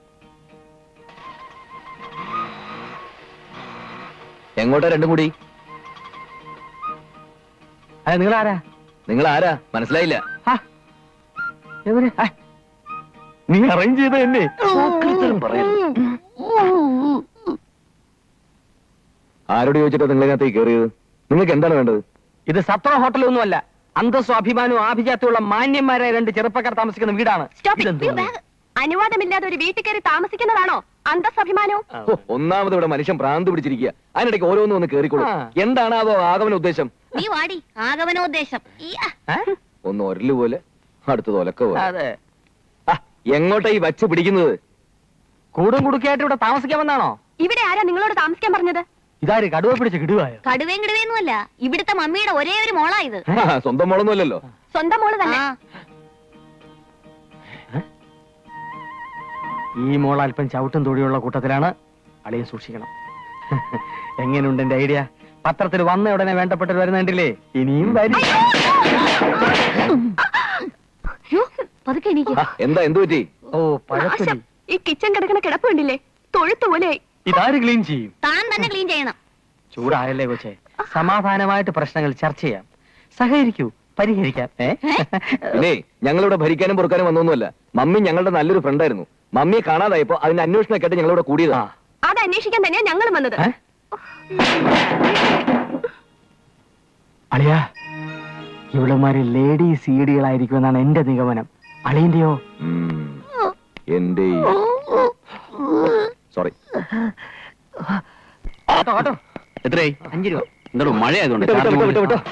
L: എങ്ങോട്ടാ രണ്ടും കൂടി
I: അതെ നിങ്ങളാരാ
L: നിങ്ങൾ ആരാ മനസ്സിലായില്ല
I: എവര് ആ, നീ അറേഞ്ച് ചെയ്ത എന്നെ
L: ആരോട് ചോദിച്ചിട്ടാ നിങ്ങൾ ഇതിനകത്തേക്ക് കയറിയത് നിങ്ങൾക്ക് എന്താണ് വേണ്ടത്
I: ഇത് സത്ര ഹോട്ടലൊന്നുമല്ല അന്തസ്സും അഭിമാനവും ആഭിജാത്യമുള്ള മാന്യന്മാരായ രണ്ട് ചെറുപ്പക്കാർ താമസിക്കുന്ന വീടാണ് ഇതെന്തോന്ന്?
H: അനുവാദമില്ലാതെ ഒരു വീട്ടിൽ കയറി താമസിക്കുന്നതാണോ അന്തസ്സഭിമാനവും
L: ഹോ, ഒന്നാമത് ഇവിടെ മനുഷ്യൻ ഭ്രാന്ത് പിടിച്ചിരിക്കുക അതിനിടയ്ക്ക് ഓരോന്നും ഒന്ന് കയറിക്കോളൂ
I: ആ.
L: എന്താണ് അതോ ആഗമന ഉദ്ദേശം
H: നീ വാടി ആഗമനോദ്ദേശം
I: ഏ?
L: ഒന്ന് ഒരല് പോലെ അടുത്തത് ഒലക്ക പോലെ
I: അതെ
L: ആ, എങ്ങോട്ടാ ഈ വച്ച് പിടിക്കുന്നത്
I: കൂടും കുടുക്കിയായിട്ട് ഇവിടെ താമസിക്കാൻ വന്നാണോ
H: ഇവിടെ ആരാ നിങ്ങളോട് താമസിക്കാൻ പറഞ്ഞത്
I: ഇതാര് കടുവ പിടിച്ച് കിടുവായോ
H: കടുവേം കിടുവേന്നുമല്ല ഇവിടുത്തെ മമ്മിയുടെ ഒരേ ഒരു മോളാ ഇത്
L: ആ, സ്വന്തം മോളൊന്നുമല്ലല്ലോ
H: സ്വന്തം മോള് തന്നെ
I: ഈ മോൾ അല്പം ചവിട്ടും തൊടിയുള്ള കൂട്ടത്തിലാണ് അളിയെ സൂക്ഷിക്കണം എങ്ങനെയുണ്ട് എന്റെ ഐഡിയ പത്രത്തിൽ വന്ന ഉടനെ വേണ്ടപ്പെട്ടവർ വരുന്നുണ്ടില്ലേ ഇനിയും വരും
H: പതുക്കെ എനിക്ക്
L: ആ, എന്താ എന്തു പറ്റി
I: ഓ പഴത്തൊലി
H: ഈ കിച്ചൺ കിടക്കണ കിടപ്പ് കണ്ടില്ലേ തൊഴുത്ത് പോലെ
I: ഇതാര് ക്ലീൻ ചെയ്യും
H: താൻ തന്നെ ക്ലീൻ ചെയ്യണം
I: ചൂടായല്ലേ കൊച്ചെ സമാധാനമായിട്ട് പ്രശ്നങ്ങൾ ചർച്ച ചെയ്യാം സഹകരിക്കൂ പരിഹരിക്കാം ഏ
L: പിന്നെ ഞങ്ങളിവിടെ ഭരിക്കാനും പൊറുക്കാനും വന്നൊന്നുമല്ല മമ്മി ഞങ്ങളുടെ നല്ലൊരു ഫ്രണ്ടായിരുന്നു മമ്മിയെ കാണാതായപ്പോ അതിന്റെ അന്വേഷണമൊക്കെ ആയിട്ട് ഞങ്ങളിവിടെ കൂടിയതാ
H: അത് അന്വേഷിക്കാൻ തന്നെയാ ഞങ്ങൾ വന്നത്
I: ഏ? അളിയാ ഇവളുമാര് ലേഡി സീഡികളായിരിക്കുമെന്നാണ് എന്റെ നിഗമനം അളിയന്റെയോ
L: ഉം. എന്റെ സോറി
D: എത്രയായി
I: അഞ്ചു രൂപ
D: എന്താണോ മഴ ആയതുകൊണ്ട്
L: വിട്ടോ, വിട്ടോ, വിട്ടോ, വിട്ടോ.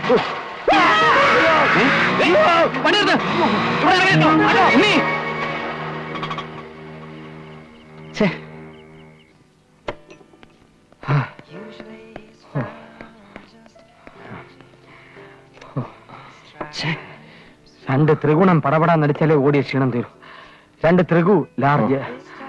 I: ഛേ. ഛേ. രണ്ട് ത്രിഗുണം പടപടാൻ നടിച്ചാലേ ഓടിയ ക്ഷീണം തീരും രണ്ട് ത്രിഗു ലാർജ്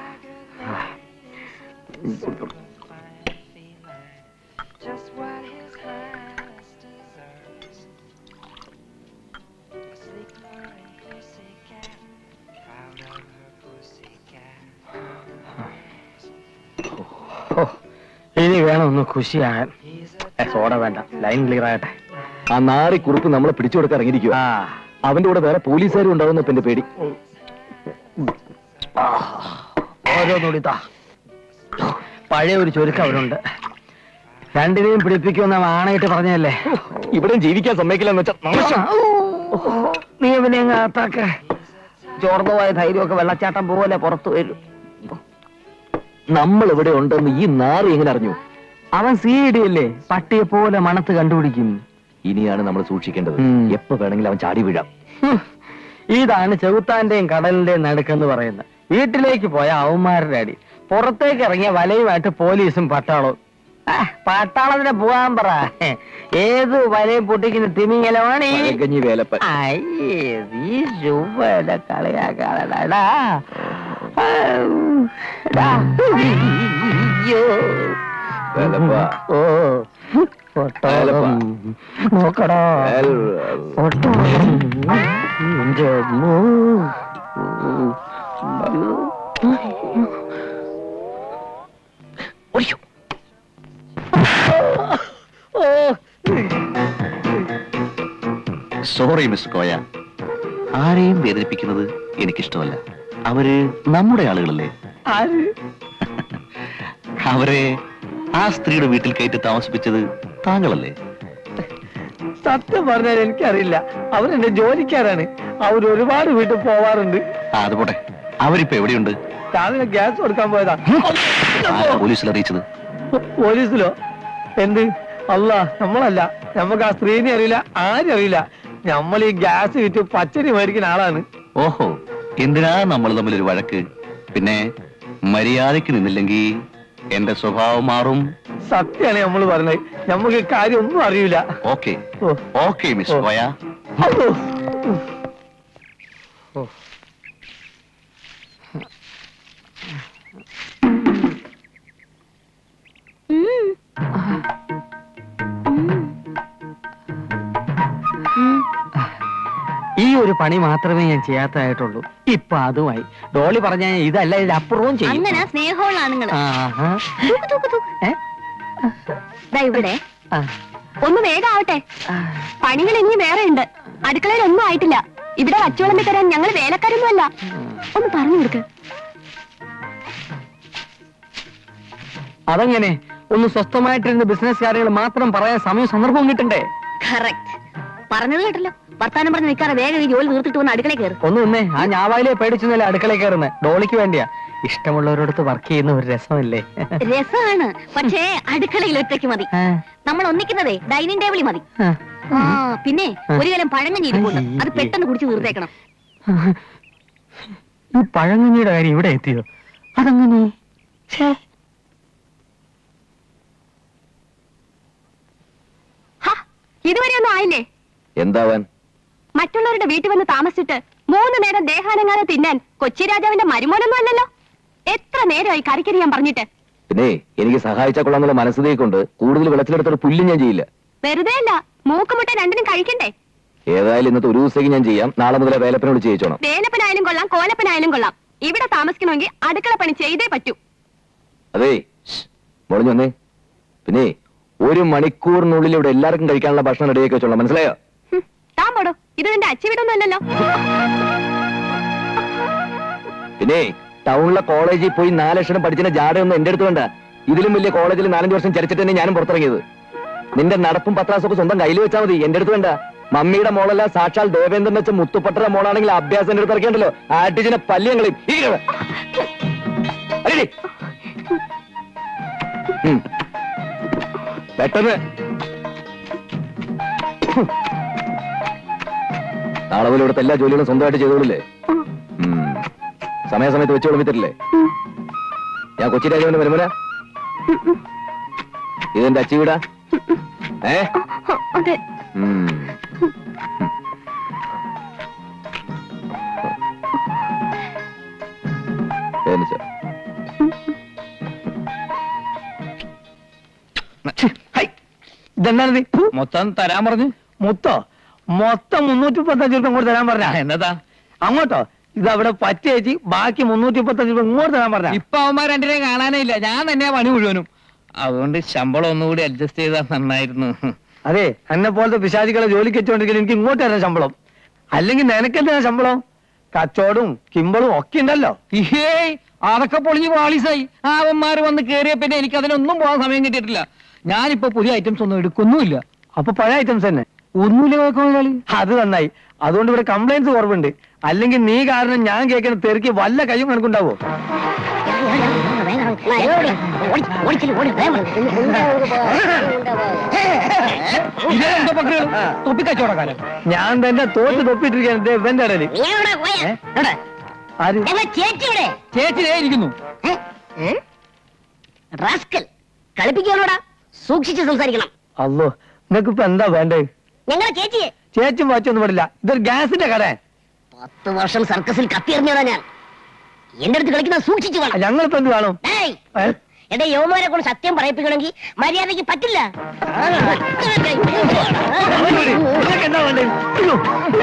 I: ഓ, ഇനി വേണം ഒന്ന് ഖുഷിയാകാൻ ഏ, സോഡ വേണ്ട ലൈൻ ക്ലിയർ ആകട്ടെ
L: ആ നാറി കുറുപ്പ് നമ്മളെ പിടിച്ചു കൊടുക്കാൻ ഇറങ്ങിയിരിക്കുക
I: ആ
L: അവന്റെ കൂടെ വേറെ പോലീസുകാരും ഉണ്ടാവുന്ന എന്റെ പേടി
I: ഓരോ നുടിത്താ പഴയ ഒരു ചുരുക്കം അവരുണ്ട് രണ്ടിനെയും പിടിപ്പിക്കുമെന്ന് ആണയിട്ട് പറഞ്ഞല്ലേ
L: ഇവിടെയും ജീവിക്കാൻ സമ്മതിക്കില്ലെന്ന് വെച്ചാൽ
I: നീ പിന്നെ അങ്ങ് അകത്താക്ക ചോർന്നു പോയ ധൈര്യമൊക്കെ വെള്ളച്ചാട്ടം പോലെ പുറത്തു വരും
L: നമ്മൾ ഇവിടെ ഉണ്ടെന്ന് ഈ നാറി എങ്ങനെ അറിഞ്ഞു
I: അവൻ സി ഡി അല്ലേ പട്ടിയെ പോലെ മണത്ത് കണ്ടുപിടിക്കും
L: ഇനിയാണ് നമ്മൾ സൂക്ഷിക്കേണ്ടത്
I: ഉം.
L: എപ്പോ വേണമെങ്കിലും അവൻ ചാടി വീഴാം
I: ഹും. ഇതാണ് ചെകുത്താന്റെയും കടലിന്റെയും നടുക്കെന്ന് പറയുന്നത് വീട്ടിലേക്ക് പോയ അവന്മാരുടെ അടി പുറത്തേക്ക് ഇറങ്ങിയ വലയുമായിട്ട് പോലീസും പട്ടാളവും ആ, പട്ടാളത്തിന് പോകാൻ പറ ഏത് വലയും പൊട്ടിക്കുന്ന തിമിങ്ങലമാണ് ഈ
L: പഴകഞ്ഞി വേലപ്പൻ
I: അയ്യേ നീ ചുവല കളിയാക്കാളടാ അയ്യോ
L: വേലപ്പ.
I: ഓ ഒട്ടകം നോക്കടാ ഒട്ടകം എന്റെ അമ്മോ. ഒയ്യോ. ഓ
L: സോറി മിസ് കോയ ആരെയും വേദനിപ്പിക്കുന്നത് എനിക്കിഷ്ടമല്ല അവര് നമ്മുടെ ആളുകളല്ലേ
I: ആര്
L: അവരെ ആ സ്ത്രീയുടെ വീട്ടിൽ കയറ്റി താമസിപ്പിച്ചത് താങ്കളല്ലേ
M: സത്യം പറഞ്ഞാൽ എനിക്കറിയില്ല അവരെന്റെ ജോലിക്കാരാണ് അവർ ഒരുപാട് വീട്ടിൽ പോവാറുണ്ട്
L: ആ അത് പോട്ടെ അവരിപ്പോ എവിടെയുണ്ട്
M: രാവിലെ ഗ്യാസ് കൊടുക്കാൻ പോയതാ
L: ആരാ പോലീസിൽ അറിയിച്ചത്
M: പോലീസിലോ എന്ത് അല്ല നമ്മളല്ല നമുക്ക് ആ സ്ത്രീനെ അറിയില്ല ആരും അറിയില്ല നമ്മൾ ഈ ഗ്യാസ് വിറ്റ് പച്ചരി മേടിക്കുന്ന ആളാണ്
L: ഓഹോ എന്തിനാ നമ്മൾ തമ്മിൽ ഒരു വഴക്ക് പിന്നെ മര്യാദയ്ക്ക് നിന്നില്ലെങ്കിൽ എന്റെ സ്വഭാവം മാറും
M: സത്യാണ് നമ്മൾ പറഞ്ഞത് നമുക്ക് ഈ കാര്യം ഒന്നും അറിയില്ല
L: ഓക്കെ
M: ഓ.
L: ഓക്കെ മിസ്
M: ഓ.
L: കോയ
M: അയ്യോ.
I: ഈ ഒരു പണി മാത്രമേ ഞാൻ ചെയ്യാത്തതായിട്ടുള്ളൂ ഇപ്പൊ അതുമായി ഡോളി പറഞ്ഞ ഇതല്ല ഇതിനപ്പുറവും ചെയ്യും
K: അങ്ങനെ സ്നേഹമുള്ള ആണുങ്ങള്
I: ആഹാ.
K: തൂക്ക്, തൂക്ക്, തൂക്ക്.
I: ഏ?
K: ദാ ഇവിടെ
I: ആ.
B: ഒന്ന് വേഗാവട്ടെ പണികൾ ഇനി വേറെ ഉണ്ട് അടുക്കളയിൽ ഒന്നും ആയിട്ടില്ല ഇവിടെ വച്ചുവിളമ്പി തരാൻ ഞങ്ങൾ വേലക്കാരൊന്നുമല്ല ഒന്ന് പറഞ്ഞു കൊടുക്ക്
I: അതെങ്ങനെ ഒന്ന് സ്വസ്ഥമായിട്ടിരുന്ന് ബിസിനസ് കാര്യങ്ങൾ മാത്രം പറയാൻ സമയം സന്ദർഭവും കിട്ടണ്ടേ
K: കറക്റ്റ് പറഞ്ഞത് കേട്ടല്ലോ വർത്താനം പറഞ്ഞ് നിൽക്കാതെ വേഗം ഈ ജോലി തീർത്തിട്ട് വന്ന് അടുക്കള കയറി
I: ഒന്ന് നിന്നേ ആ ഞാവായിലെ പേടിച്ചെന്നല്ലേ അടുക്കളയിൽ കയറുന്നത് ഡോളിക്ക് വേണ്ടിയാ ഇഷ്ടമുള്ളവരോടത്ത് വർക്ക് ചെയ്യുന്ന ഒരു രസമല്ലേ
K: രസമാണ് പക്ഷേ അടുക്കളയിൽ ഒറ്റയ്ക്ക് മതി നമ്മൾ ഒന്നിക്കുന്നതേ ഡൈനിങ് ടേബിളിൽ മതി ആ പിന്നെ ഒരു കലം പഴങ്ങഞ്ഞി ഇരിപ്പുണ്ട് അത് പെട്ടെന്ന് കുടിച്ച് തീർത്തേക്കണം
I: ഈ പഴങ്ങഞ്ഞിയുടെ കാര്യം ഇവിടെ എത്തിയോ അതങ്ങനെ ഛേ.
B: ഇതുവരെ ഒന്നും ആയില്ലേ
L: എന്താവാൻ
B: മറ്റുള്ളവരുടെ വീട്ടിൽ വന്ന് താമസിച്ചിട്ട് മൂന്ന് നേരം ദേഹാനങ്ങാനെ തിന്നാൻ കൊച്ചി രാജാവിന്റെ മരുമോനൊന്നും അല്ലല്ലോ എത്ര നേരമായി കറിക്കരിയാൻ പറഞ്ഞിട്ട്
L: പിന്നെ എനിക്ക് സഹായിച്ചാൽ കൊള്ളാന്നുള്ള മനസ്സിലേക്ക് കൊണ്ട് കൂടുതൽ വെള്ളത്തിലെടുത്തൊരു പുല്ലും ഞാൻ ചെയ്യില്ല
B: വെറുതെ അല്ല മൂക്കുമുട്ട രണ്ടിനും കഴിക്കണ്ടേ
L: ഏതായാലും ഇന്നത്തെ ഒരു ദിവസത്തേക്ക് ഞാൻ ചെയ്യാം നാളെ മുതലേ വേലപ്പനോട് ചെയ്യിച്ചോണം
B: വേലപ്പനായാലും കൊള്ളാം കോലപ്പനായാലും കൊള്ളാം ഇവിടെ താമസിക്കണമെങ്കിൽ അടുക്കള പണി ചെയ്തേ പറ്റൂ
L: അതേ മുളഞ്ഞു വന്നേ പിന്നെ ഒരു മണിക്കൂറിനുള്ളിൽ ഇവിടെ എല്ലാവർക്കും കഴിക്കാനുള്ള ഭക്ഷണം റെഡിയാക്കി വെച്ചോളാം മനസ്സിലായോ
B: ഹും, താൻ പോടോ ഇത് നിന്റെ അച്ഛ വീടൊന്നും അല്ലല്ലോ
L: പിന്നെ ടൗണിലെ കോളേജിൽ പോയി നാല് ലക്ഷം പഠിച്ചതിന്റെ ജാടയൊന്നും എന്റെ അടുത്ത് വേണ്ട ഇതിലും വലിയ കോളേജിൽ നാലഞ്ച് വർഷം ചരിച്ചിട്ട് തന്നെ ഞാനും പുറത്തിറങ്ങിയത് നിന്റെ നടപ്പും പത്രാസും ഒക്കെ സ്വന്തം കയ്യിൽ വെച്ചാൽ മതി എന്റെ അടുത്ത് വേണ്ട മമ്മിയുടെ മോളല്ല സാക്ഷാൽ ദേവേന്ദ്രൻ വെച്ച മുത്തുപട്ടറ മോളാണെങ്കിൽ അഭ്യാസം എന്റെ അടുത്ത് ഇറക്കിയുണ്ടല്ലോ ആട്ടിച്ചിനെ പല്ലിയങ്ങളെയും പെട്ടെന്ന് ഹും. നാളെ മുതൽ ഇവിടുത്തെ എല്ലാ ജോലികളും സ്വന്തമായിട്ട് ചെയ്തോളില്ലേ ഉം. സമയാസമയത്ത് വെച്ച് വിളമ്പിത്തരില്ലേ ഞാൻ കൊച്ചി രാജാവിന്റെ വരുമല ഇതെന്റെ അച്ചി വീടാ ഏ
B: അതെ
L: ഉം. ഏന്ന് വെച്ചാ.
M: ഇതെന്താണ് നീ
F: മൊത്തം തരാൻ പറഞ്ഞു
M: മൊത്തോ മൊത്തം മുന്നൂറ്റി മുപ്പത്തഞ്ച് രൂപ ഇങ്ങോട്ട് തരാൻ പറഞ്ഞ
F: എന്നതാ
M: അങ്ങോട്ടോ ഇത് അവിടെ പറ്റേച്ചി ബാക്കി മുന്നൂറ്റി മുപ്പത്തഞ്ച് രൂപ ഇങ്ങോട്ട് തരാൻ പറഞ്ഞ
F: ഇപ്പൊ അവന്മാർ രണ്ടിനെ കാണാനേ ഇല്ല ഞാൻ തന്നെയാ പണി മുഴുവനും അതുകൊണ്ട് ശമ്പളം ഒന്നുകൂടി അഡ്ജസ്റ്റ് ചെയ്താൽ നന്നായിരുന്നു
M: അതെ എന്നെ പോലത്തെ പിശാചികളെ ജോലിക്ക് വെച്ചോണ്ടെങ്കിൽ എനിക്ക് ഇങ്ങോട്ട് തരാൻ ശമ്പളം അല്ലെങ്കിൽ നിനക്കെന്താ ശമ്പളം കച്ചവടവും കിമ്പളും ഒക്കെ ഉണ്ടല്ലോ
F: ഏയ് അതൊക്കെ പൊളിഞ്ഞ് പാളീസായി ആ അവന്മാര് വന്ന് കേറിയ പിന്നെ എനിക്ക് അതിനൊന്നും പോകാൻ സമയം കിട്ടിയിട്ടില്ല ഞാനിപ്പോ പുതിയ ഐറ്റംസ് ഒന്നും എടുക്കൊന്നുമില്ല
M: അപ്പൊ പഴയ ഐറ്റംസ് തന്നെ
F: ഒന്നുമില്ല കേൾക്കാൻ
M: അത് നന്നായി അതുകൊണ്ട് ഇവിടെ കംപ്ലൈന്റ്സ് കുറവുണ്ട് അല്ലെങ്കിൽ നീ കാരണം ഞാൻ കേൾക്കുന്ന തെറുക്കി വല്ല കയ്യും കണക്കുണ്ടാവോ
F: ഇതെന്തോ പക്കള് തൊപ്പിക്കച്ചവടക്കാരൻ
M: ഞാൻ തന്നെ തോറ്റ് തൊപ്പിട്ടിരിക്കുകയാണ് ദേ ഇവന്റെ ഇടയില് ആര്
K: ചേച്ചിയുടെ
F: ചേച്ചി ദേ ഇരിക്കുന്നു
K: റാസ്കൽ കളിപ്പിക്കാനോടാ സൂക്ഷിച്ച് സംസാരിക്കണം
M: അല്ലോ നിനക്ക് ഇപ്പൊ എന്താ വേണ്ടേ
K: ഞങ്ങളെ ചേച്ചിയെ
M: ചേച്ചും വാച്ചൊന്നും പാടില്ല ഇതൊരു ഗ്യാസിന്റെ കട
K: പത്ത് വർഷം സർക്കസിൽ കത്തിയെറിഞ്ഞതാ ഞാൻ എന്റെ അടുത്ത് കളിക്കുന്ന സൂക്ഷിച്ചു വേണം
M: ഞങ്ങളിപ്പോ എന്ത് വേണം
K: ഏയ്,
M: ഏ?
K: എന്റെ യോമാരെ കൊണ്ട് സത്യം പറയിപ്പിക്കണമെങ്കിൽ മര്യാദയ്ക്ക് പറ്റില്ല
M: നിനക്ക് എന്താ വേണ്ടേ അയ്യോ.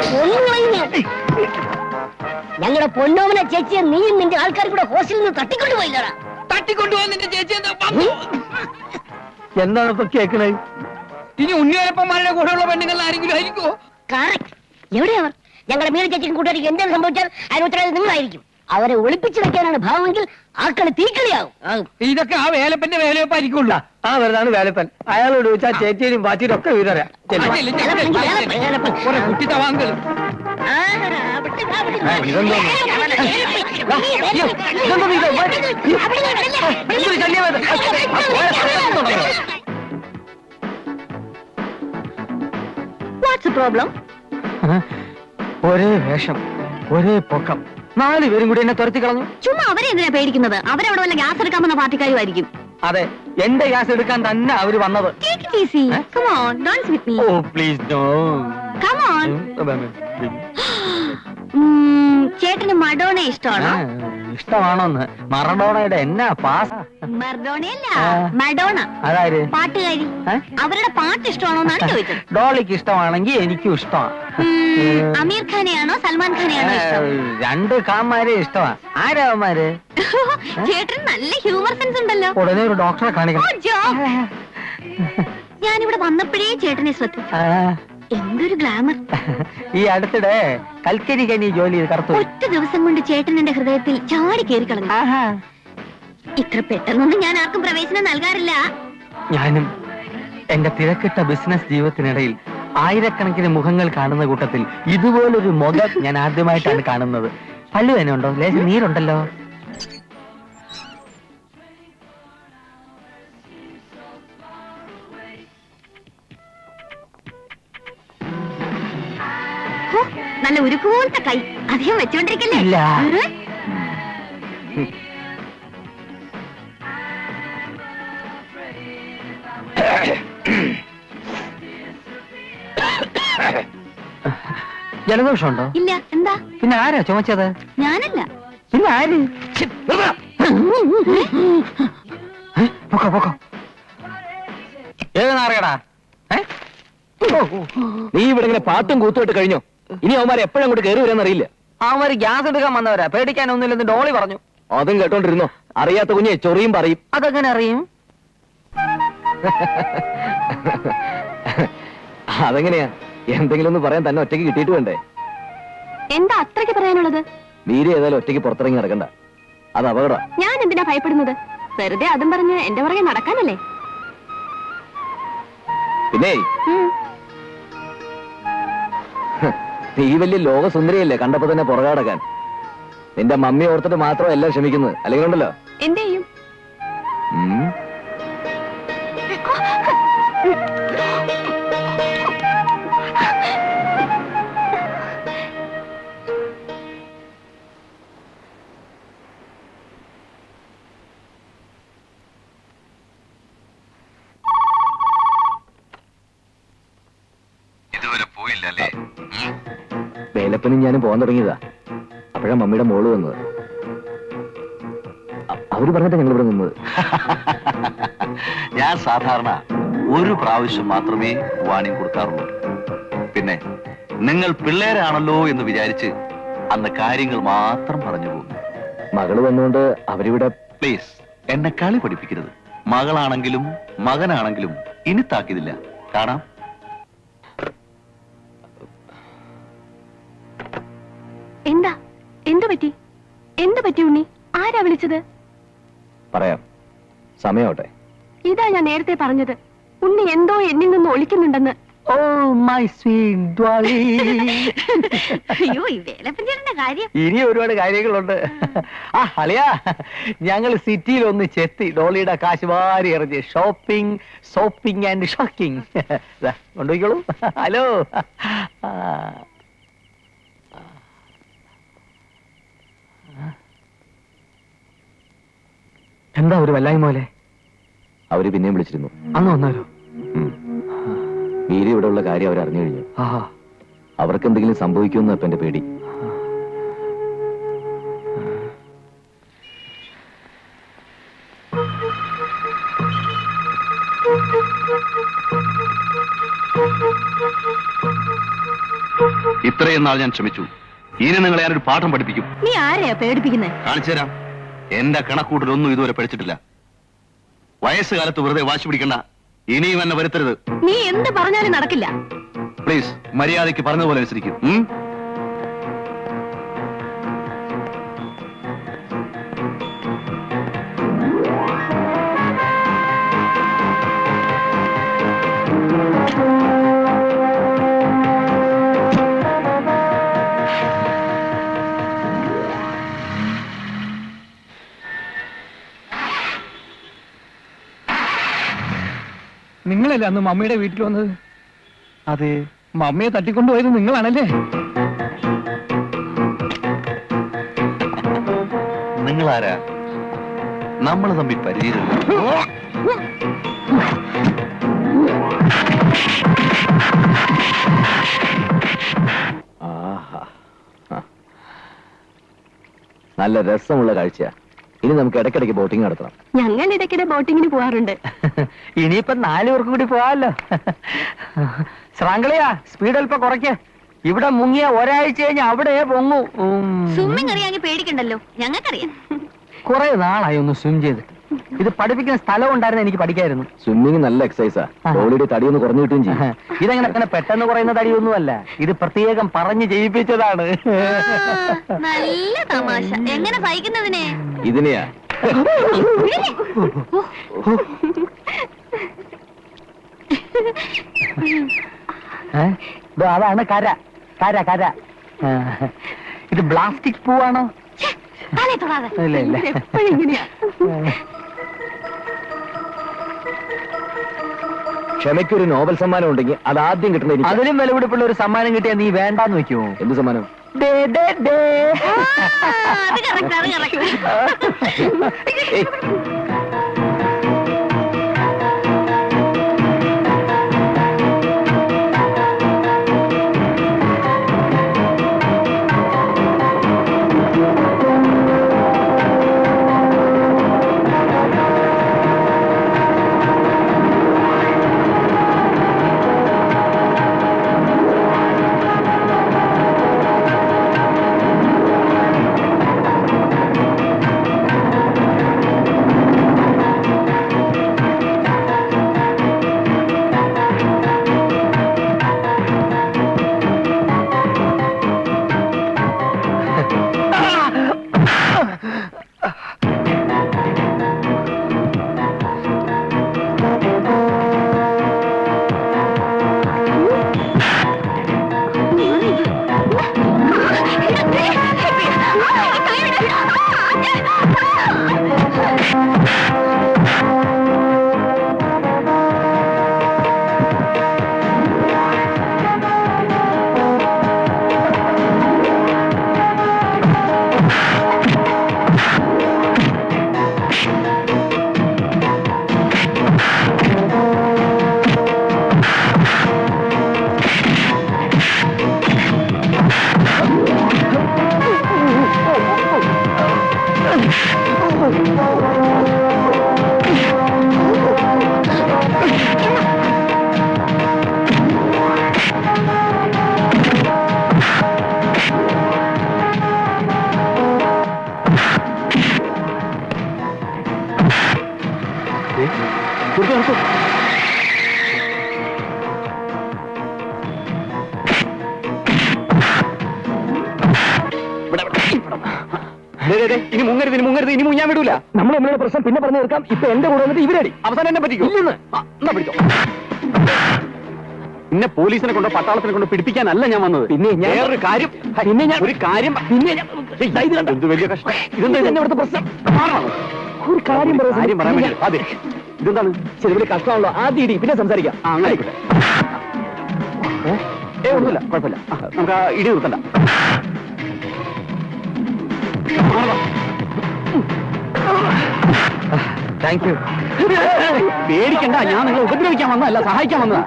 K: ഞങ്ങളുടെ പൊന്നോമന ചേച്ചിയെ നീയും നിന്റെ ആൾക്കാർ കൂടെ ഹോസ്റ്റലിൽ നിന്ന് തട്ടിക്കൊണ്ടുപോയില്ലടാ
F: തട്ടിക്കൊണ്ടുപോകാൻ നിന്റെ ചേച്ചി എന്താ
M: എന്താണ് ഇപ്പൊ കേക്കണേ
F: ഇനി ഉണ്ണിയപ്പന്മാരുടെ കൂടെയുള്ള പെണ്ണുങ്ങൾ ആരെങ്കിലും ആയിരിക്കുമോ
K: കറക്റ്റ് എവിടെയാ അവർ ഞങ്ങളുടെ മീന ചേച്ചിക്കും കൂട്ടുകാരിക്കും എന്തെങ്കിലും സംഭവിച്ചാൽ അതിന് ഉത്തരവാദിത്വം നിങ്ങളായിരിക്കും അവരെ ഒളിപ്പിച്ചു വെക്കാനാണ് ഭാവമെങ്കിൽ ആ കളി തീക്കളിയാവും ആകും.
F: ഇതൊക്കെ ആ വേലപ്പന്റെ വേലയപ്പായിരിക്കുള്ളൂ
M: ആ വെറുതാണ് വേലപ്പൻ അയാളോട് ചോദിച്ചാൽ ചേച്ചിയും പാച്ചിയും ഒക്കെ വിവരറിയാം ചെല്ലു.
F: കുറെ കുട്ടിത്തവാങ്കൾ
K: ആ, വിട്ട് വാ, വിട്ട് വാ.
M: ഇതെന്തോ? ഇതെന്തോ ഇത്? എന്തൊരു ശല്യമായത്? ആ, പോയ സ്ഥലത്ത് തുടങ്ങി.
K: വാട്ട്സ് പ്രോബ്ലം
I: ഒരേ വേഷം ഒരേ പൊക്കം നാല് പേരും കൂടി എന്നെ തുരത്തി കളഞ്ഞു
K: ചുമ്മാ അവരെ എന്തിനാ പേടിക്കുന്നത് അവരവിടെ വല്ല ഗ്യാസ് എടുക്കാമെന്ന പാർട്ടിക്കാരുമായിരിക്കും
I: അതെ എന്റെ ഗ്യാസ് എടുക്കാൻ തന്നെ അവര് വന്നത്
K: Take it easy. Come on, dance with me.
I: ഓ പ്ലീസ് നോ
K: Come on. ഉം, ചേട്ടന് മഡോണ ഇഷ്ടമാണോ
I: ഇഷ്ടമാണോന്ന് മറഡോണയുടെ എന്നാ പാസ്
K: മർഡോണയല്ല
I: ആ.
K: മഡോണ
I: അതാര്
K: പാട്ടുകാരി അവരുടെ പാട്ട് ഇഷ്ടമാണോന്നാണ് ചോദിച്ചത്
I: ഡോളിക്ക് ഇഷ്ടമാണെങ്കിൽ എനിക്കും ഇഷ്ടമാണ്
K: ഉം, അമീർ ഖാനെയാണോ സൽമാൻ ഖാനെയാണോ ഇഷ്ടം
I: രണ്ട് കാന്മാരെ ഇഷ്ടമാ ആരാ അവന്മാര്
K: ചേട്ടൻ നല്ല ഹ്യൂമർ സെൻസ് ഉണ്ടല്ലോ
I: ഉടനെ ഒരു ഡോക്ടറെ
K: ഓ,
I: കാണിക്കണം
K: ജോക്ക്. ഞാനിവിടെ വന്നപ്പോഴേ ചേട്ടനെ ശ്രദ്ധിച്ചു
I: ആ,
K: എന്തൊരു ഗ്ലാമർ
I: ഈ അടുത്തിടെ കൽക്കരി കനി ജോലി ചെയ്ത് കറുത്തു
K: ഒറ്റ ദിവസം കൊണ്ട് ചേട്ടൻ എന്റെ ഹൃദയത്തിൽ ചാടി കയറി കളഞ്ഞു ഇത്ര പെട്ടെന്നൊന്നും ഞാൻ ആർക്കും പ്രവേശനം നൽകാറില്ല
I: ഞാനും എന്റെ തിരക്കിട്ട ബിസിനസ് ജീവിതത്തിനിടയിൽ ആയിരക്കണക്കിന് മുഖങ്ങൾ കാണുന്ന കൂട്ടത്തിൽ ഇതുപോലൊരു മുഖം ഞാൻ ആദ്യമായിട്ടാണ് കാണുന്നത് പല്ലു തന്നെ ഉണ്ടോ ലേശം നീരുണ്ടല്ലോ
K: ഹോ, നല്ല ഉരുക്കൂത്ത കൈ അധികം വെച്ചോണ്ടിരിക്കല്ലേ
I: ഇല്ല.
K: ഉം.
I: ജലദോഷമുണ്ടോ
K: ഇല്ല എന്താ
I: പിന്നെ ആരാ ചുമച്ചത്
K: ഞാനല്ല
I: പിന്നെ ആര് ഛി, നിർത്തടാ. ഏ, പൊക്കോ പൊക്കോ ഏത് നാറിയടാ
D: നീ ഇവിടെ ഇങ്ങനെ പാട്ടും കൂത്തുമായിട്ട് കഴിഞ്ഞോ ഇനി അവന്മാരെ എപ്പോഴും അങ്ങോട്ട് കയറി വരാന്നറിയില്ല
I: അവര് ഗ്യാസ് എടുക്കാൻ വന്നവരാ പേടിക്കാനൊന്നുമില്ലെന്ന് ഡോളി പറഞ്ഞു
D: അതും കേട്ടോണ്ടിരുന്നോ അറിയാത്ത കുഞ്ഞെ ചൊറിയും പറയും
I: അതെങ്ങനെ അറിയും
D: അതെങ്ങനെയാ എന്തെങ്കിലും ഒന്ന് പറയാൻ തന്നെ ഒറ്റയ്ക്ക് കിട്ടിയിട്ട് വേണ്ടേ
B: എന്താ അത്രയ്ക്ക് പറയാനുള്ളത്
D: മീരി ഏതായാലും ഒറ്റയ്ക്ക് പുറത്തിറങ്ങി നടക്കണ്ട അത് അപകട
B: ഞാൻ എന്തിനാ ഭയപ്പെടുന്നത് വെറുതെ അതും പറഞ്ഞ് എന്റെ പുറകെ നടക്കാനല്ലേ
D: പിന്നെ
B: ഉം.
D: നീ വലിയ ലോകസുന്ദരിയല്ലേ കണ്ടപ്പോ തന്നെ പുറകെ നടക്കാൻ നിന്റെ മമ്മി ഓർത്തിട്ട് മാത്രം എല്ലാം ക്ഷമിക്കുന്നത് അല്ലെങ്കിൽ ഉണ്ടല്ലോ
B: എന്ത് ചെയ്യും
D: ഉം.
L: ഇതുവരെ പോയില്ല അല്ലേ
D: വേലപ്പനും ഞാനും പോകാൻ തുടങ്ങിയതാ അപ്പോഴാ മമ്മിയുടെ മോള് വന്നത് അ- അവര് പറഞ്ഞിട്ടാ ഞങ്ങൾ ഇവിടെ നിന്നത്
L: ഞാൻ സാധാരണ ഒരു പ്രാവശ്യം മാത്രമേ വാണിംഗ് കൊടുക്കാറുള്ളൂ പിന്നെ നിങ്ങൾ പിള്ളേരാണല്ലോ എന്ന് വിചാരിച്ച് അന്ന് കാര്യങ്ങൾ മാത്രം പറഞ്ഞു പോകുന്നു
D: മകള് വന്നുകൊണ്ട് അവരിവിടെ
L: പ്ലീസ് എന്നെ കളി പഠിപ്പിക്കരുത് മകളാണെങ്കിലും മകനാണെങ്കിലും ഇനി താക്കിയതില്ല കാണാം
B: എന്താ എന്തു പറ്റി എന്തു പറ്റി ഉണ്ണി ആരാ വിളിച്ചത്
D: പറയാം സമയോട്ടെ
B: ഇതാ ഞാൻ നേരത്തെ പറഞ്ഞത് ഉണ്ണി എന്തോ എന്നിൽ നിന്ന് ഒളിക്കുന്നുണ്ടെന്ന്
I: ഓ മൈ സ്വീറ്റ് ഡോളി
K: അയ്യോ ഈ വേലപ്പഞ്ചേട്ടന്റെ കാര്യം
I: ഇനി ഒരുപാട് കാര്യങ്ങളുണ്ട് ആ അളിയാ ഞങ്ങൾ സിറ്റിയിൽ ഒന്ന് ചെത്തി ഡോളിയുടെ കാശ് വാരി എറിഞ്ഞ് ഷോപ്പിംഗ് ഷോപ്പിംഗ് ആൻഡ് ഷോക്കിംഗ് കൊണ്ടുപോയിക്കോളൂ ഹലോ ആ. എന്താ ഒരു വല്ലായ്മ പോലെ
D: അവര് പിന്നെയും വിളിച്ചിരുന്നു
I: അന്ന് വന്നാലോ
D: ഉം. മീരി ഇവിടെ ഉള്ള കാര്യം അവർ അറിഞ്ഞു കഴിഞ്ഞു
I: ആ
D: അവർക്ക് എന്തെങ്കിലും സംഭവിക്കുമെന്ന് ഇപ്പൊ എന്റെ പേടി
L: ഇത്രയും നാൾ ഞാൻ ശ്രമിച്ചു ഇനി നിങ്ങളെ ഞാനൊരു പാഠം പഠിപ്പിക്കും
K: നീ ആരെയാ പേടിപ്പിക്കുന്നത്
L: കാണിച്ചു തരാം എന്റെ കണക്കൂട്ടലൊന്നും ഇതുവരെ പഠിച്ചിട്ടില്ല വയസ്സുകാലത്ത് വെറുതെ വാശി പിടിക്കണ്ട ഇനിയും എന്നെ വരുത്തരുത്
K: നീ എന്ത് പറഞ്ഞാലും നടക്കില്ല
L: പ്ലീസ് മര്യാദയ്ക്ക് പറഞ്ഞതുപോലെ അനുസരിക്കും ഉം?
F: നിങ്ങളല്ലേ അന്ന് മമ്മിയുടെ വീട്ടിൽ വന്നത്
D: അതെ
F: മമ്മിയെ തട്ടിക്കൊണ്ടുപോയത് നിങ്ങളാണല്ലേ
L: നിങ്ങളാരാ നമ്മൾ തമ്മിൽ പരിചയമില്ല
D: ആഹാ ആ.
I: നല്ല രസമുള്ള കാഴ്ച ഇനി നമുക്ക് ഇടയ്ക്കിടയ്ക്ക് ബോട്ടിംഗ് നടത്തണം
H: ഞങ്ങൾ ഇടയ്ക്കിടെ ബോട്ടിങ്ങിന് പോവാറുണ്ട്
I: ഇനിയിപ്പൊ നാലു പേർക്കും കൂടി പോവാല്ലോ ശ്രാങ്കളിയാ സ്പീഡ് അല്പം കുറയ്ക്ക് ഇവിടെ മുങ്ങിയ ഒരാഴ്ച കഴിഞ്ഞ് അവിടെ പൊങ്ങു
K: സ്വിമ്മിങ് അറിയാമെങ്കിൽ പേടിക്കണ്ടല്ലോ ഞങ്ങൾക്കറിയാം
I: കുറെ നാളായി ഒന്ന് സ്വിം ചെയ്തിട്ട് ഇത് പഠിപ്പിക്കുന്ന സ്ഥലം ഉണ്ടായിരുന്നു എനിക്ക് പഠിക്കായിരുന്നു സ്വിമ്മിങ് നല്ല എക്സസൈസാ ബോളിയുടെ തടിയൊന്ന് കുറഞ്ഞു കിട്ടുകയും ചെയ്യും ഇതങ്ങനെ അങ്ങനെ പെട്ടെന്ന് കുറയുന്ന തടിയൊന്നുമല്ല ഇത് പ്രത്യേകം പറഞ്ഞു ചെയ്യിപ്പിച്ചതാണ്
K: നല്ല തമാശ എങ്ങനെ സഹിക്കുന്നതിനെ
I: ഇതിനെയാ ഏ? ദോ അതാണ് കര കര കര ആ. ഇത് പ്ലാസ്റ്റിക് പൂവാണോ
K: തലേ തൊടാതെ
I: ഇല്ല ഇല്ല
H: എപ്പോഴും ഇങ്ങനെയാ
I: ക്ഷമയ്ക്കൊരു നോബൽ സമ്മാനം ഉണ്ടെങ്കിൽ അത് ആദ്യം കിട്ടുന്ന അതിലും വിലപിടിപ്പുള്ള ഒരു സമ്മാനം കിട്ടിയാൽ നീ വേണ്ടാന്ന് വെക്കുമോ എന്ത് സമ്മാനം
K: അത് കറക്റ്റ് അത് കറക്റ്റ്
I: ഇനി മുങ്ങരുത് ഇനി മുങ്ങരുത് ഇനി മുങ്ങാൻ വിടൂല നമ്മൾ നമ്മളുടെ പ്രശ്നം പിന്നെ പറഞ്ഞു തീർക്കാം ഇപ്പൊ എന്റെ കൂടെ വന്നിട്ട് ഇവരടി അവസാനം എന്നെ പറ്റിക്കോ ഇല്ലെന്ന് ആ, എന്നാ പിടിച്ചോ
D: പിന്നെ പോലീസിനെ കൊണ്ട് പട്ടാളത്തിനെ കൊണ്ട് പിടിപ്പിക്കാനല്ല ഞാൻ വന്നത്
I: പിന്നെ ഞാൻ
D: വേറൊരു കാര്യം
I: പിന്നെ ഞാൻ
D: ഒരു കാര്യം
I: പിന്നെ ഞാൻ
D: ഏയ്, ഇത് കണ്ടോ? എന്ത് വലിയ കഷ്ടം ഇതെന്താ
I: ഇതെന്നെ ഇവിടുത്തെ പ്രശ്നം ഒരു കാര്യം
D: ഒരു
I: പറയാം
D: കാര്യം പറയാൻ വേണ്ടി അതെ ഇതെന്താണ്
I: ശരി വലിയ കഷ്ടമാണല്ലോ ആദ്യം ഇടി പിന്നെ സംസാരിക്കാം
D: ആ അങ്ങനെ ആയിക്കോട്ടെ ഏ ഒന്നുമില്ല കുഴപ്പമില്ല ആ, നമുക്ക് ആ ഇടി നിർത്തണ്ട
I: താങ്ക് യു
D: പേടിക്കണ്ട ഞാൻ നിങ്ങളെ ഉപദ്രവിക്കാൻ വന്നതല്ല സഹായിക്കാൻ വന്നതാ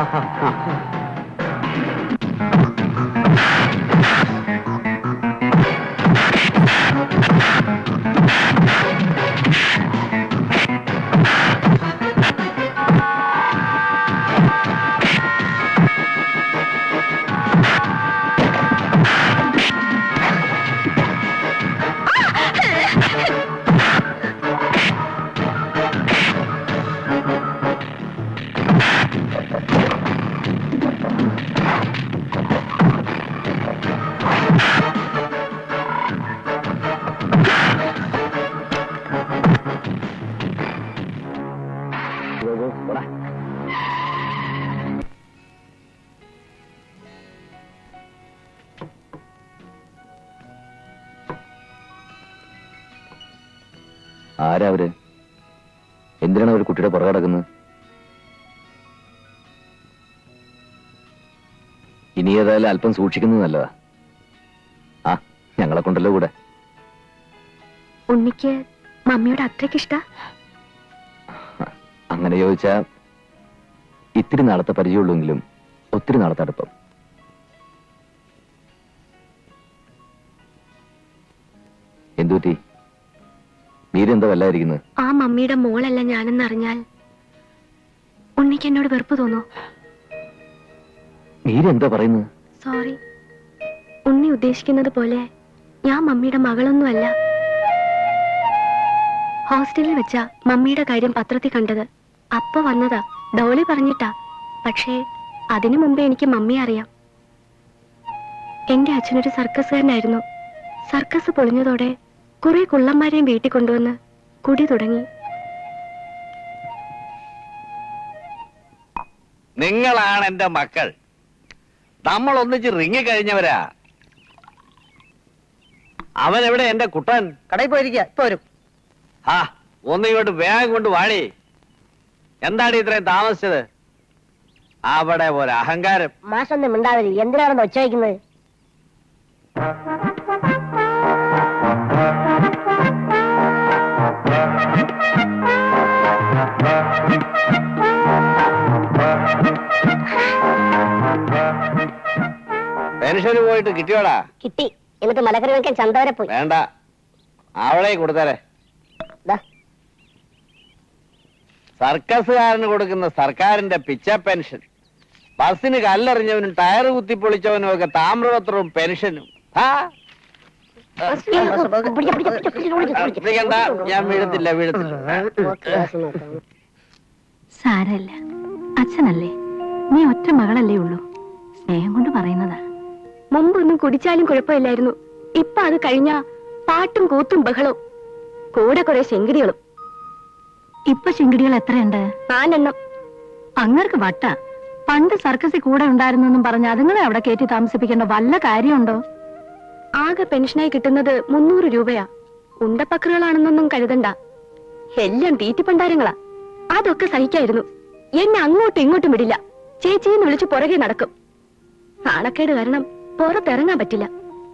L: ആരാ അവര് എന്തിനാണ് ഒരു കുട്ടിയുടെ പുറകെ കിടക്കുന്നത് ഇനി ഏതായാലും അല്പം സൂക്ഷിക്കുന്നത് നല്ലതാ ആ ഞങ്ങളെ കൊണ്ടല്ലോ കൂടെ
H: ഉണ്ണിക്ക് മമ്മിയോട് അത്രയ്ക്ക് ഇഷ്ട
L: അങ്ങനെ ചോദിച്ചാ ഇത്തിരി നാളത്തെ പരിചയമുള്ളെങ്കിലും ഒത്തിരി നാളത്തെ അടുപ്പം എന്തുപറ്റി മീര എന്താ വല്ലായിരിക്കുന്നത്
H: ആ മമ്മിയുടെ മോളല്ല ഞാനെന്നറിഞ്ഞാൽ ഉണ്ണിക്ക് എന്നോട് വെറുപ്പ് തോന്നോ
L: മീര എന്താ പറയുന്നത്
H: സോറി ഉണ്ണി ഉദ്ദേശിക്കുന്നത് പോലെ ഞാൻ മമ്മിയുടെ മകളൊന്നുമല്ല ഹോസ്റ്റലിൽ വെച്ച മമ്മിയുടെ കാര്യം പത്രത്തിൽ കണ്ടത് അപ്പൊ വന്നതാ ഡോളി പറഞ്ഞിട്ടാ പക്ഷേ അതിനു മുമ്പേ എനിക്ക് മമ്മി അറിയാം എന്റെ അച്ഛനൊരു സർക്കസുകാരനായിരുന്നു സർക്കസ് പൊളിഞ്ഞതോടെ കുറെ കുള്ളന്മാരെയും വീട്ടിൽ കൊണ്ടുവന്ന് കുടി തുടങ്ങി
G: നിങ്ങളാണ് എന്റെ മക്കൾ നമ്മൾ ഒന്നിച്ച് റിങ്ങി കഴിഞ്ഞവരാ അവൻ എവിടെ എന്റെ കുട്ടൻ
I: കടയിൽ പോയിരിക്കുക ഇപ്പൊ വരും
G: ആ ഒന്ന് ഇങ്ങോട്ട് വേഗം കൊണ്ട് വാടി എന്താണ് ഇത്രയും താമസിച്ചത് അവിടെ ഒരു അഹങ്കാരം
K: മാഷൊന്നും മിണ്ടാതിരി എന്തിനാണെന്ന് ഒച്ച വയ്ക്കുന്നത്
G: പെൻഷന് പോയിട്ട് കിട്ടിയോടാ
K: കിട്ടി എന്നിട്ട് മലക്കറി വെക്കാൻ ചന്ത വരെ പോയി
G: വേണ്ട അവളെ കൊടുത്തരെ
K: ദാ.
G: സർക്കസുകാരന് കൊടുക്കുന്ന സർക്കാരിന്റെ പിച്ച പെൻഷൻ ബസ്സിന് കല്ലെറിഞ്ഞവനും ടയർ കുത്തിപ്പൊളിച്ചവനും ഒക്കെ താമ്രപത്രവും പെൻഷനും ആ പിടിക്കണ്ട ഞാൻ വീഴത്തില്ല വീഴത്തില്ല
B: സാരല്ല അച്ഛനല്ലേ നീ ഒറ്റ മകളല്ലേ ഉള്ളൂ സ്നേഹം കൊണ്ട് പറയുന്നതാ
H: മുമ്പൊന്നും കുടിച്ചാലും കുഴപ്പമില്ലായിരുന്നു ഇപ്പൊ അത് കഴിഞ്ഞ പാട്ടും കൂത്തും ബഹളവും കൂടെ കുറെ ശെങ്കിടികളും
B: ഇപ്പൊ ചെങ്കിടികൾ എത്രയുണ്ട്
H: നാലെണ്ണം
B: അങ്ങർക്ക് വട്ട പണ്ട് സർക്കസിൽ കൂടെ ഉണ്ടായിരുന്നെന്നും പറഞ്ഞ് അതുങ്ങളെ അവിടെ കയറ്റി താമസിപ്പിക്കേണ്ട വല്ല കാര്യമുണ്ടോ
H: ആകെ പെൻഷനായി കിട്ടുന്നത് മുന്നൂറ് രൂപയാ ഉണ്ടപ്പക്കറുകളാണെന്നൊന്നും കരുതണ്ട എല്ലാം തീറ്റിപ്പണ്ടാരങ്ങളാ അതൊക്കെ സഹിക്കായിരുന്നു എന്നെ അങ്ങോട്ടും ഇങ്ങോട്ടും വിടില്ല ചേച്ചിന്ന് വിളിച്ച് പുറകെ നടക്കും നാണക്കേട് കാരണം പുറത്തിറങ്ങാൻ പറ്റില്ല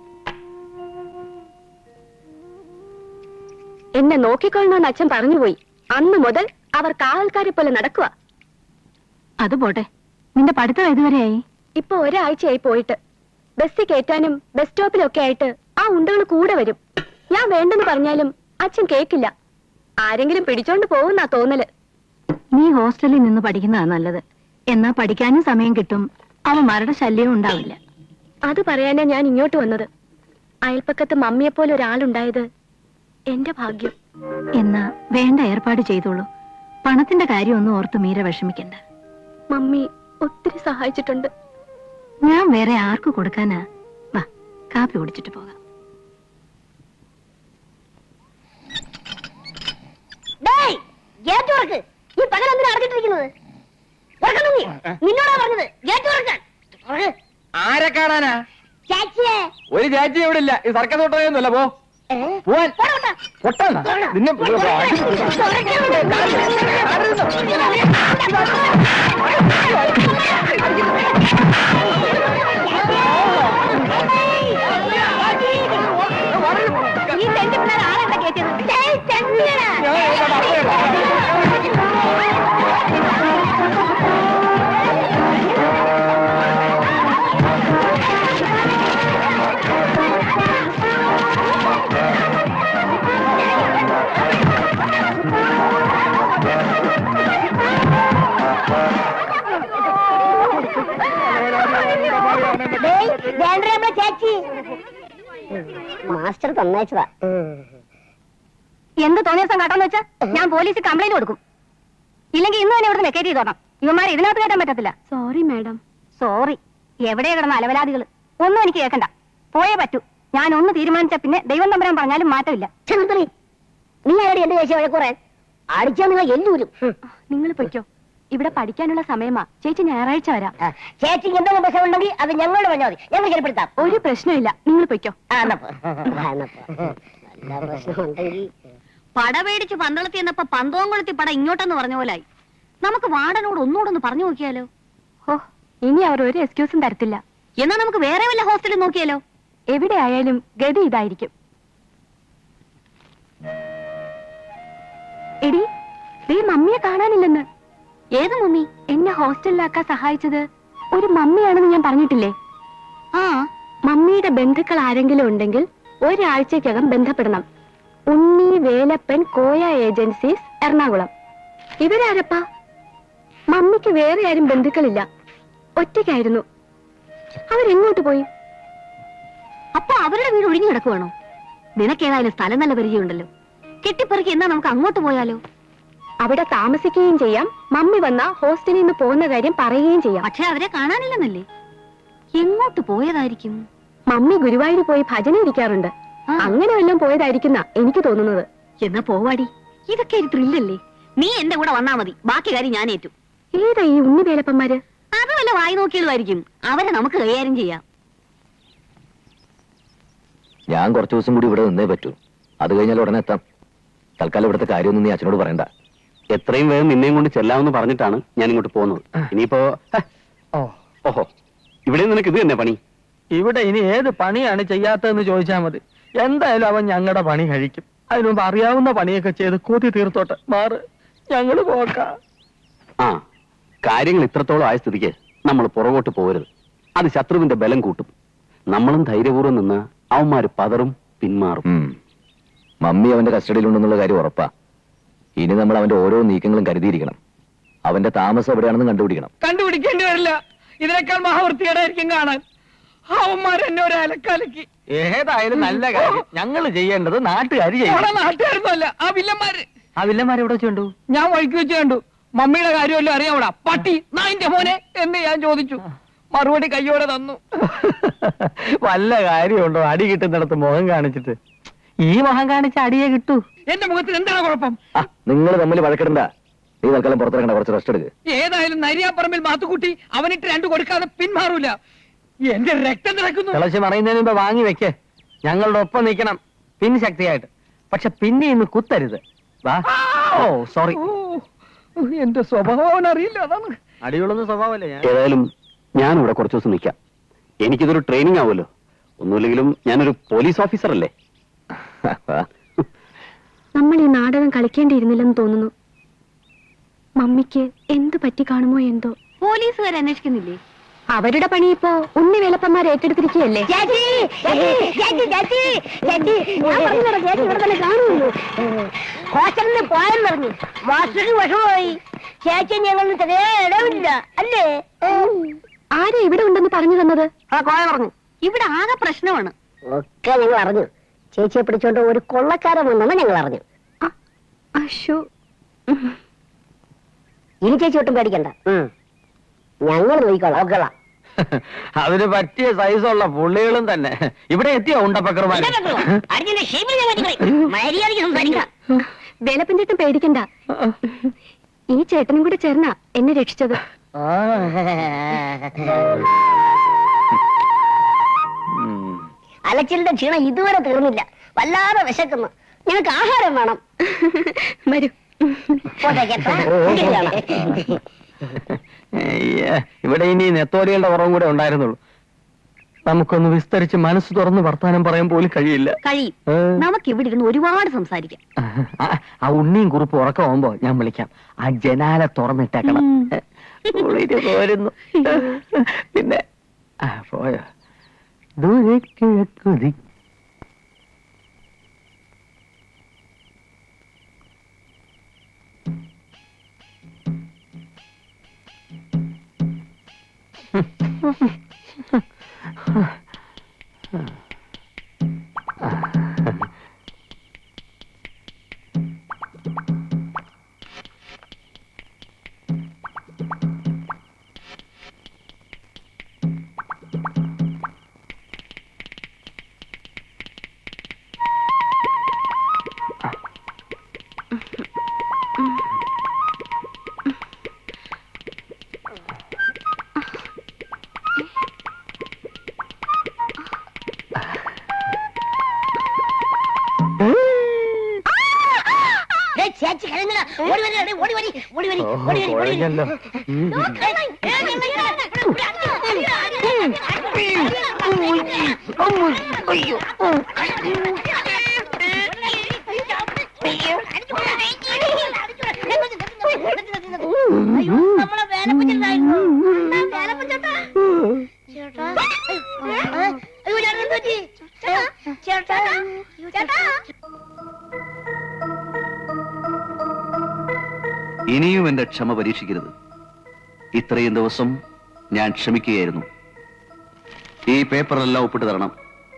H: എന്നെ നോക്കിക്കൊള്ളണമെന്ന് അച്ഛൻ പറഞ്ഞുപോയി അന്ന് മുതൽ അവർ കാവൽക്കാരെ പോലെ നടക്കുക
B: അത് പോട്ടെ നിന്റെ പഠിത്തം ഇതുവരെയായി
H: ഇപ്പൊ ഒരാഴ്ചയായി പോയിട്ട് ബസ് കയറ്റാനും ബസ് സ്റ്റോപ്പിലൊക്കെ ആയിട്ട് ആ ഉണ്ടകൾ കൂടെ വരും ഞാൻ വേണ്ടെന്ന് പറഞ്ഞാലും അച്ഛൻ കേക്കില്ല ആരെങ്കിലും പിടിച്ചോണ്ട് പോകുന്നാ തോന്നല്
B: നീ ഹോസ്റ്റലിൽ നിന്ന് പഠിക്കുന്നതാ നല്ലത് എന്നാ പഠിക്കാനും സമയം കിട്ടും അവന്മാരുടെ ശല്യവും ഉണ്ടാവില്ല
H: അത് പറയാനാ ഞാൻ ഇങ്ങോട്ട് വന്നത് അയൽപ്പക്കത്ത് മമ്മിയെ പോലെ ഒരാളുണ്ടായത് എന്റെ ഭാഗ്യം
B: എന്നാ വേണ്ട ഏർപ്പാട് ചെയ്തോളൂ പണത്തിന്റെ കാര്യമൊന്നും ഓർത്ത് മീര വിഷമിക്കണ്ട
H: മമ്മി ഒത്തിരി സഹായിച്ചിട്ടുണ്ട്
B: ഞാൻ വേറെ ആർക്ക് കൊടുക്കാനാ വാ കാപ്പി കുടിച്ചിട്ട് പോകാം
K: ഡേയ്, ഗേറ്റ് തുറക്ക് ഈ പകൽ എന്തിനാ അടച്ചിട്ടിരിക്കുന്നത് തുറക്കണം നീ നിന്നോടാ പറഞ്ഞത് ഗേറ്റ് തുറക്കാൻ തുറക്ക്.
I: ആരെ കാണാനാ
K: ചേച്ചിയെ
I: ഒരു ചാച്ചി ഇവിടെ ഇല്ല ഈ സർക്കസ് തൊട്ടതൊന്നുമല്ല പോ പോവാൻ പൊട്ടാന്നാ നിന്നെ
K: ഈ തെണ്ടി പിള്ളേർ ആരെന്താ കേട്ടത് ചേച്ചി മാസ്റ്റർ തന്നയച്ചതാ
B: എന്ത് തോന്നിയ ദിവസം കാട്ടാന്ന് വെച്ചാ ഞാൻ പോലീസിൽ കംപ്ലൈന്റ് കൊടുക്കും ഇല്ലെങ്കിൽ ഇന്ന് തന്നെ ഇവിടുന്ന് വെക്കേറ്റ് ചെയ്തോണം ഇവന്മാരെ ഇതിനകത്ത് കയറ്റാൻ പറ്റത്തില്ല
H: സോറി മാഡം
B: സോറി എവിടെ കിടന്ന അലവലാദികൾ ഒന്നും എനിക്ക് കേൾക്കണ്ട പോയേ പറ്റൂ ഞാൻ ഒന്ന് തീരുമാനിച്ച പിന്നെ ദൈവം തമ്പരാൻ പറഞ്ഞാലും മാറ്റമില്ല
K: ചെറുത്രി നീ ആരുടെ എന്റെ ചേച്ചി വഴക്കുറേ അടിച്ചാ നിങ്ങൾ എല്ലൂരും
H: നിങ്ങൾ പൊയ്ക്കോ ഇവിടെ പഠിക്കാനുള്ള സമയമാ ചേച്ചി ഞായറാഴ്ച വരാം
K: ചേച്ചിക്ക് എന്തെങ്കിലും പ്രശ്നം ഉണ്ടെങ്കിൽ അത് ഞങ്ങളോട് പറഞ്ഞാൽ മതി ഞങ്ങൾ ശരിപ്പെടുത്താം
H: ഒരു പ്രശ്നമില്ല നിങ്ങൾ പൊയ്ക്കോ
K: ആ, എന്നാ പോ. ആ, എന്നാ പോ. വല്ല പ്രശ്നമുണ്ടെങ്കിൽ
B: പട പേടിച്ച് പന്തളത്തി എന്നപ്പോ പന്തോങ്കുളത്തി പട ഇങ്ങോട്ടെന്ന് പറഞ്ഞ പോലായി നമുക്ക് വാർഡനോട് ഒന്നുകൂടെ ഒന്ന് പറഞ്ഞു നോക്കിയാലോ
H: ഓ ഇനി അവർ ഒരു എക്സ്ക്യൂസും തരത്തില്ല
B: എന്നാ നമുക്ക് വേറെ വല്ല ഹോസ്റ്റലിൽ നോക്കിയാലോ
H: എവിടെ ആയാലും ഗതി ഇതായിരിക്കും എടി ദേ മമ്മിയെ കാണാനില്ലെന്ന്
B: ഏത് മമ്മി
H: എന്നെ ഹോസ്റ്റലിലാക്കാൻ സഹായിച്ചത് ഒരു മമ്മിയാണെന്ന് ഞാൻ പറഞ്ഞിട്ടില്ലേ
B: ആ
H: മമ്മിയുടെ ബന്ധുക്കൾ ആരെങ്കിലും ഉണ്ടെങ്കിൽ ഒരാഴ്ചക്കകം ബന്ധപ്പെടണം ഉണ്ണി വേലപ്പൻ കോയ ഏജൻസീസ് എറണാകുളം ഇവരാരപ്പാ മമ്മിക്ക് വേറെ ആരും ബന്ധുക്കളില്ല ഒറ്റയ്ക്കായിരുന്നു അവരെങ്ങോട്ട് പോയി
K: അപ്പൊ അവരുടെ വീട് ഒഴിഞ്ഞു കിടക്കുവാണോ നിനക്കേതായാലും സ്ഥലം നല്ല പരിചയമുണ്ടല്ലോ കെട്ടിപ്പറക്കി എന്നാ നമുക്ക് അങ്ങോട്ട് പോയാലോ
H: അവിടെ താമസിക്കുകയും ചെയ്യാം മമ്മി വന്ന ഹോസ്റ്റലിൽ നിന്ന് പോകുന്ന കാര്യം പറയുകയും ചെയ്യാം
K: പക്ഷെ അവരെ കാണാനില്ലെന്നല്ലേ എങ്ങോട്ട് പോയതായിരിക്കും
H: മമ്മി ഗുരുവായൂർ പോയി ഭജന ഇരിക്കാറുണ്ട് അങ്ങനെ വല്ലതും പോയതായിരിക്കുന്ന എനിക്ക് തോന്നുന്നത്
K: എന്നാ പോവാടി ഇതൊക്കെ ഒരു ത്രില്ലല്ലേ നീ എന്റെ കൂടെ വന്നാ മതി ബാക്കി കാര്യം ഞാൻ ഏറ്റു
H: ഏതാ ഈ ഉണ്ണി വേലപ്പന്മാര്
K: അത് വല്ല വായി നോക്കിയതുമായിരിക്കും അവരെ നമുക്ക് കൈകാര്യം ചെയ്യാം
L: ഞാൻ കുറച്ചു ദിവസം കൂടി ഇവിടെ നിന്നേ പറ്റൂ അത് കഴിഞ്ഞാൽ ഉടനെ എത്താം തൽക്കാലം ഇവിടുത്തെ കാര്യമൊന്നും നീ അച്ഛനോട് പറയണ്ട
D: എത്രയും വേഗം നിന്നെയും കൊണ്ട് ചെല്ലാമെന്ന് പറഞ്ഞിട്ടാണ് ഞാൻ ഇങ്ങോട്ട് പോകുന്നത് ഇനിയിപ്പോ ഹ,
M: ഓ
D: ഓഹോ ഇവിടെ നിനക്ക് ഇത് തന്നെ പണി
M: ഇവിടെ ഇനി ഏത് പണിയാണ് ചെയ്യാത്തതെന്ന് ചോദിച്ചാൽ മതി എന്തായാലും അവൻ ഞങ്ങളുടെ പണി കഴിക്കും അതിനു മുമ്പ് അറിയാവുന്ന പണിയൊക്കെ ചെയ്ത് കൂത്തി തീർത്തോട്ടെ മാറ് ഞങ്ങള് പോക്കാം
D: ആ കാര്യങ്ങൾ ഇത്രത്തോളം ആയ സ്ഥിതിക്ക് നമ്മൾ പുറകോട്ട് പോകരുത് അത് ശത്രുവിന്റെ ബലം കൂട്ടും നമ്മളും ധൈര്യപൂർവ്വം നിന്ന് അവന്മാര് പതറും പിന്മാറും
L: ഉം. മമ്മി അവന്റെ കസ്റ്റഡിയിലുണ്ടെന്നുള്ള കാര്യം ഉറപ്പാ ഇനി നമ്മൾ അവന്റെ ഓരോ നീക്കങ്ങളും കരുതിയിരിക്കണം അവന്റെ താമസം എവിടെയാണെന്ന് കണ്ടുപിടിക്കണം
F: കണ്ടുപിടിക്കേണ്ടി വരില്ല ഇതിനേക്കാൾ മഹാവൃത്തികേടായിരിക്കും കാണാൻ അവന്മാർ എന്നെ ഒരു അലക്കാലക്കി
M: ഏതായാലും നല്ല കാര്യം ഞങ്ങള് ചെയ്യേണ്ടത് നാട്ടുകാർ
F: അവിടെ
M: ചെയ്യണം
F: നാട്ടുകാരൊന്നുമല്ല ആ വില്ലന്മാര്
M: ആ വില്ലന്മാരെവിടെ വെച്ചുണ്ടു
F: ഞാൻ വഴിക്ക് വെച്ച് കണ്ടു മമ്മിയുടെ കാര്യമല്ലോ അറിയാവൂടാ പട്ടി നായിന്റെ മോനെ എന്ന് ഞാൻ ചോദിച്ചു മറുപടി കയ്യോടെ തന്നു
M: വല്ല കാര്യമുണ്ടോ അടി കിട്ടുന്നിടത്ത് മുഖം കാണിച്ചിട്ട് ഈ മുഖം കാണിച്ച അടിയെ കിട്ടൂ
F: എന്റെ മുഖത്തിന് എന്താണ് കുഴപ്പം
L: ആ നിങ്ങൾ തമ്മിൽ വഴക്കിടണ്ട നീ തൽക്കാലം പുറത്തിറങ്ങണ്ട കുറച്ച് റെസ്റ്റ് എടുക്ക്
F: ഏതായാലും നരിയാപ്പറമ്പിൽ മാത്തുക്കുട്ടി അവനിട്ട് രണ്ടു കൊടുക്കാതെ പിന്മാറൂല എന്റെ രക്തം തിളക്കുന്നു
M: തിളച്ച് മറയുന്നതിന് മുമ്പ് വാങ്ങി വെക്കേ ഞങ്ങളുടെ ഒപ്പം നിൽക്കണം പിൻ ശക്തിയായിട്ട് പക്ഷെ പിന്നെ ഇന്ന് കുത്തരുത് വാ ഓ സോറി
F: ഓ, എന്റെ സ്വഭാവം അവൻ അറിയില്ല അതാണ്
M: അടിയുള്ളത് സ്വഭാവമല്ലേ ഞാൻ
D: ഏതായാലും ഞാൻ ഇവിടെ കുറച്ചു ദിവസം നിൽക്കാം എനിക്കിതൊരു ട്രെയിനിങ് ആവുമല്ലോ ഒന്നുമില്ലെങ്കിലും ഞാനൊരു പോലീസ് ഓഫീസർ അല്ലേ
H: നമ്മൾ ഈ നാടകം കളിക്കേണ്ടിയിരുന്നില്ലെന്ന് തോന്നുന്നു മമ്മിക്ക് എന്തു പറ്റി കാണുമോ എന്തോ
K: പോലീസുകാർ അന്വേഷിക്കുന്നില്ലേ
H: അവരുടെ പണി ഇപ്പോ ഉണ്ണി വേലപ്പന്മാർ ഏറ്റെടുത്തിരിക്കുകയല്ലേ
K: ഹോസ്റ്റലിൽ പോയെന്ന് പറഞ്ഞു മാസ്റ്റർക്ക് വിഷമമായി ചേച്ചി ഞങ്ങൾ ചെറിയ ഇടവില്ല അല്ലേ
H: ആരാ ഇവിടെ ഉണ്ടെന്ന് പറഞ്ഞു തന്നത്
K: ആ കോയ പറഞ്ഞു ഇവിടെ ആകെ പ്രശ്നമാണ് ഒക്കെ ഞങ്ങൾ അറിഞ്ഞു ചേച്ചിയെ പിടിച്ചോണ്ട് ഒരു കൊള്ളക്കാരൻ വന്നെന്ന് ഞങ്ങൾ അറിഞ്ഞു
H: അശോ
K: ഇനി ചേച്ചി ഒട്ടും പേടിക്കണ്ട ഞങ്ങൾ നോക്കിക്കോളാം ഓക്കെളാം
M: അതിന് പറ്റിയ സൈസുള്ള പുള്ളികളും തന്നെ ഇവിടെ എത്തിയോ ഉണ്ടപ്പക്കർമാര്
K: മര്യാദയ്ക്ക് സംസാരിക്കാം
H: വേലപ്പൻ ചേട്ടൻ പേടിക്കണ്ട ഈ ചേട്ടനും കൂടെ ചേർന്നാ എന്നെ രക്ഷിച്ചത്
K: അലച്ചിലിന്റെ ക്ഷീണം ഇതുവരെ തീർന്നില്ല വല്ലാതെ വിശക്കുന്നു ഞങ്ങൾക്ക് ആഹാരം വേണം
H: വരൂ
K: പോട്ടെ കേട്ടോ ഇങ്ങോട്ട് കാണാം.
M: അയ്യേ, ഇവിടെ ഇനി നെത്തോലികളുടെ കുറവും കൂടെ ഉണ്ടായിരുന്നുള്ളൂ നമുക്കൊന്ന് വിസ്തരിച്ച് മനസ്സ് തുറന്ന് വർത്താനം പറയാൻ പോലും കഴിയില്ല
K: കഴിയും
M: ഏ?
K: നമുക്ക് ഇവിടെ ഇരുന്ന് ഒരുപാട് സംസാരിക്കാം
M: ആ, ആ ഉണ്ണിയും കുറിപ്പ് ഉറക്കമാകുമ്പോ ഞാൻ വിളിക്കാം ആ ജനാല തുറന്നിട്ടേക്കണം ഉള്ളില് പോരുന്നു പിന്നെ ആ പോയോ ദൂരെ കിഴക്കുതി
K: ഏയ് ചേച്ചി കിഴങ്ങില്ല. ഓടി വരി, എടീ, ഓടി വരി, ഓടി വരി, ഓടി വരി, ഓടി വരി.
M: കുഴഞ്ഞല്ലോ ഉം.
K: അയ്യോ നമ്മളെ വേലപ്പുണ്ടായിരുന്നു വേലപ്പുചേട്ടാ ചേട്ടാ അയ്യോ ഞാൻ പറ്റി ചേട്ടാ ചേട്ടാ
L: ഇനിയും എന്റെ ക്ഷമ പരീക്ഷിക്കരുത് ഇത്രയും ദിവസം ഞാൻ ക്ഷമിക്കുകയായിരുന്നു ഈ പേപ്പറെല്ലാം ഒപ്പിട്ട് തരണം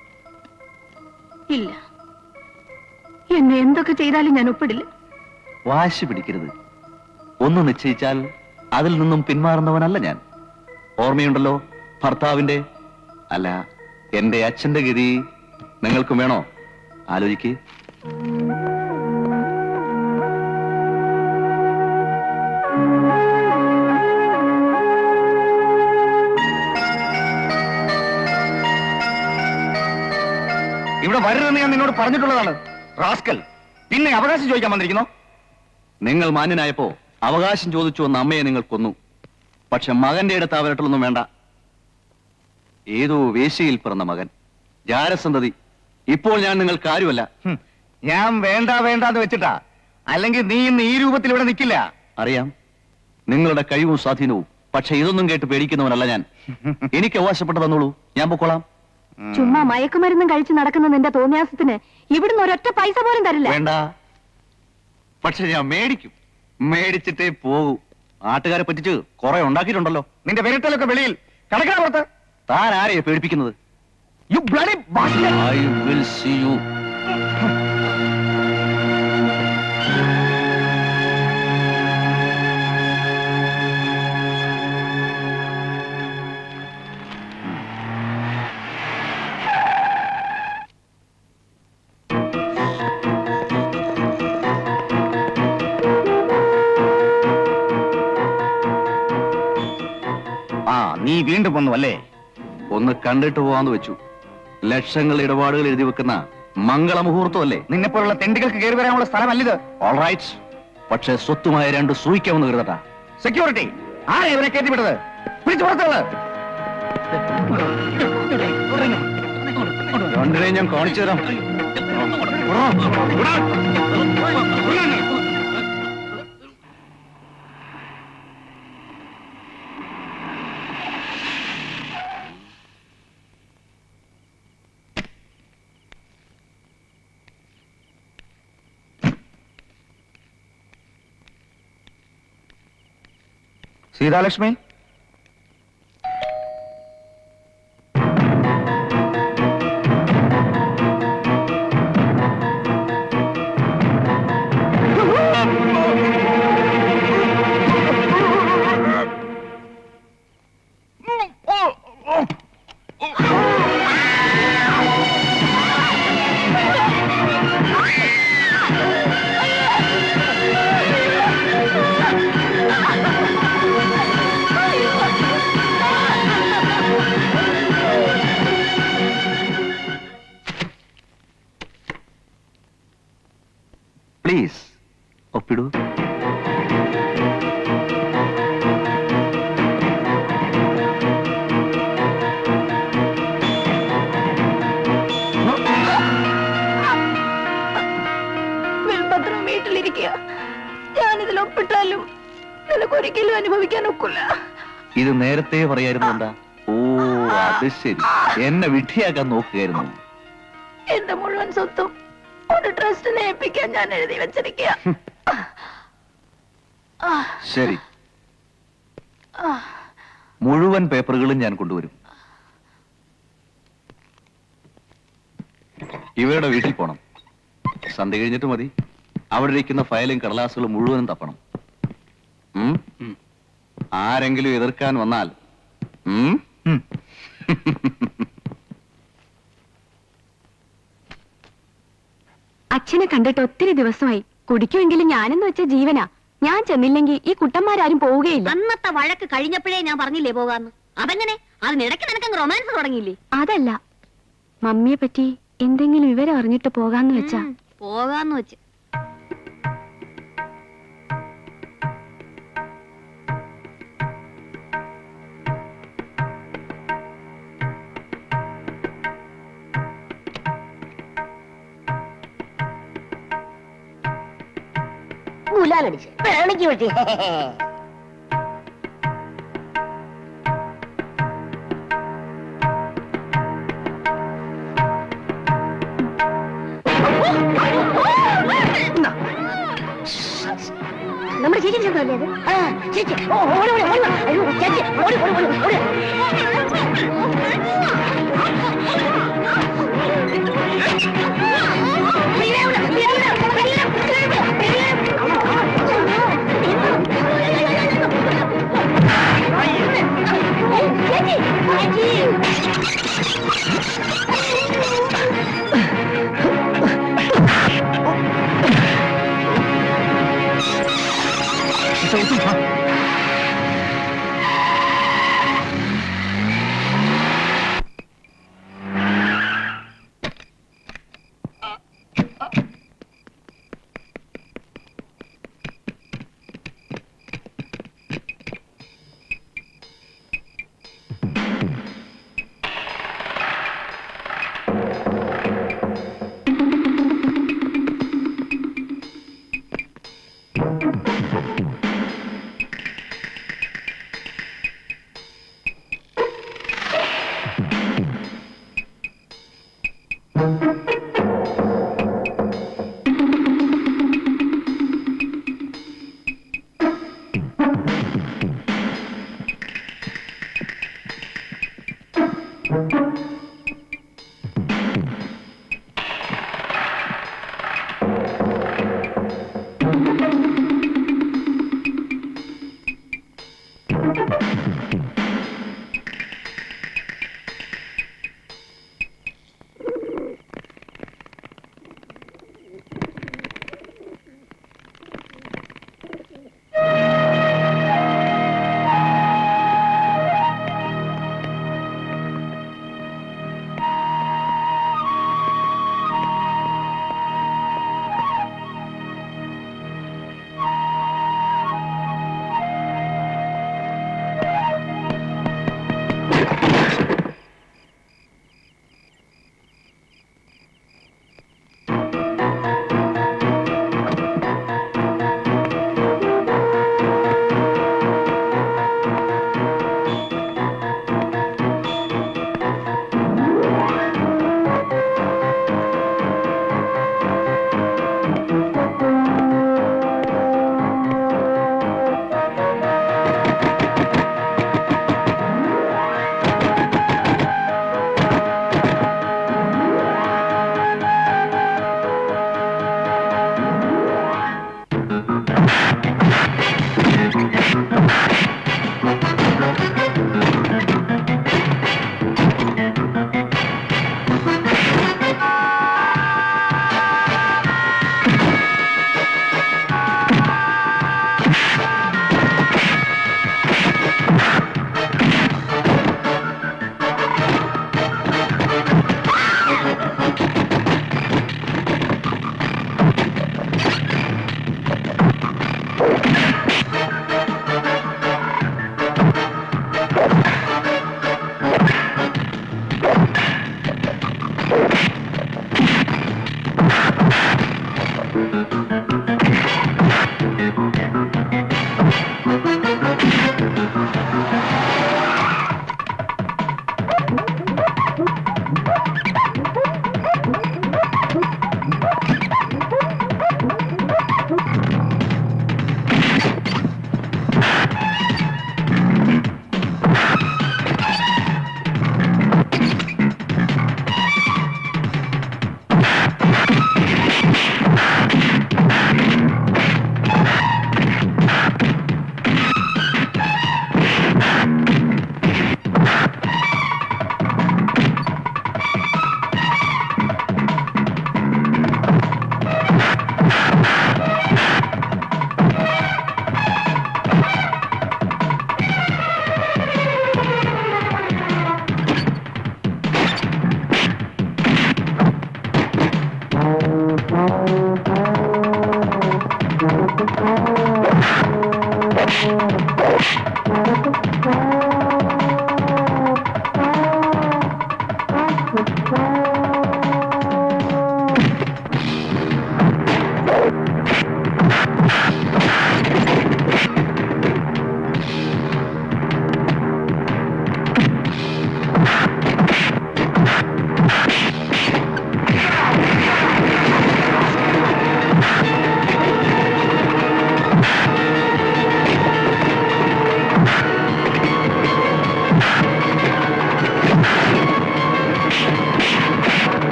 B: ഇല്ല എന്നെ എന്തൊക്കെ ചെയ്താലും ഞാൻ ഒപ്പിടില്ല
L: വാശി പിടിക്കരുത് ഒന്ന് നിശ്ചയിച്ചാൽ അതിൽ നിന്നും പിന്മാറുന്നവനല്ല ഞാൻ ഓർമ്മയുണ്ടല്ലോ ഭർത്താവിന്റെ അല്ല എന്റെ അച്ഛന്റെ ഗതി നിങ്ങൾക്കും വേണോ ആലോചിക്ക്
A: ഇവിടെ വരരുതെന്ന് ഞാൻ നിന്നോട് പറഞ്ഞിട്ടുള്ളതാണ് റാസ്കൽ പിന്നെ അവകാശം ചോദിക്കാൻ വന്നിരിക്കുന്നു
L: നിങ്ങൾ മാന്യനായപ്പോ അവകാശം ചോദിച്ചു വന്ന അമ്മയെ നിങ്ങൾ കൊന്നു പക്ഷെ മകന്റെ അടുത്ത് അവരട്ടൊന്നും വേണ്ട ഏതോ വേശിയിൽ പിറന്ന മകൻ ജാരസന്തതി ഇപ്പോൾ ഞാൻ നിങ്ങൾക്ക് ആരുമല്ല
A: ഹും, ഞാൻ വേണ്ട വേണ്ട എന്ന് വെച്ചിട്ടാ അല്ലെങ്കിൽ നീ ഇന്ന് ഈ രൂപത്തിൽ ഇവിടെ നിൽക്കില്ല
L: അറിയാം നിങ്ങളുടെ കഴിവും സ്വാധീനവും പക്ഷെ ഇതൊന്നും കേട്ട് പേടിക്കുന്നവനല്ല ഞാൻ എനിക്ക് അവകാശപ്പെട്ടു തന്നോളൂ ഞാൻ പൊക്കോളാം
B: ചുമ്മാ മയക്കുമരുന്നും കഴിച്ച് നടക്കുന്ന നിന്റെ തോന്നിയാസത്തിന് ഇവിടുന്ന് ഒരൊറ്റ പൈസ പോലും തരില്ല
L: വേണ്ട പക്ഷെ ഞാൻ മേടിക്കും മേടിച്ചിട്ടേ പോകൂ നാട്ടുകാരെ പറ്റിച്ച് കുറെ ഉണ്ടാക്കിയിട്ടുണ്ടല്ലോ
A: നിന്റെ വിരട്ടലൊക്കെ വെളിയിൽ കടക്കണ പുറത്ത്
L: താൻ ആരെയാ പേടിപ്പിക്കുന്നത്
A: you bloody
L: I will see you
A: ആ നീ വീണ്ടും വന്നു അല്ലേ
L: ഒന്ന് കണ്ടിട്ട് പോവാന്ന് വെച്ചു ലക്ഷങ്ങൾ ഇടപാടുകൾ എഴുതി വെക്കുന്ന മംഗളമുഹൂർത്തമല്ലേ
A: നിന്നെ പോലുള്ള തെണ്ടികൾക്ക് കയറി വരാനുള്ള സ്ഥലമല്ലിത്
L: ഓൾറൈറ്റ് പക്ഷെ സ്വത്തുമായ രണ്ട് സൂയിക്കാമെന്ന് കരുതട്ടാ
A: സെക്യൂരിറ്റി ആരെ ഇവരെ കയറ്റിവിട്ടത് പിടിച്ചു പുറത്തുള്ളത്
L: രണ്ടിനെയും ഞാൻ കാണിച്ചു തരാം
A: സീതാലക്ഷ്മി
L: പ്ലീസ് ഒപ്പിടൂ
B: വിൽപത്രം വീട്ടിലിരിക്കുക ഞാനിതിൽ ഒപ്പിട്ടാലും നിനക്കൊരിക്കലും അനുഭവിക്കാൻ ഒക്കില്ല
L: ഇത് നേരത്തെ പറയായിരുന്നു എന്താ ഓ അത് ശരി എന്നെ വിഡ്ഢിയാക്കാൻ നോക്കുകയായിരുന്നു
B: എന്റെ മുഴുവൻ സ്വത്തും ഒരു ട്രസ്റ്റിനെ ഏൽപ്പിക്കാൻ ഞാൻ എഴുതി വെച്ചിരിക്കുക ആ,
L: ശരി
B: ആ.
L: മുഴുവൻ പേപ്പറുകളും ഞാൻ കൊണ്ടുവരും ഇവരുടെ വീട്ടിൽ പോണം സന്ധ്യ കഴിഞ്ഞിട്ട് മതി അവിടെ ഇരിക്കുന്ന ഫയലും കടലാസുകളും മുഴുവനും തപ്പണം ഉം? ആരെങ്കിലും എതിർക്കാൻ വന്നാൽ ഉം?
H: അച്ഛനെ കണ്ടിട്ട് ഒത്തിരി ദിവസമായി കുടിക്കുമെങ്കിലും ഞാനെന്ന് വെച്ച ജീവനാ ഞാൻ ചെന്നില്ലെങ്കിൽ ഈ കുട്ടന്മാരാരും പോവുകയില്ല
K: അന്നത്തെ വഴക്ക് കഴിഞ്ഞപ്പോഴേ ഞാൻ പറഞ്ഞില്ലേ പോകാന്ന് അതെങ്ങനെ അതിനിടയ്ക്ക് നിനക്കങ്ങ് റൊമാൻസ് തുടങ്ങിയില്ലേ
H: അതല്ല മമ്മിയെ പറ്റി എന്തെങ്കിലും വിവരം അറിഞ്ഞിട്ട് പോകാന്ന് വെച്ചാ
K: ഉം, പോകാന്ന് വെച്ച്
N: ഗുലാലടിച്ച് വേണിക്ക് പറ്റി നമ്മുടെ ചേച്ചി ശബ്ദമല്ലേ അത് ആ ചേച്ചി ഓ ഓടി ഓടി ഓടി വാ. അയ്യോ ചേച്ചി ഓടി ഓടി ഓടി ഓടി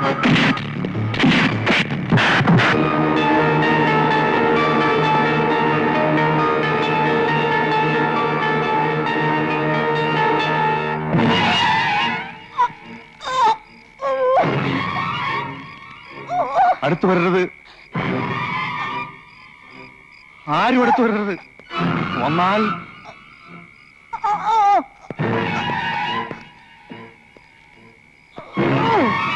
J: അടുത്തു വരരുത് ആരും അടുത്തു വരരുത് വന്നാൽ
N: Oh!